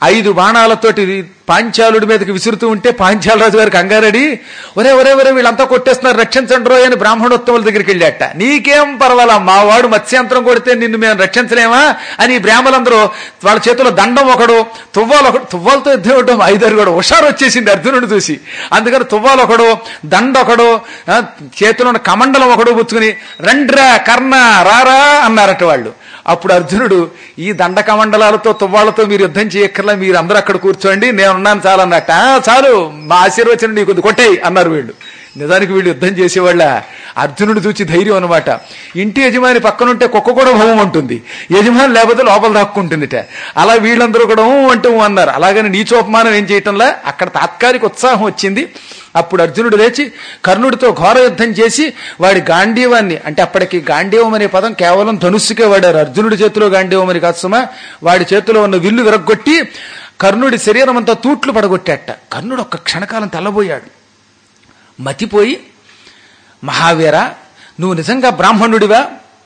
ఐదు బాణాలతోటి పాంచాలుడి మీదకి విసురుతూ ఉంటే పాంచాలరాజు గారికి కంగారడి ఒరే ఒరే ఒరే వీళ్ళంతా కొట్టేస్తున్నారు రక్షించండి రోయ్ అని బ్రాహ్మణోత్తముల దగ్గరికి వెళ్ళాట నీకేం పర్వాలా మా వాడు మత్స్యంతరం కొడితే నిన్ను మేము రక్షించలేమా అని ఈ బ్రాహ్మలందరూ వాళ్ళ చేతిలో దండం ఒకడు తువ్వాలు ఒకడు తువ్వాలతో యుద్ధం ఇవ్వడం ఐదారు కూడా హుషారు వచ్చేసింది అర్జునుడు చూసి అందుకని తువ్వాలు ఒకడు దండ ఒకడు ఆ, చేతిలో ఉన్న కమండలం ఒకడు పుచ్చుకుని రండ్రా కర్ణ రారా అన్నారట వాళ్ళు అప్పుడు అర్జునుడు ఈ దండ కమండలాలతో తువ్వాళ్లతో మీరు యుద్ధం చేయక్కర్లా మీరు అందరూ అక్కడ కూర్చోండి నేనున్నాను చాలు అన్నట్ట "ఆ, చాలు మా ఆశీర్వచనం నీకు కొద్ది కొట్టేయి అన్నారు వీళ్ళు నిజానికి వీళ్ళు యుద్ధం చేసేవాళ్ళ అర్జునుడు చూచి ధైర్యం అనమాట ఇంటి యజమాని పక్కనుంటే కుక్క కూడా భవం ఉంటుంది యజమాని లేకపోతే లోపల దాక్కుంటుందిట అలా వీళ్ళందరూ కూడా "ఊ" అంటూ "ఊ" అన్నారు అలాగని నీచోపమానం ఏం చేయటంలా అక్కడ తాత్కాలిక ఉత్సాహం వచ్చింది అప్పుడు అర్జునుడు లేచి కర్ణుడితో ఘోర యుద్ధం చేసి వాడి గాంధీవాన్ని అంటే అప్పటికి గాంధీవం అనే పదం కేవలం ధనుస్సుకే వాడారు అర్జునుడి చేతిలో గాంధీవం అని కాదు సుమా వాడి చేతిలో ఉన్న విల్లు విరగ్గొట్టి కర్ణుడి శరీరం అంతా తూట్లు పడగొట్టాట కర్ణుడు ఒక్క క్షణకాలం తెల్లబోయాడు మతిపోయి మహావీర నువ్వు నిజంగా బ్రాహ్మణుడివా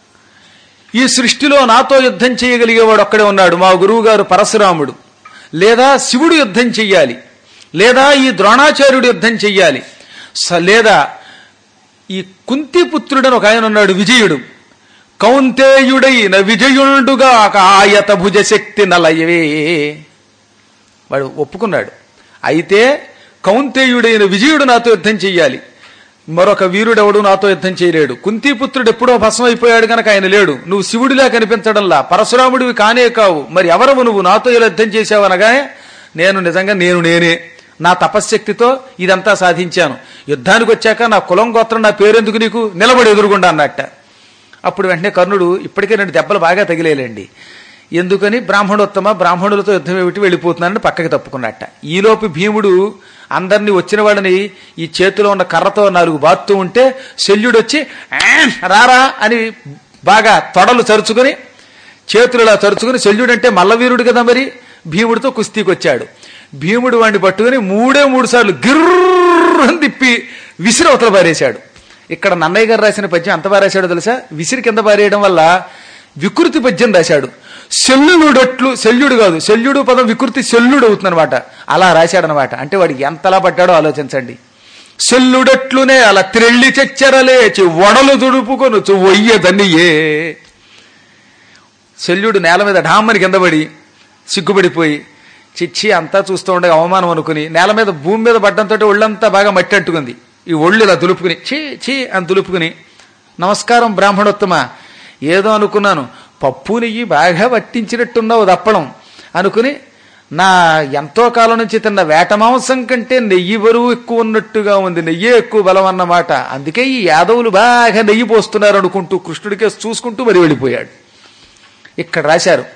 ఈ సృష్టిలో నాతో యుద్ధం చేయగలిగేవాడు ఒక్కడే ఉన్నాడు మా గురువు గారు పరశురాముడు లేదా శివుడు యుద్ధం చెయ్యాలి లేదా ఈ ద్రోణాచార్యుడు యుద్ధం చెయ్యాలి స- లేదా ఈ కుంతిపుత్రుడని ఒక ఆయన ఉన్నాడు విజయుడు కౌంతేయుడైన విజయుండుగా ఆయత భుజ శక్తి నలయవే వాడు ఒప్పుకున్నాడు అయితే కౌంతేయుడైన విజయుడు నాతో యుద్ధం చెయ్యాలి మరొక వీరుడెవడు నాతో యుద్ధం చేయలేడు కుంతిపుత్రుడు ఎప్పుడో భస్మం అయిపోయాడు గనక ఆయన లేడు నువ్వు శివుడిలా కనిపించడంలా పరశురాముడివి కానే కావు మరి ఎవరవు నువ్వు నాతో ఇలా యుద్ధం చేశావనగా నేను నిజంగా నేను నేనే నా తపశ్శక్తితో ఇదంతా సాధించాను యుద్ధానికి వచ్చాక నా కులం గోత్రం నా పేరెందుకు నీకు నిలబడి ఎదురుగుండా అన్నట్ట అప్పుడు వెంటనే కర్ణుడు ఇప్పటికే రెండు దెబ్బలు బాగా తగిలేలేండి ఎందుకని బ్రాహ్మణోత్తమ బ్రాహ్మణులతో యుద్ధం ఏమిటి వెళ్ళిపోతున్నానని పక్కకి తప్పుకున్నట్ట ఈలోపు భీముడు అందరినీ వచ్చిన వాళ్ళని ఈ చేతిలో ఉన్న కర్రతో నాలుగు బాత్తూ ఉంటే శల్యుడు వచ్చి "ఆం, రారా అని బాగా తొడలు చరుచుకుని చేతులు ఇలా చరుచుకుని శల్యుడు అంటే మల్లవీరుడు కదా మరి భీముడితో కుస్తీకి వచ్చాడు భీముడు వాడిని పట్టుకుని మూడే మూడు సార్లు గిర్రని తిప్పి విసిరి అవతల పారేశాడు ఇక్కడ నన్నయ్య గారు రాసిన పద్యం ఎంత పారేశాడో తెలుసా విసిరి కింద పారేయడం వల్ల వికృతి పద్యం రాశాడు శల్యుడట్లు శల్యుడు కాదు శల్యుడు పదం వికృతి శల్యుడు అవుతుందన్నమాట అలా రాశాడనమాట అంటే వాడికి ఎంతలా పడ్డాడో ఆలోచించండి శల్యుడట్లునే అలా త్రెళ్ళి చెచ్చరలేచి వడలు దుడుపుకొను ఒయ్యదనియే శల్యుడు నేల మీద ఢామ్మని కింద పడి సిగ్గుపడిపోయి చిచ్చి అంతా చూస్తూ ఉండగా అవమానం అనుకుని నేల మీద భూమి మీద పడ్డంతో ఒళ్ళంతా బాగా మట్టి అంటుకుంది ఈ ఒళ్ళు ఇలా దులుపుకుని చీ చీ అని దులుపుకుని నమస్కారం బ్రాహ్మణోత్తమ ఏదో అనుకున్నాను పప్పు నెయ్యి బాగా పట్టించినట్టున్నావు దప్పడం అనుకుని నా ఎంతో కాలం నుంచి తిన్న వేట మాంసం కంటే నెయ్యి బరువు ఎక్కువ ఉన్నట్టుగా ఉంది నెయ్యే ఎక్కువ బలం అన్నమాట అందుకే ఈ యాదవులు బాగా నెయ్యి పోస్తున్నారు అనుకుంటూ కృష్ణుడికే చూసుకుంటూ మరి వెళ్ళిపోయాడు ఇక్కడ రాశారు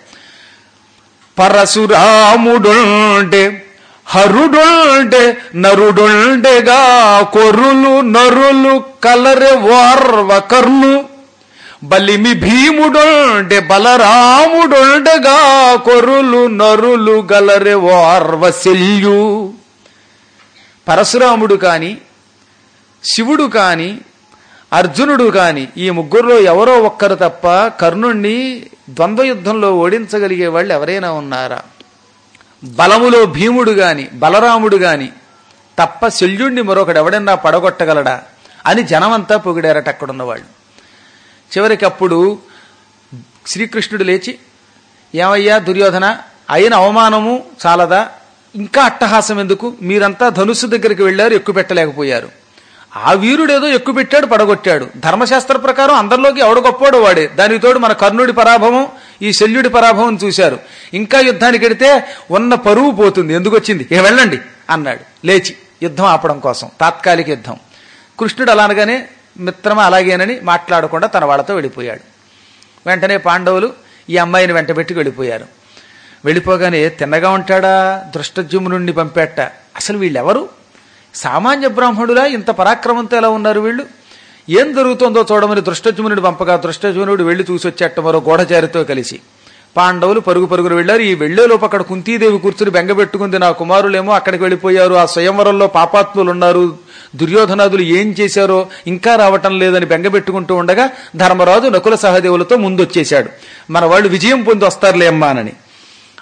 పరశురాముడుండే హరుడుండే నరుడుండెగా కొర్రులు నరులు కలరె వార్వ కర్ణు బలిమి భీముడుండే బలరాముడుండగా కొర్రులు నరులు గలరె వార్వ శల్యు పరశురాముడు కాని శివుడు కాని అర్జునుడు కాని ఈ ముగ్గురులో ఎవరో ఒక్కరు తప్ప కర్ణుణ్ణి ద్వంద్వ యుద్ధంలో ఓడించగలిగే వాళ్ళు ఎవరైనా ఉన్నారా బలములో భీముడు గాని బలరాముడు గాని తప్ప శల్యుణ్ణి మరొకడు ఎవడన్నా పడగొట్టగలడా అని జనమంతా పొగిడారట అక్కడున్నవాళ్ళు చివరికి అప్పుడు శ్రీకృష్ణుడు లేచి ఏమయ్యా దుర్యోధన అయిన అవమానము చాలదా ఇంకా అట్టహాసం ఎందుకు మీరంతా ధనుస్సు దగ్గరికి వెళ్లారు ఎక్కువ పెట్టలేకపోయారు ఆ వీరుడేదో ఎక్కువ పెట్టాడు పడగొట్టాడు ధర్మశాస్త్ర ప్రకారం అందరిలోకి ఎవడు గొప్పోడు వాడే దానికి తోడు మన కర్ణుడి పరాభవం ఈ శల్యుడి పరాభవం చూశారు ఇంకా యుద్ధానికి వెడితే ఉన్న పరువు పోతుంది ఎందుకు వచ్చింది ఇక వెళ్ళండి అన్నాడు లేచి యుద్ధం ఆపడం కోసం తాత్కాలిక యుద్ధం కృష్ణుడు అలా అనగానే మిత్రమా అలాగేనని మాట్లాడకుండా తన వాళ్ళతో వెళ్ళిపోయాడు వెంటనే పాండవులు ఈ అమ్మాయిని వెంటబెట్టి వెళ్ళిపోయారు వెళ్ళిపోగానే తిన్నగా ఉంటాడా దృష్టజుమ్నుణ్ణి పంపేట అసలు వీళ్ళెవరు సామాన్య బ్రాహ్మణులా ఇంత పరాక్రమంతో ఎలా ఉన్నారు వీళ్ళు ఏం జరుగుతుందో చూడమని దృష్టజుమ్నుడి పంపగా దృష్టజుమ్నుడు వెళ్లి చూసి వచ్చేట మరో గూఢచారితో కలిసి పాండవులు పరుగు పరుగురు వెళ్లారు ఈ వెళ్లేలోపు అక్కడ కుంతీదేవి కూర్చుని బెంగబెట్టుకుంది నా కుమారులేమో అక్కడికి వెళ్ళిపోయారు ఆ స్వయంవరంలో పాపాత్ములు ఉన్నారు దుర్యోధనాదులు ఏం చేశారో ఇంకా రావటం లేదని బెంగబెట్టుకుంటూ ఉండగా ధర్మరాజు నకుల సహదేవులతో ముందొచ్చేశాడు మన వాళ్ళు విజయం పొంది వస్తారులే అమ్మానని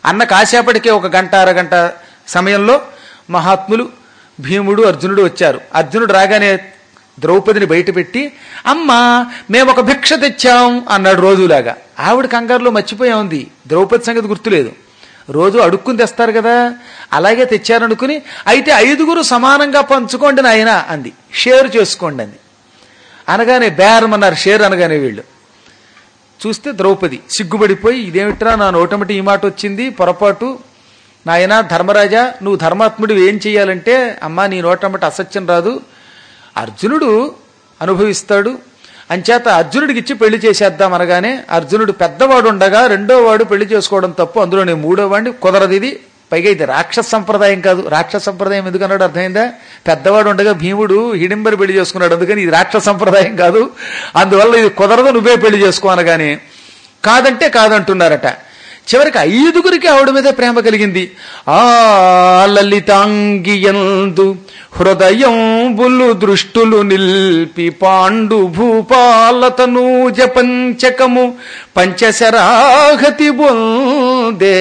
అన్న కాసేపటికే ఒక గంట అరగంట సమయంలో మహాత్ములు భీముడు అర్జునుడు వచ్చారు అర్జునుడు రాగానే ద్రౌపదిని బయటపెట్టి అమ్మా మేము ఒక భిక్ష తెచ్చాం అన్నాడు రోజులాగా ఆవిడ కంగారులో మర్చిపోయా ఉంది ద్రౌపది సంగతి గుర్తులేదు రోజు అడుక్కుని తెస్తారు కదా అలాగే తెచ్చారనుకుని అయితే ఐదుగురు సమానంగా పంచుకోండి నాయన అంది షేర్ చేసుకోండి అంది అనగానే బేరమన్నారు షేర్ అనగానే వీళ్ళు చూస్తే ద్రౌపది సిగ్గుపడిపోయి ఇదేమిట్రా నా నోటమిటి ఈ మాట వచ్చింది పొరపాటు నాయన ధర్మరాజా నువ్వు ధర్మాత్ముడు ఏం చెయ్యాలంటే అమ్మా నీ నోటమిటి అసత్యం రాదు అర్జునుడు అనుభవిస్తాడు అంచేత అర్జునుడికి ఇచ్చి పెళ్లి చేసేద్దాం అనగానే అర్జునుడు పెద్దవాడు ఉండగా రెండో వాడు పెళ్లి చేసుకోవడం తప్పు అందులో నేను మూడో వాడిని కుదరదు ఇది పైగా ఇది రాక్షస సంప్రదాయం కాదు రాక్షస సంప్రదాయం ఎందుకన్నాడు అర్థమైందా పెద్దవాడు ఉండగా భీముడు హిడింబరి పెళ్లి చేసుకున్నాడు అందుకని ఇది రాక్షస సంప్రదాయం కాదు అందువల్ల ఇది కుదరదు నువ్వే పెళ్లి చేసుకో అనగానే కాదంటే కాదంటున్నారట చివరికి ఐదుగురికి ఆవిడ మీద ప్రేమ కలిగింది ఆ లలితాంగియందు హృదయం బుల్లు దృష్టులు నిల్పి పాండు భూపాలతనూజ పంచకము పంచశరాహతి బొందే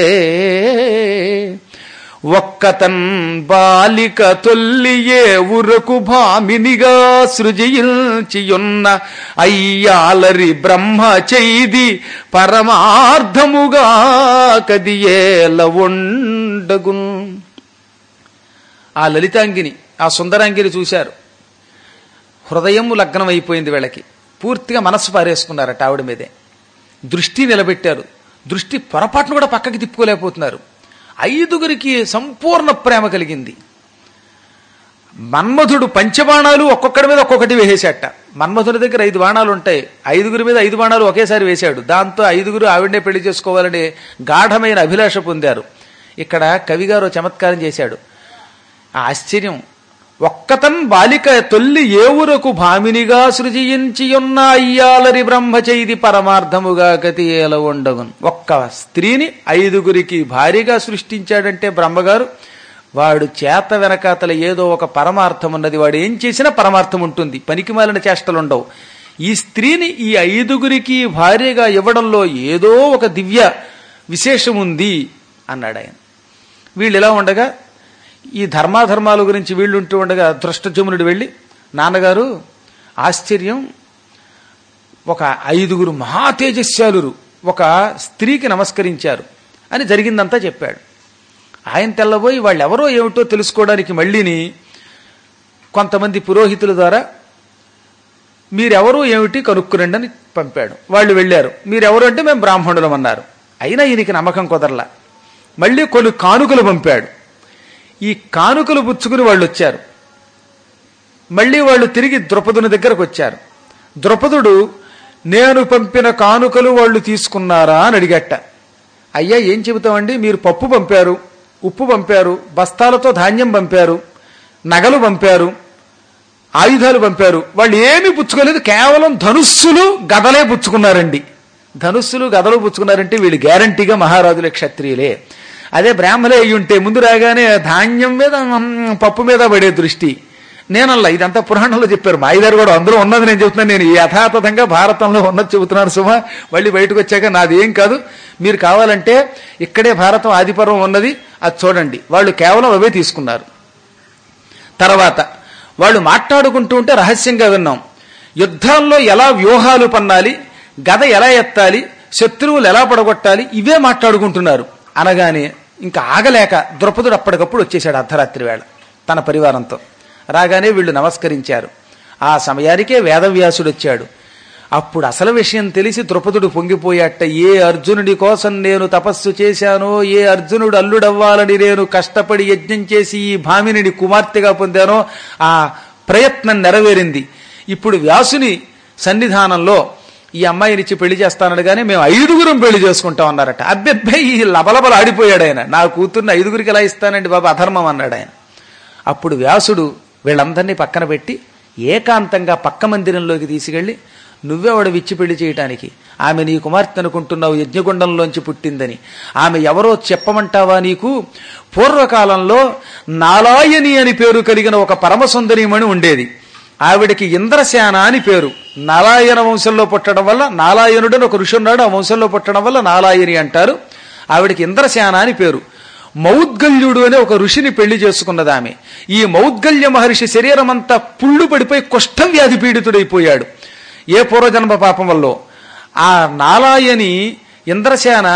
ఒక్కతన్ బాలిక తొల్లియే ఉరకు భామినిగా సృజించియున్న అయ్యాలరి బ్రహ్మ చైది పరమార్థముగా కదియేల ఉండగున్ ఆ లలితాంగిని ఆ సుందరాంగిని చూశారు హృదయం లగ్నం అయిపోయింది వీళ్ళకి పూర్తిగా మనస్సు పారేసుకున్నారట ఆవిడ మీదే దృష్టి నిలబెట్టారు దృష్టి పొరపాటును కూడా పక్కకి తిప్పుకోలేకపోతున్నారు ఐదుగురికి సంపూర్ణ ప్రేమ కలిగింది మన్మధుడు పంచబాణాలు ఒక్కొక్కడి మీద ఒక్కొక్కటి వేసేట మన్మధుడి దగ్గర ఐదు బాణాలు ఉంటాయి ఐదుగురి మీద ఐదు బాణాలు ఒకేసారి వేశాడు దాంతో ఐదుగురు ఆవిడనే పెళ్లి చేసుకోవాలని గాఢమైన అభిలాష పొందారు ఇక్కడ కవిగారు చమత్కారం చేశాడు ఆ ఆశ్చర్యం ఒక్కతన్ బాలిక తొల్లి ఏవురకు భామినిగా సృజించియున్న అయ్యాలరి బ్రహ్మచైది పరమార్థముగా గతి ఏల ఉండగున్ ఒక్క స్త్రీని ఐదుగురికి భారీగా సృష్టించాడంటే బ్రహ్మగారు వాడు చేత వెనకాతల ఏదో ఒక పరమార్థం ఉన్నది వాడు ఏం చేసినా పరమార్థం ఉంటుంది పనికిమాలిన చేష్టలు ఉండవు ఈ స్త్రీని ఈ ఐదుగురికి భార్యగా ఇవ్వడంలో ఏదో ఒక దివ్య విశేషం ఉంది అన్నాడు ఆయన వీళ్ళు ఇలా ఉండగా ఈ ధర్మాధర్మాల గురించి వీళ్ళు ఉంటూ ఉండగా దృష్టజమునుడు వెళ్ళి నాన్నగారు ఆశ్చర్యం ఒక ఐదుగురు మహా తేజస్యాలురు ఒక స్త్రీకి నమస్కరించారు అని జరిగిందంతా చెప్పాడు ఆయన తెల్లబోయి వాళ్ళు ఎవరో ఏమిటో తెలుసుకోవడానికి మళ్ళీని కొంతమంది పురోహితుల ద్వారా మీరెవరు ఏమిటి కనుక్కురండి అని పంపాడు వాళ్ళు వెళ్ళారు మీరెవరు అంటే మేము బ్రాహ్మణులం అన్నారు అయినా ఈయనకి నమ్మకం కుదరలా మళ్ళీ కొన్ని కానుకలు పంపాడు ఈ కానుకలు పుచ్చుకుని వాళ్ళు వచ్చారు మళ్ళీ వాళ్ళు తిరిగి ద్రౌపదుని దగ్గరకు వచ్చారు ద్రౌపదుడు నేను పంపిన కానుకలు వాళ్ళు తీసుకున్నారా అని అడిగట్ట అయ్యా ఏం చెబుతామండి మీరు పప్పు పంపారు ఉప్పు పంపారు బస్తాలతో ధాన్యం పంపారు నగలు పంపారు ఆయుధాలు పంపారు వాళ్ళు ఏమీ పుచ్చుకోలేదు కేవలం ధనుస్సులు గదలే పుచ్చుకున్నారండి ధనుస్సులు గదలు పుచ్చుకున్నారంటే వీళ్ళు గ్యారంటీగా మహారాజులే క్షత్రియులే అదే బ్రాహ్మలే అయ్యి ఉంటే ముందు రాగానే ధాన్యం మీద మ్, పప్పు మీద పడే దృష్టి నేనల్లా ఇదంతా పురాణంలో చెప్పారు మా ఐదారు కూడా అందరూ ఉన్నది నేను చెబుతున్నాను నేను యథాతథంగా భారతంలో ఉన్నది చెబుతున్నాను సుమ మళ్ళీ బయటకు వచ్చాక నాది ఏం కాదు మీరు కావాలంటే ఇక్కడే భారతం ఆదిపర్వం ఉన్నది అది చూడండి వాళ్ళు కేవలం అవే తీసుకున్నారు తర్వాత వాళ్ళు మాట్లాడుకుంటూ ఉంటే రహస్యంగా విన్నాం యుద్ధాల్లో ఎలా వ్యూహాలు పన్నాలి గద ఎలా ఎత్తాలి శత్రువులు ఎలా పడగొట్టాలి ఇవే మాట్లాడుకుంటున్నారు అనగానే ఇంకా ఆగలేక ద్రౌపదుడు అప్పటికప్పుడు వచ్చేశాడు అర్ధరాత్రి వేళ తన పరివారంతో రాగానే వీళ్ళు నమస్కరించారు ఆ సమయానికే వేదవ్యాసుడు వచ్చాడు అప్పుడు అసలు విషయం తెలిసి ద్రుపదుడు పొంగిపోయాట ఏ అర్జునుడి కోసం నేను తపస్సు చేశానో ఏ అర్జునుడు అల్లుడవ్వాలని నేను కష్టపడి యజ్ఞం చేసి ఈ భామినిని కుమార్తెగా పొందానో ఆ ప్రయత్నం నెరవేరింది ఇప్పుడు వ్యాసుని సన్నిధానంలో ఈ అమ్మాయినిచ్చి పెళ్లి చేస్తానడగానే మేము ఐదుగురం పెళ్లి చేసుకుంటాం అన్నారట అబ్బెబ్బే ఈ లబలబల ఆడిపోయాడు ఆయన నా కూతుర్ని ఐదుగురికి ఎలా ఇస్తానండి బాబా అధర్మం అన్నాడు ఆయన అప్పుడు వ్యాసుడు వీళ్ళందరినీ పక్కన పెట్టి ఏకాంతంగా పక్క మందిరంలోకి తీసుకెళ్లి నువ్వెవడ విచ్చి పెళ్లి చేయటానికి ఆమె నీ కుమార్తె అనుకుంటున్నావు యజ్ఞగుండంలోంచి పుట్టిందని ఆమె ఎవరో చెప్పమంటావా నీకు పూర్వకాలంలో నాలాయని అని పేరు కలిగిన ఒక పరమసుందరీమణి ఉండేది ఆవిడకి ఇంద్రసేన అని పేరు నాలాయన వంశంలో పుట్టడం వల్ల నాలాయనుడని ఒక ఋషి ఉన్నాడు ఆ వంశంలో పుట్టడం వల్ల నాలాయని అంటారు ఆవిడికి ఇంద్రసేన అని పేరు మౌద్గల్యుడు అనే ఒక ఋషిని పెళ్లి చేసుకున్నది ఆమె ఈ మౌద్గల్య మహర్షి శరీరం అంతా పుళ్ళు పడిపోయి కుష్ఠవ్యాధి పీడితుడైపోయాడు ఏ పూర్వజన్మ పాపం వల్ల ఆ నాలాయని ఇంద్రసేన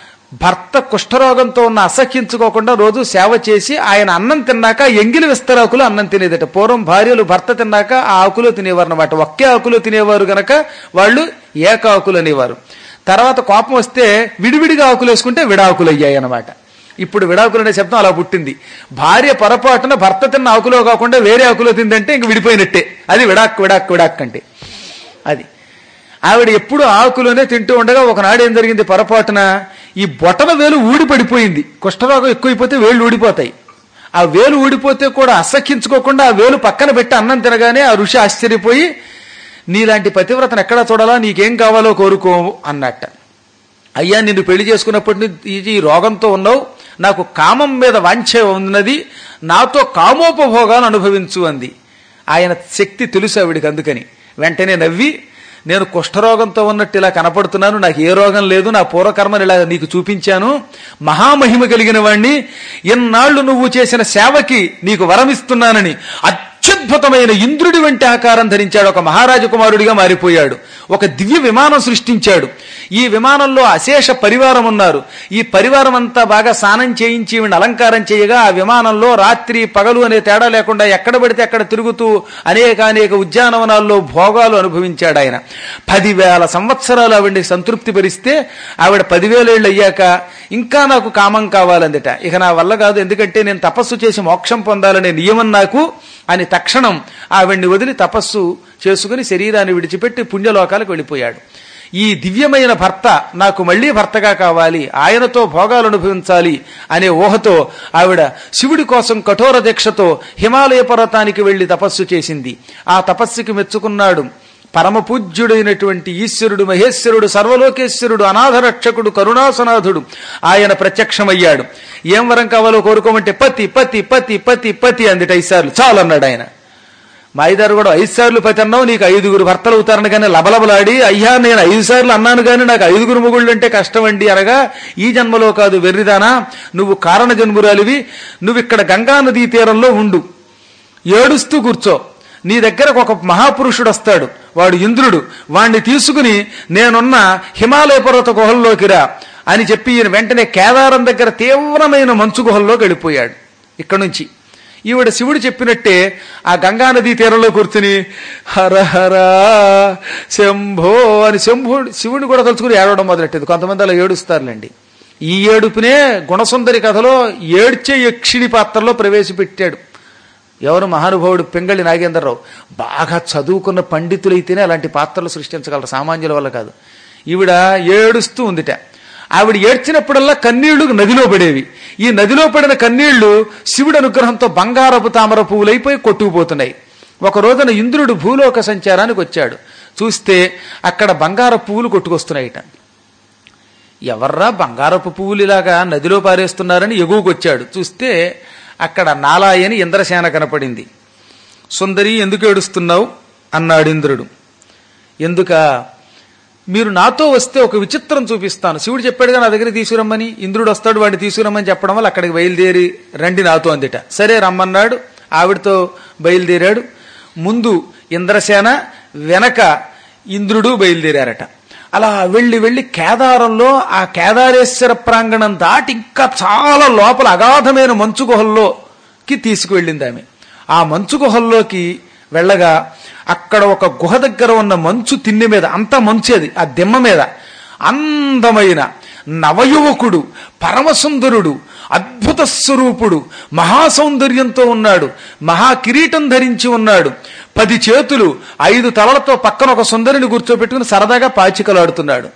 భర్త కుష్ఠరోగంతో ఉన్న అసహ్యించుకోకుండా రోజు సేవ చేసి ఆయన అన్నం తిన్నాక ఎంగిలి విస్తరాకులు అన్నం తినేదట పూర్వం భార్యలు భర్త తిన్నాక ఆ ఆకులో తినేవారు అనమాట ఒకే ఆకులో తినేవారు గనక వాళ్ళు ఏకాకులు అనేవారు తర్వాత కోపం వస్తే విడివిడిగా ఆకులు వేసుకుంటే విడాకులు అయ్యాయి అనమాట ఇప్పుడు విడాకులు అనే శబ్దం అలా పుట్టింది భార్య పొరపాటున భర్త తిన్న ఆకులో కాకుండా వేరే ఆకులో తిందంటే ఇంక విడిపోయినట్టే అది విడాక్ విడాక్ విడాక్ అంటే అది ఆవిడ ఎప్పుడు ఆకులోనే తింటూ ఉండగా ఒకనాడు ఏం జరిగింది పొరపాటున ఈ బొటన వేలు ఊడి పడిపోయింది కుష్ఠరోగం ఎక్కువైపోతే వేళ్ళు ఊడిపోతాయి ఆ వేలు ఊడిపోతే కూడా అసఖ్యించుకోకుండా ఆ వేలు పక్కన పెట్టి అన్నం తినగానే ఆ ఋషి ఆశ్చర్యపోయి నీలాంటి పతివ్రతను ఎక్కడా చూడాలా నీకేం కావాలో కోరుకో అన్నట్ట అయ్యా నిన్ను పెళ్లి చేసుకున్నప్పటి నుంచి ఈ రోగంతో ఉన్నావు నాకు కామం మీద వాంఛ ఉన్నది నాతో కామోపభోగాలు అనుభవించు అంది ఆయన శక్తి తెలుసు ఆవిడికి అందుకని వెంటనే నవ్వి నేను కుష్ఠరోగంతో ఉన్నట్టు ఇలా కనపడుతున్నాను నాకు ఏ రోగం లేదు నా పూర్వకర్మని ఇలా నీకు చూపించాను మహామహిమ కలిగిన వాణ్ణి ఎన్నాళ్లు నువ్వు చేసిన సేవకి నీకు వరమిస్తున్నానని అత్యద్భుతమైన ఇంద్రుడి వంటి ఆకారం ధరించాడు ఒక మహారాజకుమారుడిగా మారిపోయాడు ఒక దివ్య విమానం సృష్టించాడు ఈ విమానంలో అశేష పరివారం ఉన్నారు ఈ పరివారం అంతా బాగా స్నానం చేయించి ఈవిని అలంకారం చేయగా ఆ విమానంలో రాత్రి పగలు అనే తేడా లేకుండా ఎక్కడ పడితే అక్కడ తిరుగుతూ అనేక అనేక ఉద్యానవనాల్లో భోగాలు అనుభవించాడు ఆయన పదివేల సంవత్సరాలు ఆవిడ్ని సంతృప్తి పరిస్తే ఆవిడ పదివేలేళ్ళు అయ్యాక ఇంకా నాకు కామం కావాలందిట ఇక నా వల్ల కాదు ఎందుకంటే నేను తపస్సు చేసి మోక్షం పొందాలనే నియమం నాకు అని తక్షణం ఆవిడ్ని వదిలి తపస్సు చేసుకుని శరీరాన్ని విడిచిపెట్టి పుణ్యలోకాలకు వెళ్ళిపోయాడు ఈ దివ్యమైన భర్త నాకు మళ్లీ భర్తగా కావాలి ఆయనతో భోగాలు అనుభవించాలి అనే ఊహతో ఆవిడ శివుడి కోసం కఠోర దీక్షతో హిమాలయ పర్వతానికి వెళ్లి తపస్సు చేసింది ఆ తపస్సుకి మెచ్చుకున్నాడు పరమ పూజ్యుడైనటువంటి ఈశ్వరుడు మహేశ్వరుడు సర్వలోకేశ్వరుడు అనాథరక్షకుడు కరుణాసనాథుడు ఆయన ప్రత్యక్షమయ్యాడు ఏం వరం కావాలో కోరుకోమంటే పతి పతి పతి పతి పతి అందుట ఐసార్లు చాలు అన్నాడు ఆయన మా ఐదారు కూడా ఐదు సార్లు పతి అన్నావు నీకు ఐదుగురు భర్తలు అవుతారని కానీ లబలబలాడి అయ్యా నేను ఐదు సార్లు అన్నాను కానీ నాకు ఐదుగురు మొగుళ్ళు అంటే కష్టం అండి అనగా ఈ జన్మలో కాదు వెర్రిదానా నువ్వు కారణ జన్మురాలివి నువ్వు ఇక్కడ గంగా నదీ తీరంలో ఉండు ఏడుస్తూ కూర్చో నీ దగ్గరకు ఒక మహాపురుషుడు వస్తాడు వాడు ఇంద్రుడు వాణ్ణి తీసుకుని నేనున్న హిమాలయ పర్వత గుహల్లోకి రా అని చెప్పి ఈయన వెంటనే కేదారం దగ్గర తీవ్రమైన మంచు గుహల్లోకి వెళ్ళిపోయాడు ఇక్కడ నుంచి ఈవిడ శివుడు చెప్పినట్టే ఆ గంగా నదీ తీరంలో కూర్చుని హర హర శంభో అని శంభుడు శివుడిని కూడా తలుచుకుని ఏడవడం మొదలెట్టేది కొంతమంది అలా ఏడుస్తారులేండి ఈ ఏడుపునే గుణసుందరి కథలో ఏడ్చే యక్షిణి పాత్రలో ప్రవేశపెట్టాడు ఎవరు మహానుభావుడు పెంగళి నాగేంద్రరావు బాగా చదువుకున్న పండితులైతేనే అలాంటి పాత్రలు సృష్టించగలరు సామాన్యుల వల్ల కాదు ఈవిడ ఏడుస్తూ ఉందిట ఆవిడ ఏడ్చినప్పుడల్లా కన్నీళ్లు నదిలో పడేవి ఈ నదిలో పడిన కన్నీళ్లు శివుడి అనుగ్రహంతో బంగారపు తామర పువ్వులైపోయి కొట్టుకుపోతున్నాయి ఒక రోజున ఇంద్రుడు భూలోక సంచారానికి వచ్చాడు చూస్తే అక్కడ బంగారపు పువ్వులు కొట్టుకొస్తున్నాయిట ఎవర్రా బంగారపు పువ్వులు ఇలాగా నదిలో పారేస్తున్నారని ఎగువకొచ్చాడు చూస్తే అక్కడ నాలాయని ఇంద్రసేన కనపడింది సుందరి ఎందుకు ఏడుస్తున్నావు అన్నాడు ఇంద్రుడు ఎందుక మీరు నాతో వస్తే ఒక విచిత్రం చూపిస్తాను శివుడు చెప్పాడుగా నా దగ్గర తీసుకురమ్మని ఇంద్రుడు వస్తాడు వాడిని తీసుకురమ్మని చెప్పడం వల్ల అక్కడికి బయలుదేరి రండి నాతో అందిట సరే రమ్మన్నాడు ఆవిడతో బయలుదేరాడు ముందు ఇంద్రసేన వెనక ఇంద్రుడు బయలుదేరారట అలా వెళ్ళి వెళ్ళి కేదారంలో ఆ కేదారేశ్వర ప్రాంగణం దాటి ఇంకా చాలా లోపల అగాధమైన మంచు గుహల్లోకి తీసుకువెళ్ళింది ఆమె ఆ మంచు గుహల్లోకి వెళ్ళగా అక్కడ ఒక గుహ దగ్గర ఉన్న మంచు తిన్నె మీద అంత మంచేది ఆ దిమ్మ మీద అందమైన నవయువకుడు పరమసుందరుడు అద్భుత స్వరూపుడు మహాసౌందర్యంతో ఉన్నాడు మహా కిరీటం ధరించి ఉన్నాడు పది చేతులు ఐదు తలలతో పక్కన ఒక సుందరిని కూర్చోబెట్టుకుని సరదాగా పాచికలాడుతున్నాడు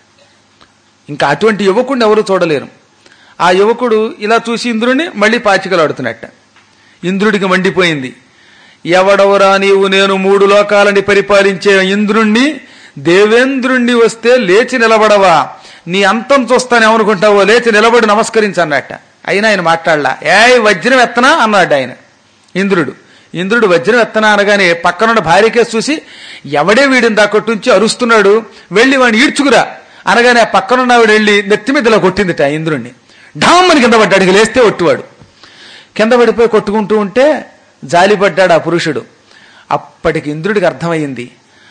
ఇంకా అటువంటి యువకుడిని ఎవరు చూడలేరు ఆ యువకుడు ఇలా చూసి ఇంద్రుడిని మళ్ళీ పాచికలాడుతున్నట్ట ఇంద్రుడికి మండిపోయింది ఎవడవరా నీవు నేను మూడు లోకాలని పరిపాలించే ఇంద్రుణ్ణి దేవేంద్రుణ్ణి వస్తే లేచి నిలబడవా నీ అంతం చూస్తానేమనుకుంటావో లేచి నిలబడి నమస్కరించన్నట్ట అయినా ఆయన మాట్లాడలా ఏ వజ్రం ఎత్తనా అన్నాడు ఆయన ఇంద్రుడు ఇంద్రుడు వజ్రం ఎత్తనా అనగానే పక్కనున్న భార్యకే చూసి ఎవడే వీడిని దాకొట్టుంచి అరుస్తున్నాడు వెళ్ళి వాడిని ఈడ్చుకురా అనగానే ఆ పక్కనున్న ఆవిడ వెళ్ళి నెత్తి మీద ఇలా కొట్టిందిట ఆ ఇంద్రుణ్ణి ఢామ్మని కింద పడ్డాడు ఇక లేస్తే ఒట్టువాడు కింద పడిపోయి కొట్టుకుంటూ ఉంటే జాలిపడ్డాడు ఆ పురుషుడు అప్పటికి ఇంద్రుడికి అర్థమైంది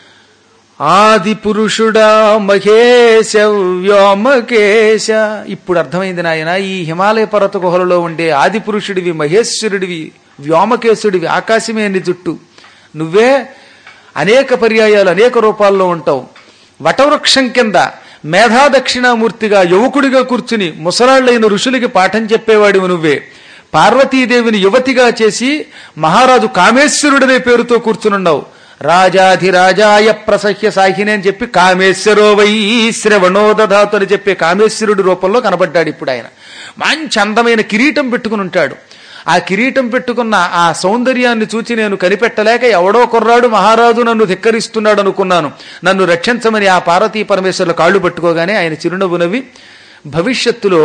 ఆది పురుషుడా మహేశ వ్యోమకేశ ఇప్పుడు అర్థమైంది నాయన ఈ హిమాలయ పర్వత గుహలలో ఉండే ఆది పురుషుడివి మహేశ్వరుడివి వ్యోమకేశుడివి ఆకాశమే నీ జుట్టు నువ్వే అనేక పర్యాయాలు అనేక రూపాల్లో ఉంటావు వటవృక్షం కింద మేధా దక్షిణామూర్తిగా యువకుడిగా కూర్చుని ముసలాళ్లైన ఋషులకి పాఠం చెప్పేవాడివి నువ్వే పార్వతీదేవిని యువతిగా చేసి మహారాజు కామేశ్వరుడనే పేరుతో కూర్చునున్నావు రాజాధిరాజాయ ప్రసహ్య సాహిని అని చెప్పి కామేశ్వరో వై శ్రవణోదధాతు అని చెప్పే కామేశ్వరుడి రూపంలో కనబడ్డాడు ఇప్పుడు ఆయన మంచి అందమైన కిరీటం పెట్టుకుని ఉంటాడు ఆ కిరీటం పెట్టుకున్న ఆ సౌందర్యాన్ని చూచి నేను కనిపెట్టలేక ఎవడో కుర్రాడు మహారాజు నన్ను ధిక్కరిస్తున్నాడు అనుకున్నాను నన్ను రక్షించమని ఆ పార్వతీ పరమేశ్వరుల కాళ్ళు పట్టుకోగానే ఆయన చిరునవ్వు నవ్వి భవిష్యత్తులో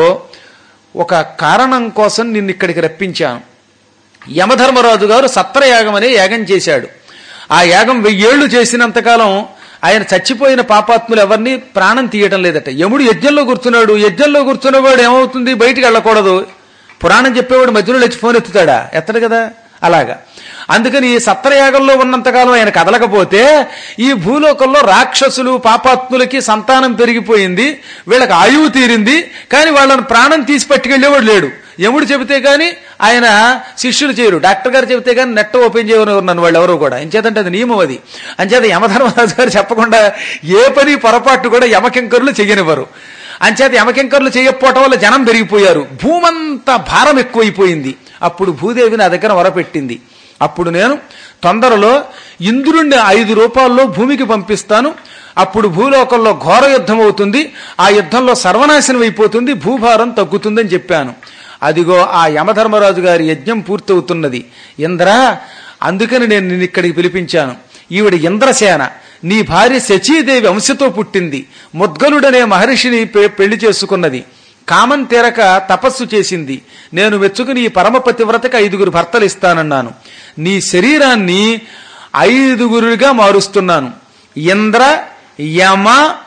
ఒక కారణం కోసం నిన్ను ఇక్కడికి రప్పించాను యమధర్మరాజు గారు సత్రయాగం అనే యాగం చేశాడు ఆ యాగం వెయ్యేళ్లు చేసినంతకాలం ఆయన చచ్చిపోయిన పాపాత్ములు ఎవరిని ప్రాణం తీయటం లేదట యముడు యజ్ఞంలో కూర్చున్నాడు యజ్ఞంలో కూర్చున్నవాడు ఏమవుతుంది బయటికి వెళ్ళకూడదు పురాణం చెప్పేవాడు మధ్యలో లేచి ఫోన్ ఎత్తుతాడా ఎత్తడు కదా అలాగా అందుకని ఈ సత్రయాగంలో ఉన్నంతకాలం ఆయన కదలకపోతే ఈ భూలోకంలో రాక్షసులు పాపాత్ములకి సంతానం పెరిగిపోయింది వీళ్ళకి ఆయువు తీరింది కానీ వాళ్ళని ప్రాణం తీసి పట్టుకెళ్ళేవాడు లేడు యముడు చెబితే గాని ఆయన శిష్యులు చేయరు డాక్టర్ గారు చెబితే గాని నెట్ ఓపెన్ చేయని నన్ను వాళ్ళు ఎవరో కూడా ఎంచేతంటే అది నియమం అది అంచేత యమధర్మరాజు గారు చెప్పకుండా ఏ పని పొరపాటు కూడా యమకింకరులు చెయ్యనివ్వరు అంచేత యమకింకరులు చేయకపోవటం వల్ల జనం పెరిగిపోయారు భూమంతా భారం ఎక్కువైపోయింది అప్పుడు భూదేవి నా దగ్గర వరపెట్టింది అప్పుడు నేను తొందరలో ఇంద్రుణ్ణి ఐదు రూపాయల్లో భూమికి పంపిస్తాను అప్పుడు భూలోకంలో ఘోర యుద్ధం అవుతుంది ఆ యుద్ధంలో సర్వనాశనం అయిపోతుంది భూభారం తగ్గుతుందని చెప్పాను అదిగో ఆ యమధర్మరాజు గారి యజ్ఞం పూర్తవుతున్నది ఇంద్ర అందుకని నేను నిన్ను ఇక్కడికి పిలిపించాను ఈవిడ ఇంద్రసేన నీ భార్య శచీదేవి అంశతో పుట్టింది ముద్గలుడనే మహర్షిని పె- పెళ్లి చేసుకున్నది కామం తీరక తపస్సు చేసింది నేను మెచ్చుకుని ఈ పరమ పతివ్రతకి ఐదుగురు భర్తలు ఇస్తానన్నాను నీ శరీరాన్ని ఐదుగురుగా మారుస్తున్నాను ఇంద్ర యమ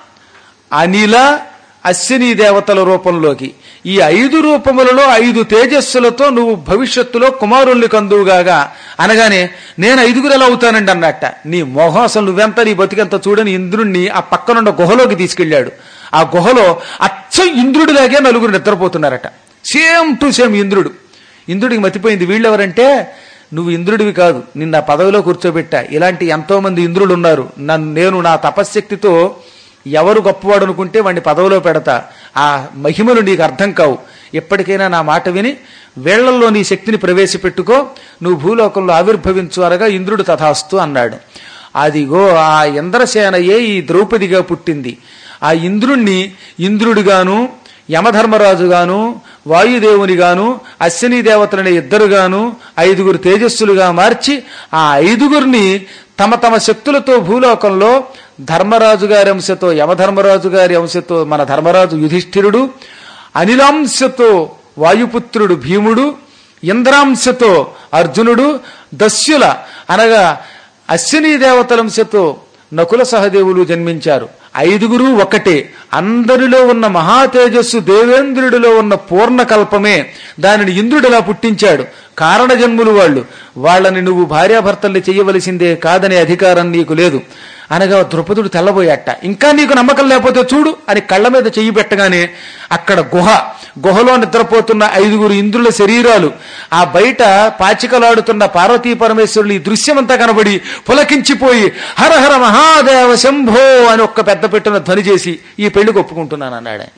అనిల అశ్విని దేవతల రూపంలోకి ఈ ఐదు రూపములలో ఐదు తేజస్సులతో నువ్వు భవిష్యత్తులో కుమారుల్ని కందువుగాగా అనగానే నేను ఐదుగురు ఎలా అవుతానండి అన్నట్ట నీ మొహం అసలు నువ్వెంత నీ బతికెంత చూడని ఇంద్రుణ్ణి ఆ పక్కనున్న గుహలోకి తీసుకెళ్లాడు ఆ గుహలో అచ్చం ఇంద్రుడిలాగే నలుగురు నిద్రపోతున్నారట సేమ్ టు సేమ్ ఇంద్రుడు ఇంద్రుడికి మతిపోయింది వీళ్ళెవరంటే నువ్వు ఇంద్రుడివి కాదు నిన్న పదవిలో కూర్చోబెట్టా ఇలాంటి ఎంతో మంది ఇంద్రులు ఉన్నారు నన్ను నేను నా తపశ్శక్తితో ఎవరు గొప్పవాడు అనుకుంటే వాడిని పదవిలో పెడతా ఆ మహిమలు నీకు అర్థం కావు ఎప్పటికైనా నా మాట విని వేళ్లల్లో నీ శక్తిని ప్రవేశపెట్టుకో నువ్వు భూలోకంలో ఆవిర్భవించు అనగా ఇంద్రుడు తథాస్తు అన్నాడు అదిగో ఆ ఇంద్రసేనయే ఈ ద్రౌపదిగా పుట్టింది ఆ ఇంద్రుణ్ణి ఇంద్రుడిగాను యమధర్మరాజుగాను వాయుదేవునిగాను అశ్విని దేవతలని ఇద్దరుగాను ఐదుగురు తేజస్సులుగా మార్చి ఆ ఐదుగురిని తమ తమ శక్తులతో భూలోకంలో ధర్మరాజు గారి అంశతో యమధర్మరాజు గారి అంశతో మన ధర్మరాజు యుధిష్ఠిరుడు అనిలాంశతో వాయుపుత్రుడు భీముడు ఇంద్రాంశతో అర్జునుడు దస్యుల అనగా అశ్విని దేవతలంశతో నకుల సహదేవులు జన్మించారు ఐదుగురు ఒకటే అందరిలో ఉన్న మహాతేజస్సు దేవేంద్రుడిలో ఉన్న పూర్ణకల్పమే దానిని ఇంద్రుడిలా పుట్టించాడు కారణ జన్ములు వాళ్ళు వాళ్ళని నువ్వు భార్యాభర్తల్ని చెయ్యవలసిందే కాదనే అధికారం నీకు లేదు అనగా ద్రుపదుడు తెల్లబోయాట ఇంకా నీకు నమ్మకం లేకపోతే చూడు అని కళ్ళ మీద చెయ్యి పెట్టగానే అక్కడ గుహ గుహలో నిద్రపోతున్న ఐదుగురు ఇంద్రుల శరీరాలు ఆ బయట పాచికలాడుతున్న పార్వతీ పరమేశ్వరులు ఈ దృశ్యమంతా కనబడి పులకించిపోయి హర హర మహాదేవ శంభో అని ఒక్క పెద్ద పెట్టున ధ్వని చేసి ఈ పెళ్లికి ఒప్పుకుంటున్నాను అన్నాడు ఆయన.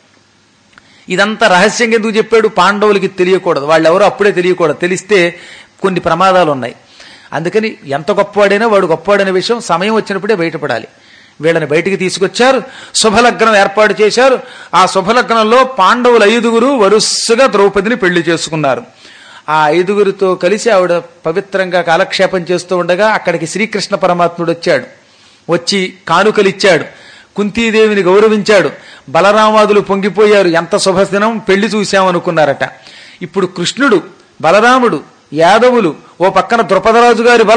ఇదంతా రహస్యంగా ఎందుకు చెప్పాడు పాండవులకి తెలియకూడదు వాళ్ళు ఎవరో అప్పుడే తెలియకూడదు తెలిస్తే కొన్ని ప్రమాదాలు ఉన్నాయి అందుకని ఎంత గొప్పవాడైనా వాడు గొప్పవాడనే విషయం సమయం వచ్చినప్పుడే బయటపడాలి వీళ్ళని బయటికి తీసుకొచ్చారు శుభలగ్నం ఏర్పాటు చేశారు ఆ శుభలగ్నంలో పాండవులు ఐదుగురు వరుసగా ద్రౌపదిని పెళ్లి చేసుకున్నారు ఆ ఐదుగురితో కలిసి ఆవిడ పవిత్రంగా కాలక్షేపం చేస్తూ ఉండగా అక్కడికి శ్రీకృష్ణ పరమాత్ముడు వచ్చాడు వచ్చి కానుకలిచ్చాడు కుంతీదేవిని గౌరవించాడు బలరామాదులు పొంగిపోయారు ఎంత శుభదినం పెళ్లి చూశామనుకున్నారట ఇప్పుడు కృష్ణుడు బలరాముడు యాదవులు ఓ పక్కన ద్రుపదరాజు గారి బలం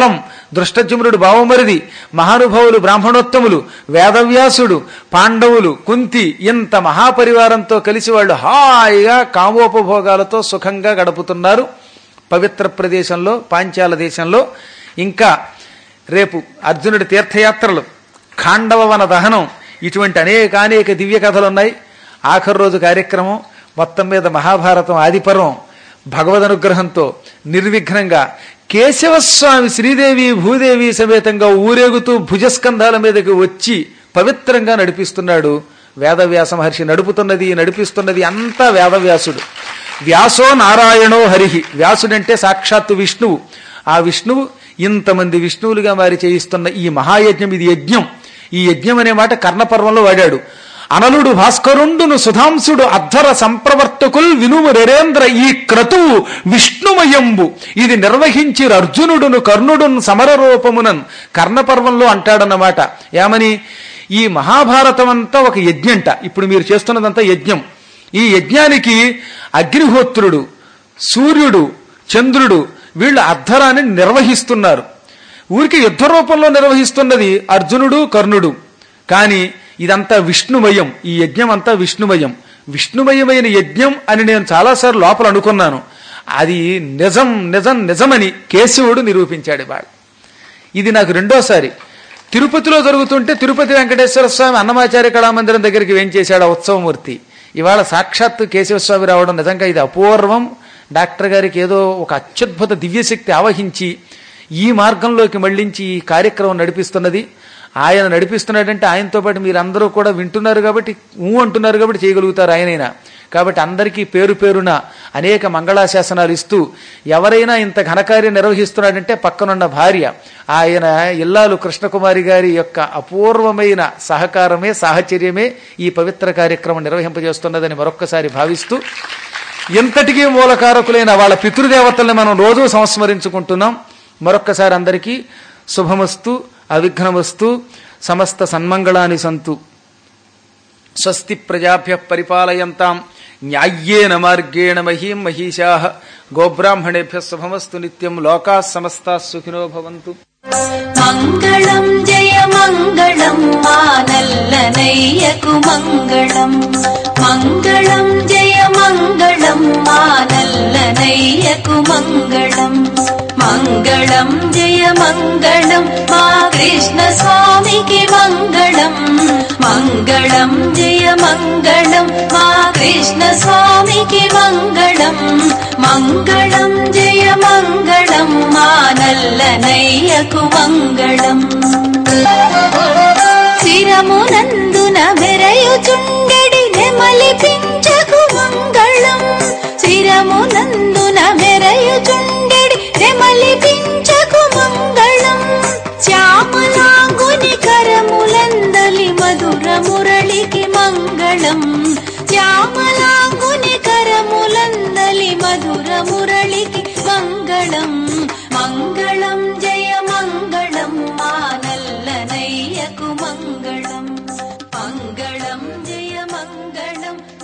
దృష్టజుమ్నుడు బావమరిది మహానుభావులు బ్రాహ్మణోత్తములు వేదవ్యాసుడు పాండవులు కుంతి ఇంత మహాపరివారంతో కలిసి వాళ్ళు హాయిగా కామోపభోగాలతో సుఖంగా గడుపుతున్నారు పవిత్ర ప్రదేశంలో పాంచాల దేశంలో ఇంకా రేపు అర్జునుడి తీర్థయాత్రలు ఖాండవవన దహనం ఇటువంటి అనేక అనేక దివ్య కథలు ఉన్నాయి ఆఖరి రోజు కార్యక్రమం మొత్తం మీద మహాభారతం ఆదిపర్వం భగవద్ అనుగ్రహంతో నిర్విఘ్నంగా కేశవస్వామి శ్రీదేవి భూదేవి సమేతంగా ఊరేగుతూ భుజస్కంధాల మీదకి వచ్చి పవిత్రంగా నడిపిస్తున్నాడు వేదవ్యాస మహర్షి నడుపుతున్నది నడిపిస్తున్నది అంతా వేదవ్యాసుడు వ్యాసో నారాయణో హరిహి వ్యాసుడంటే సాక్షాత్తు విష్ణువు ఆ విష్ణువు ఇంతమంది విష్ణువులుగా వారి చేయిస్తున్న ఈ మహాయజ్ఞం ఇది యజ్ఞం ఈ యజ్ఞం అనే మాట కర్ణపర్వంలో వాడాడు అనలుడు భాస్కరుండును సుధాంసుడు అద్ధర సంప్రవర్తకుల్ వినుము నరేంద్ర ఈ క్రతువు విష్ణుమయంబు ఇది నిర్వహించి అర్జునుడును కర్ణుడును సమరరూపమునన్ కర్ణపర్వంలో అంటాడన్నమాట ఏమని ఈ మహాభారతం అంతా ఒక యజ్ఞంట ఇప్పుడు మీరు చేస్తున్నదంతా యజ్ఞం ఈ యజ్ఞానికి అగ్నిహోత్రుడు సూర్యుడు చంద్రుడు వీళ్ళు అర్ధరాన్ని నిర్వహిస్తున్నారు ఊరికి యుద్ధ రూపంలో నిర్వహిస్తున్నది అర్జునుడు కర్ణుడు కానీ ఇదంతా విష్ణుమయం ఈ యజ్ఞం అంతా విష్ణుమయం విష్ణుమయమైన యజ్ఞం అని నేను చాలాసార్లు లోపల అనుకున్నాను అది నిజం నిజం నిజమని కేశవుడు నిరూపించాడు ఇవాళ ఇది నాకు రెండోసారి తిరుపతిలో జరుగుతుంటే తిరుపతి వెంకటేశ్వర స్వామి అన్నమాచార్య కళామందిరం దగ్గరికి వేంచేశాడు ఆ ఉత్సవమూర్తి ఇవాళ సాక్షాత్తు కేశవస్వామి రావడం నిజంగా ఇది అపూర్వం డాక్టర్ గారికి ఏదో ఒక అత్యద్భుత దివ్యశక్తి ఆవహించి ఈ మార్గంలోకి మళ్లించి ఈ కార్యక్రమం నడిపిస్తున్నది ఆయన నడిపిస్తున్నాడంటే ఆయనతో పాటు మీరందరూ కూడా వింటున్నారు కాబట్టి ఊ అంటున్నారు కాబట్టి చేయగలుగుతారు ఆయనైనా కాబట్టి అందరికీ పేరు పేరున అనేక మంగళాశాసనాలు ఇస్తూ ఎవరైనా ఇంత ఘనకార్యం నిర్వహిస్తున్నాడంటే పక్కనున్న భార్య ఆయన ఇల్లాలు కృష్ణకుమారి గారి యొక్క అపూర్వమైన సహకారమే సాహచర్యమే ఈ పవిత్ర కార్యక్రమం నిర్వహింపజేస్తున్నదని మరొక్కసారి భావిస్తూ ఇంతటికీ మూలకారకులైన వాళ్ళ పితృదేవతల్ని మనం రోజూ సంస్మరించుకుంటున్నాం మరొక్కసారి అందరికీ శుభమస్తు అవిఘ్నమస్తు సమస్త సన్మంగళాని సంతు స్వస్తి ప్రజాభ్య పరిపాలయంతాం న్యాయ్యేన మార్గేణ మహీం మహిషా గోబ్రాహ్మణేభ్య శుభమస్తు నిత్యం లోకా సమస్తా సుఖినో భవంతు మంగళం జయ మంగళం మానల్లనయ్యకు మంగళం మంగళం జయ మంగళం మానల్లనయ్యకు మంగళం మంగళం జయ మంగళం మా కృష్ణ స్వామికి మంగళం మంగళం జయ మంగళం మా కృష్ణ స్వామికి మంగళం మంగళం జయ మంగళం మానల్లనయ్యకు మంగళం శిరమునందున మెరయుచుండెడి నెమలి పించకు మంగళం శిరమునందున మెరయుచుండెడి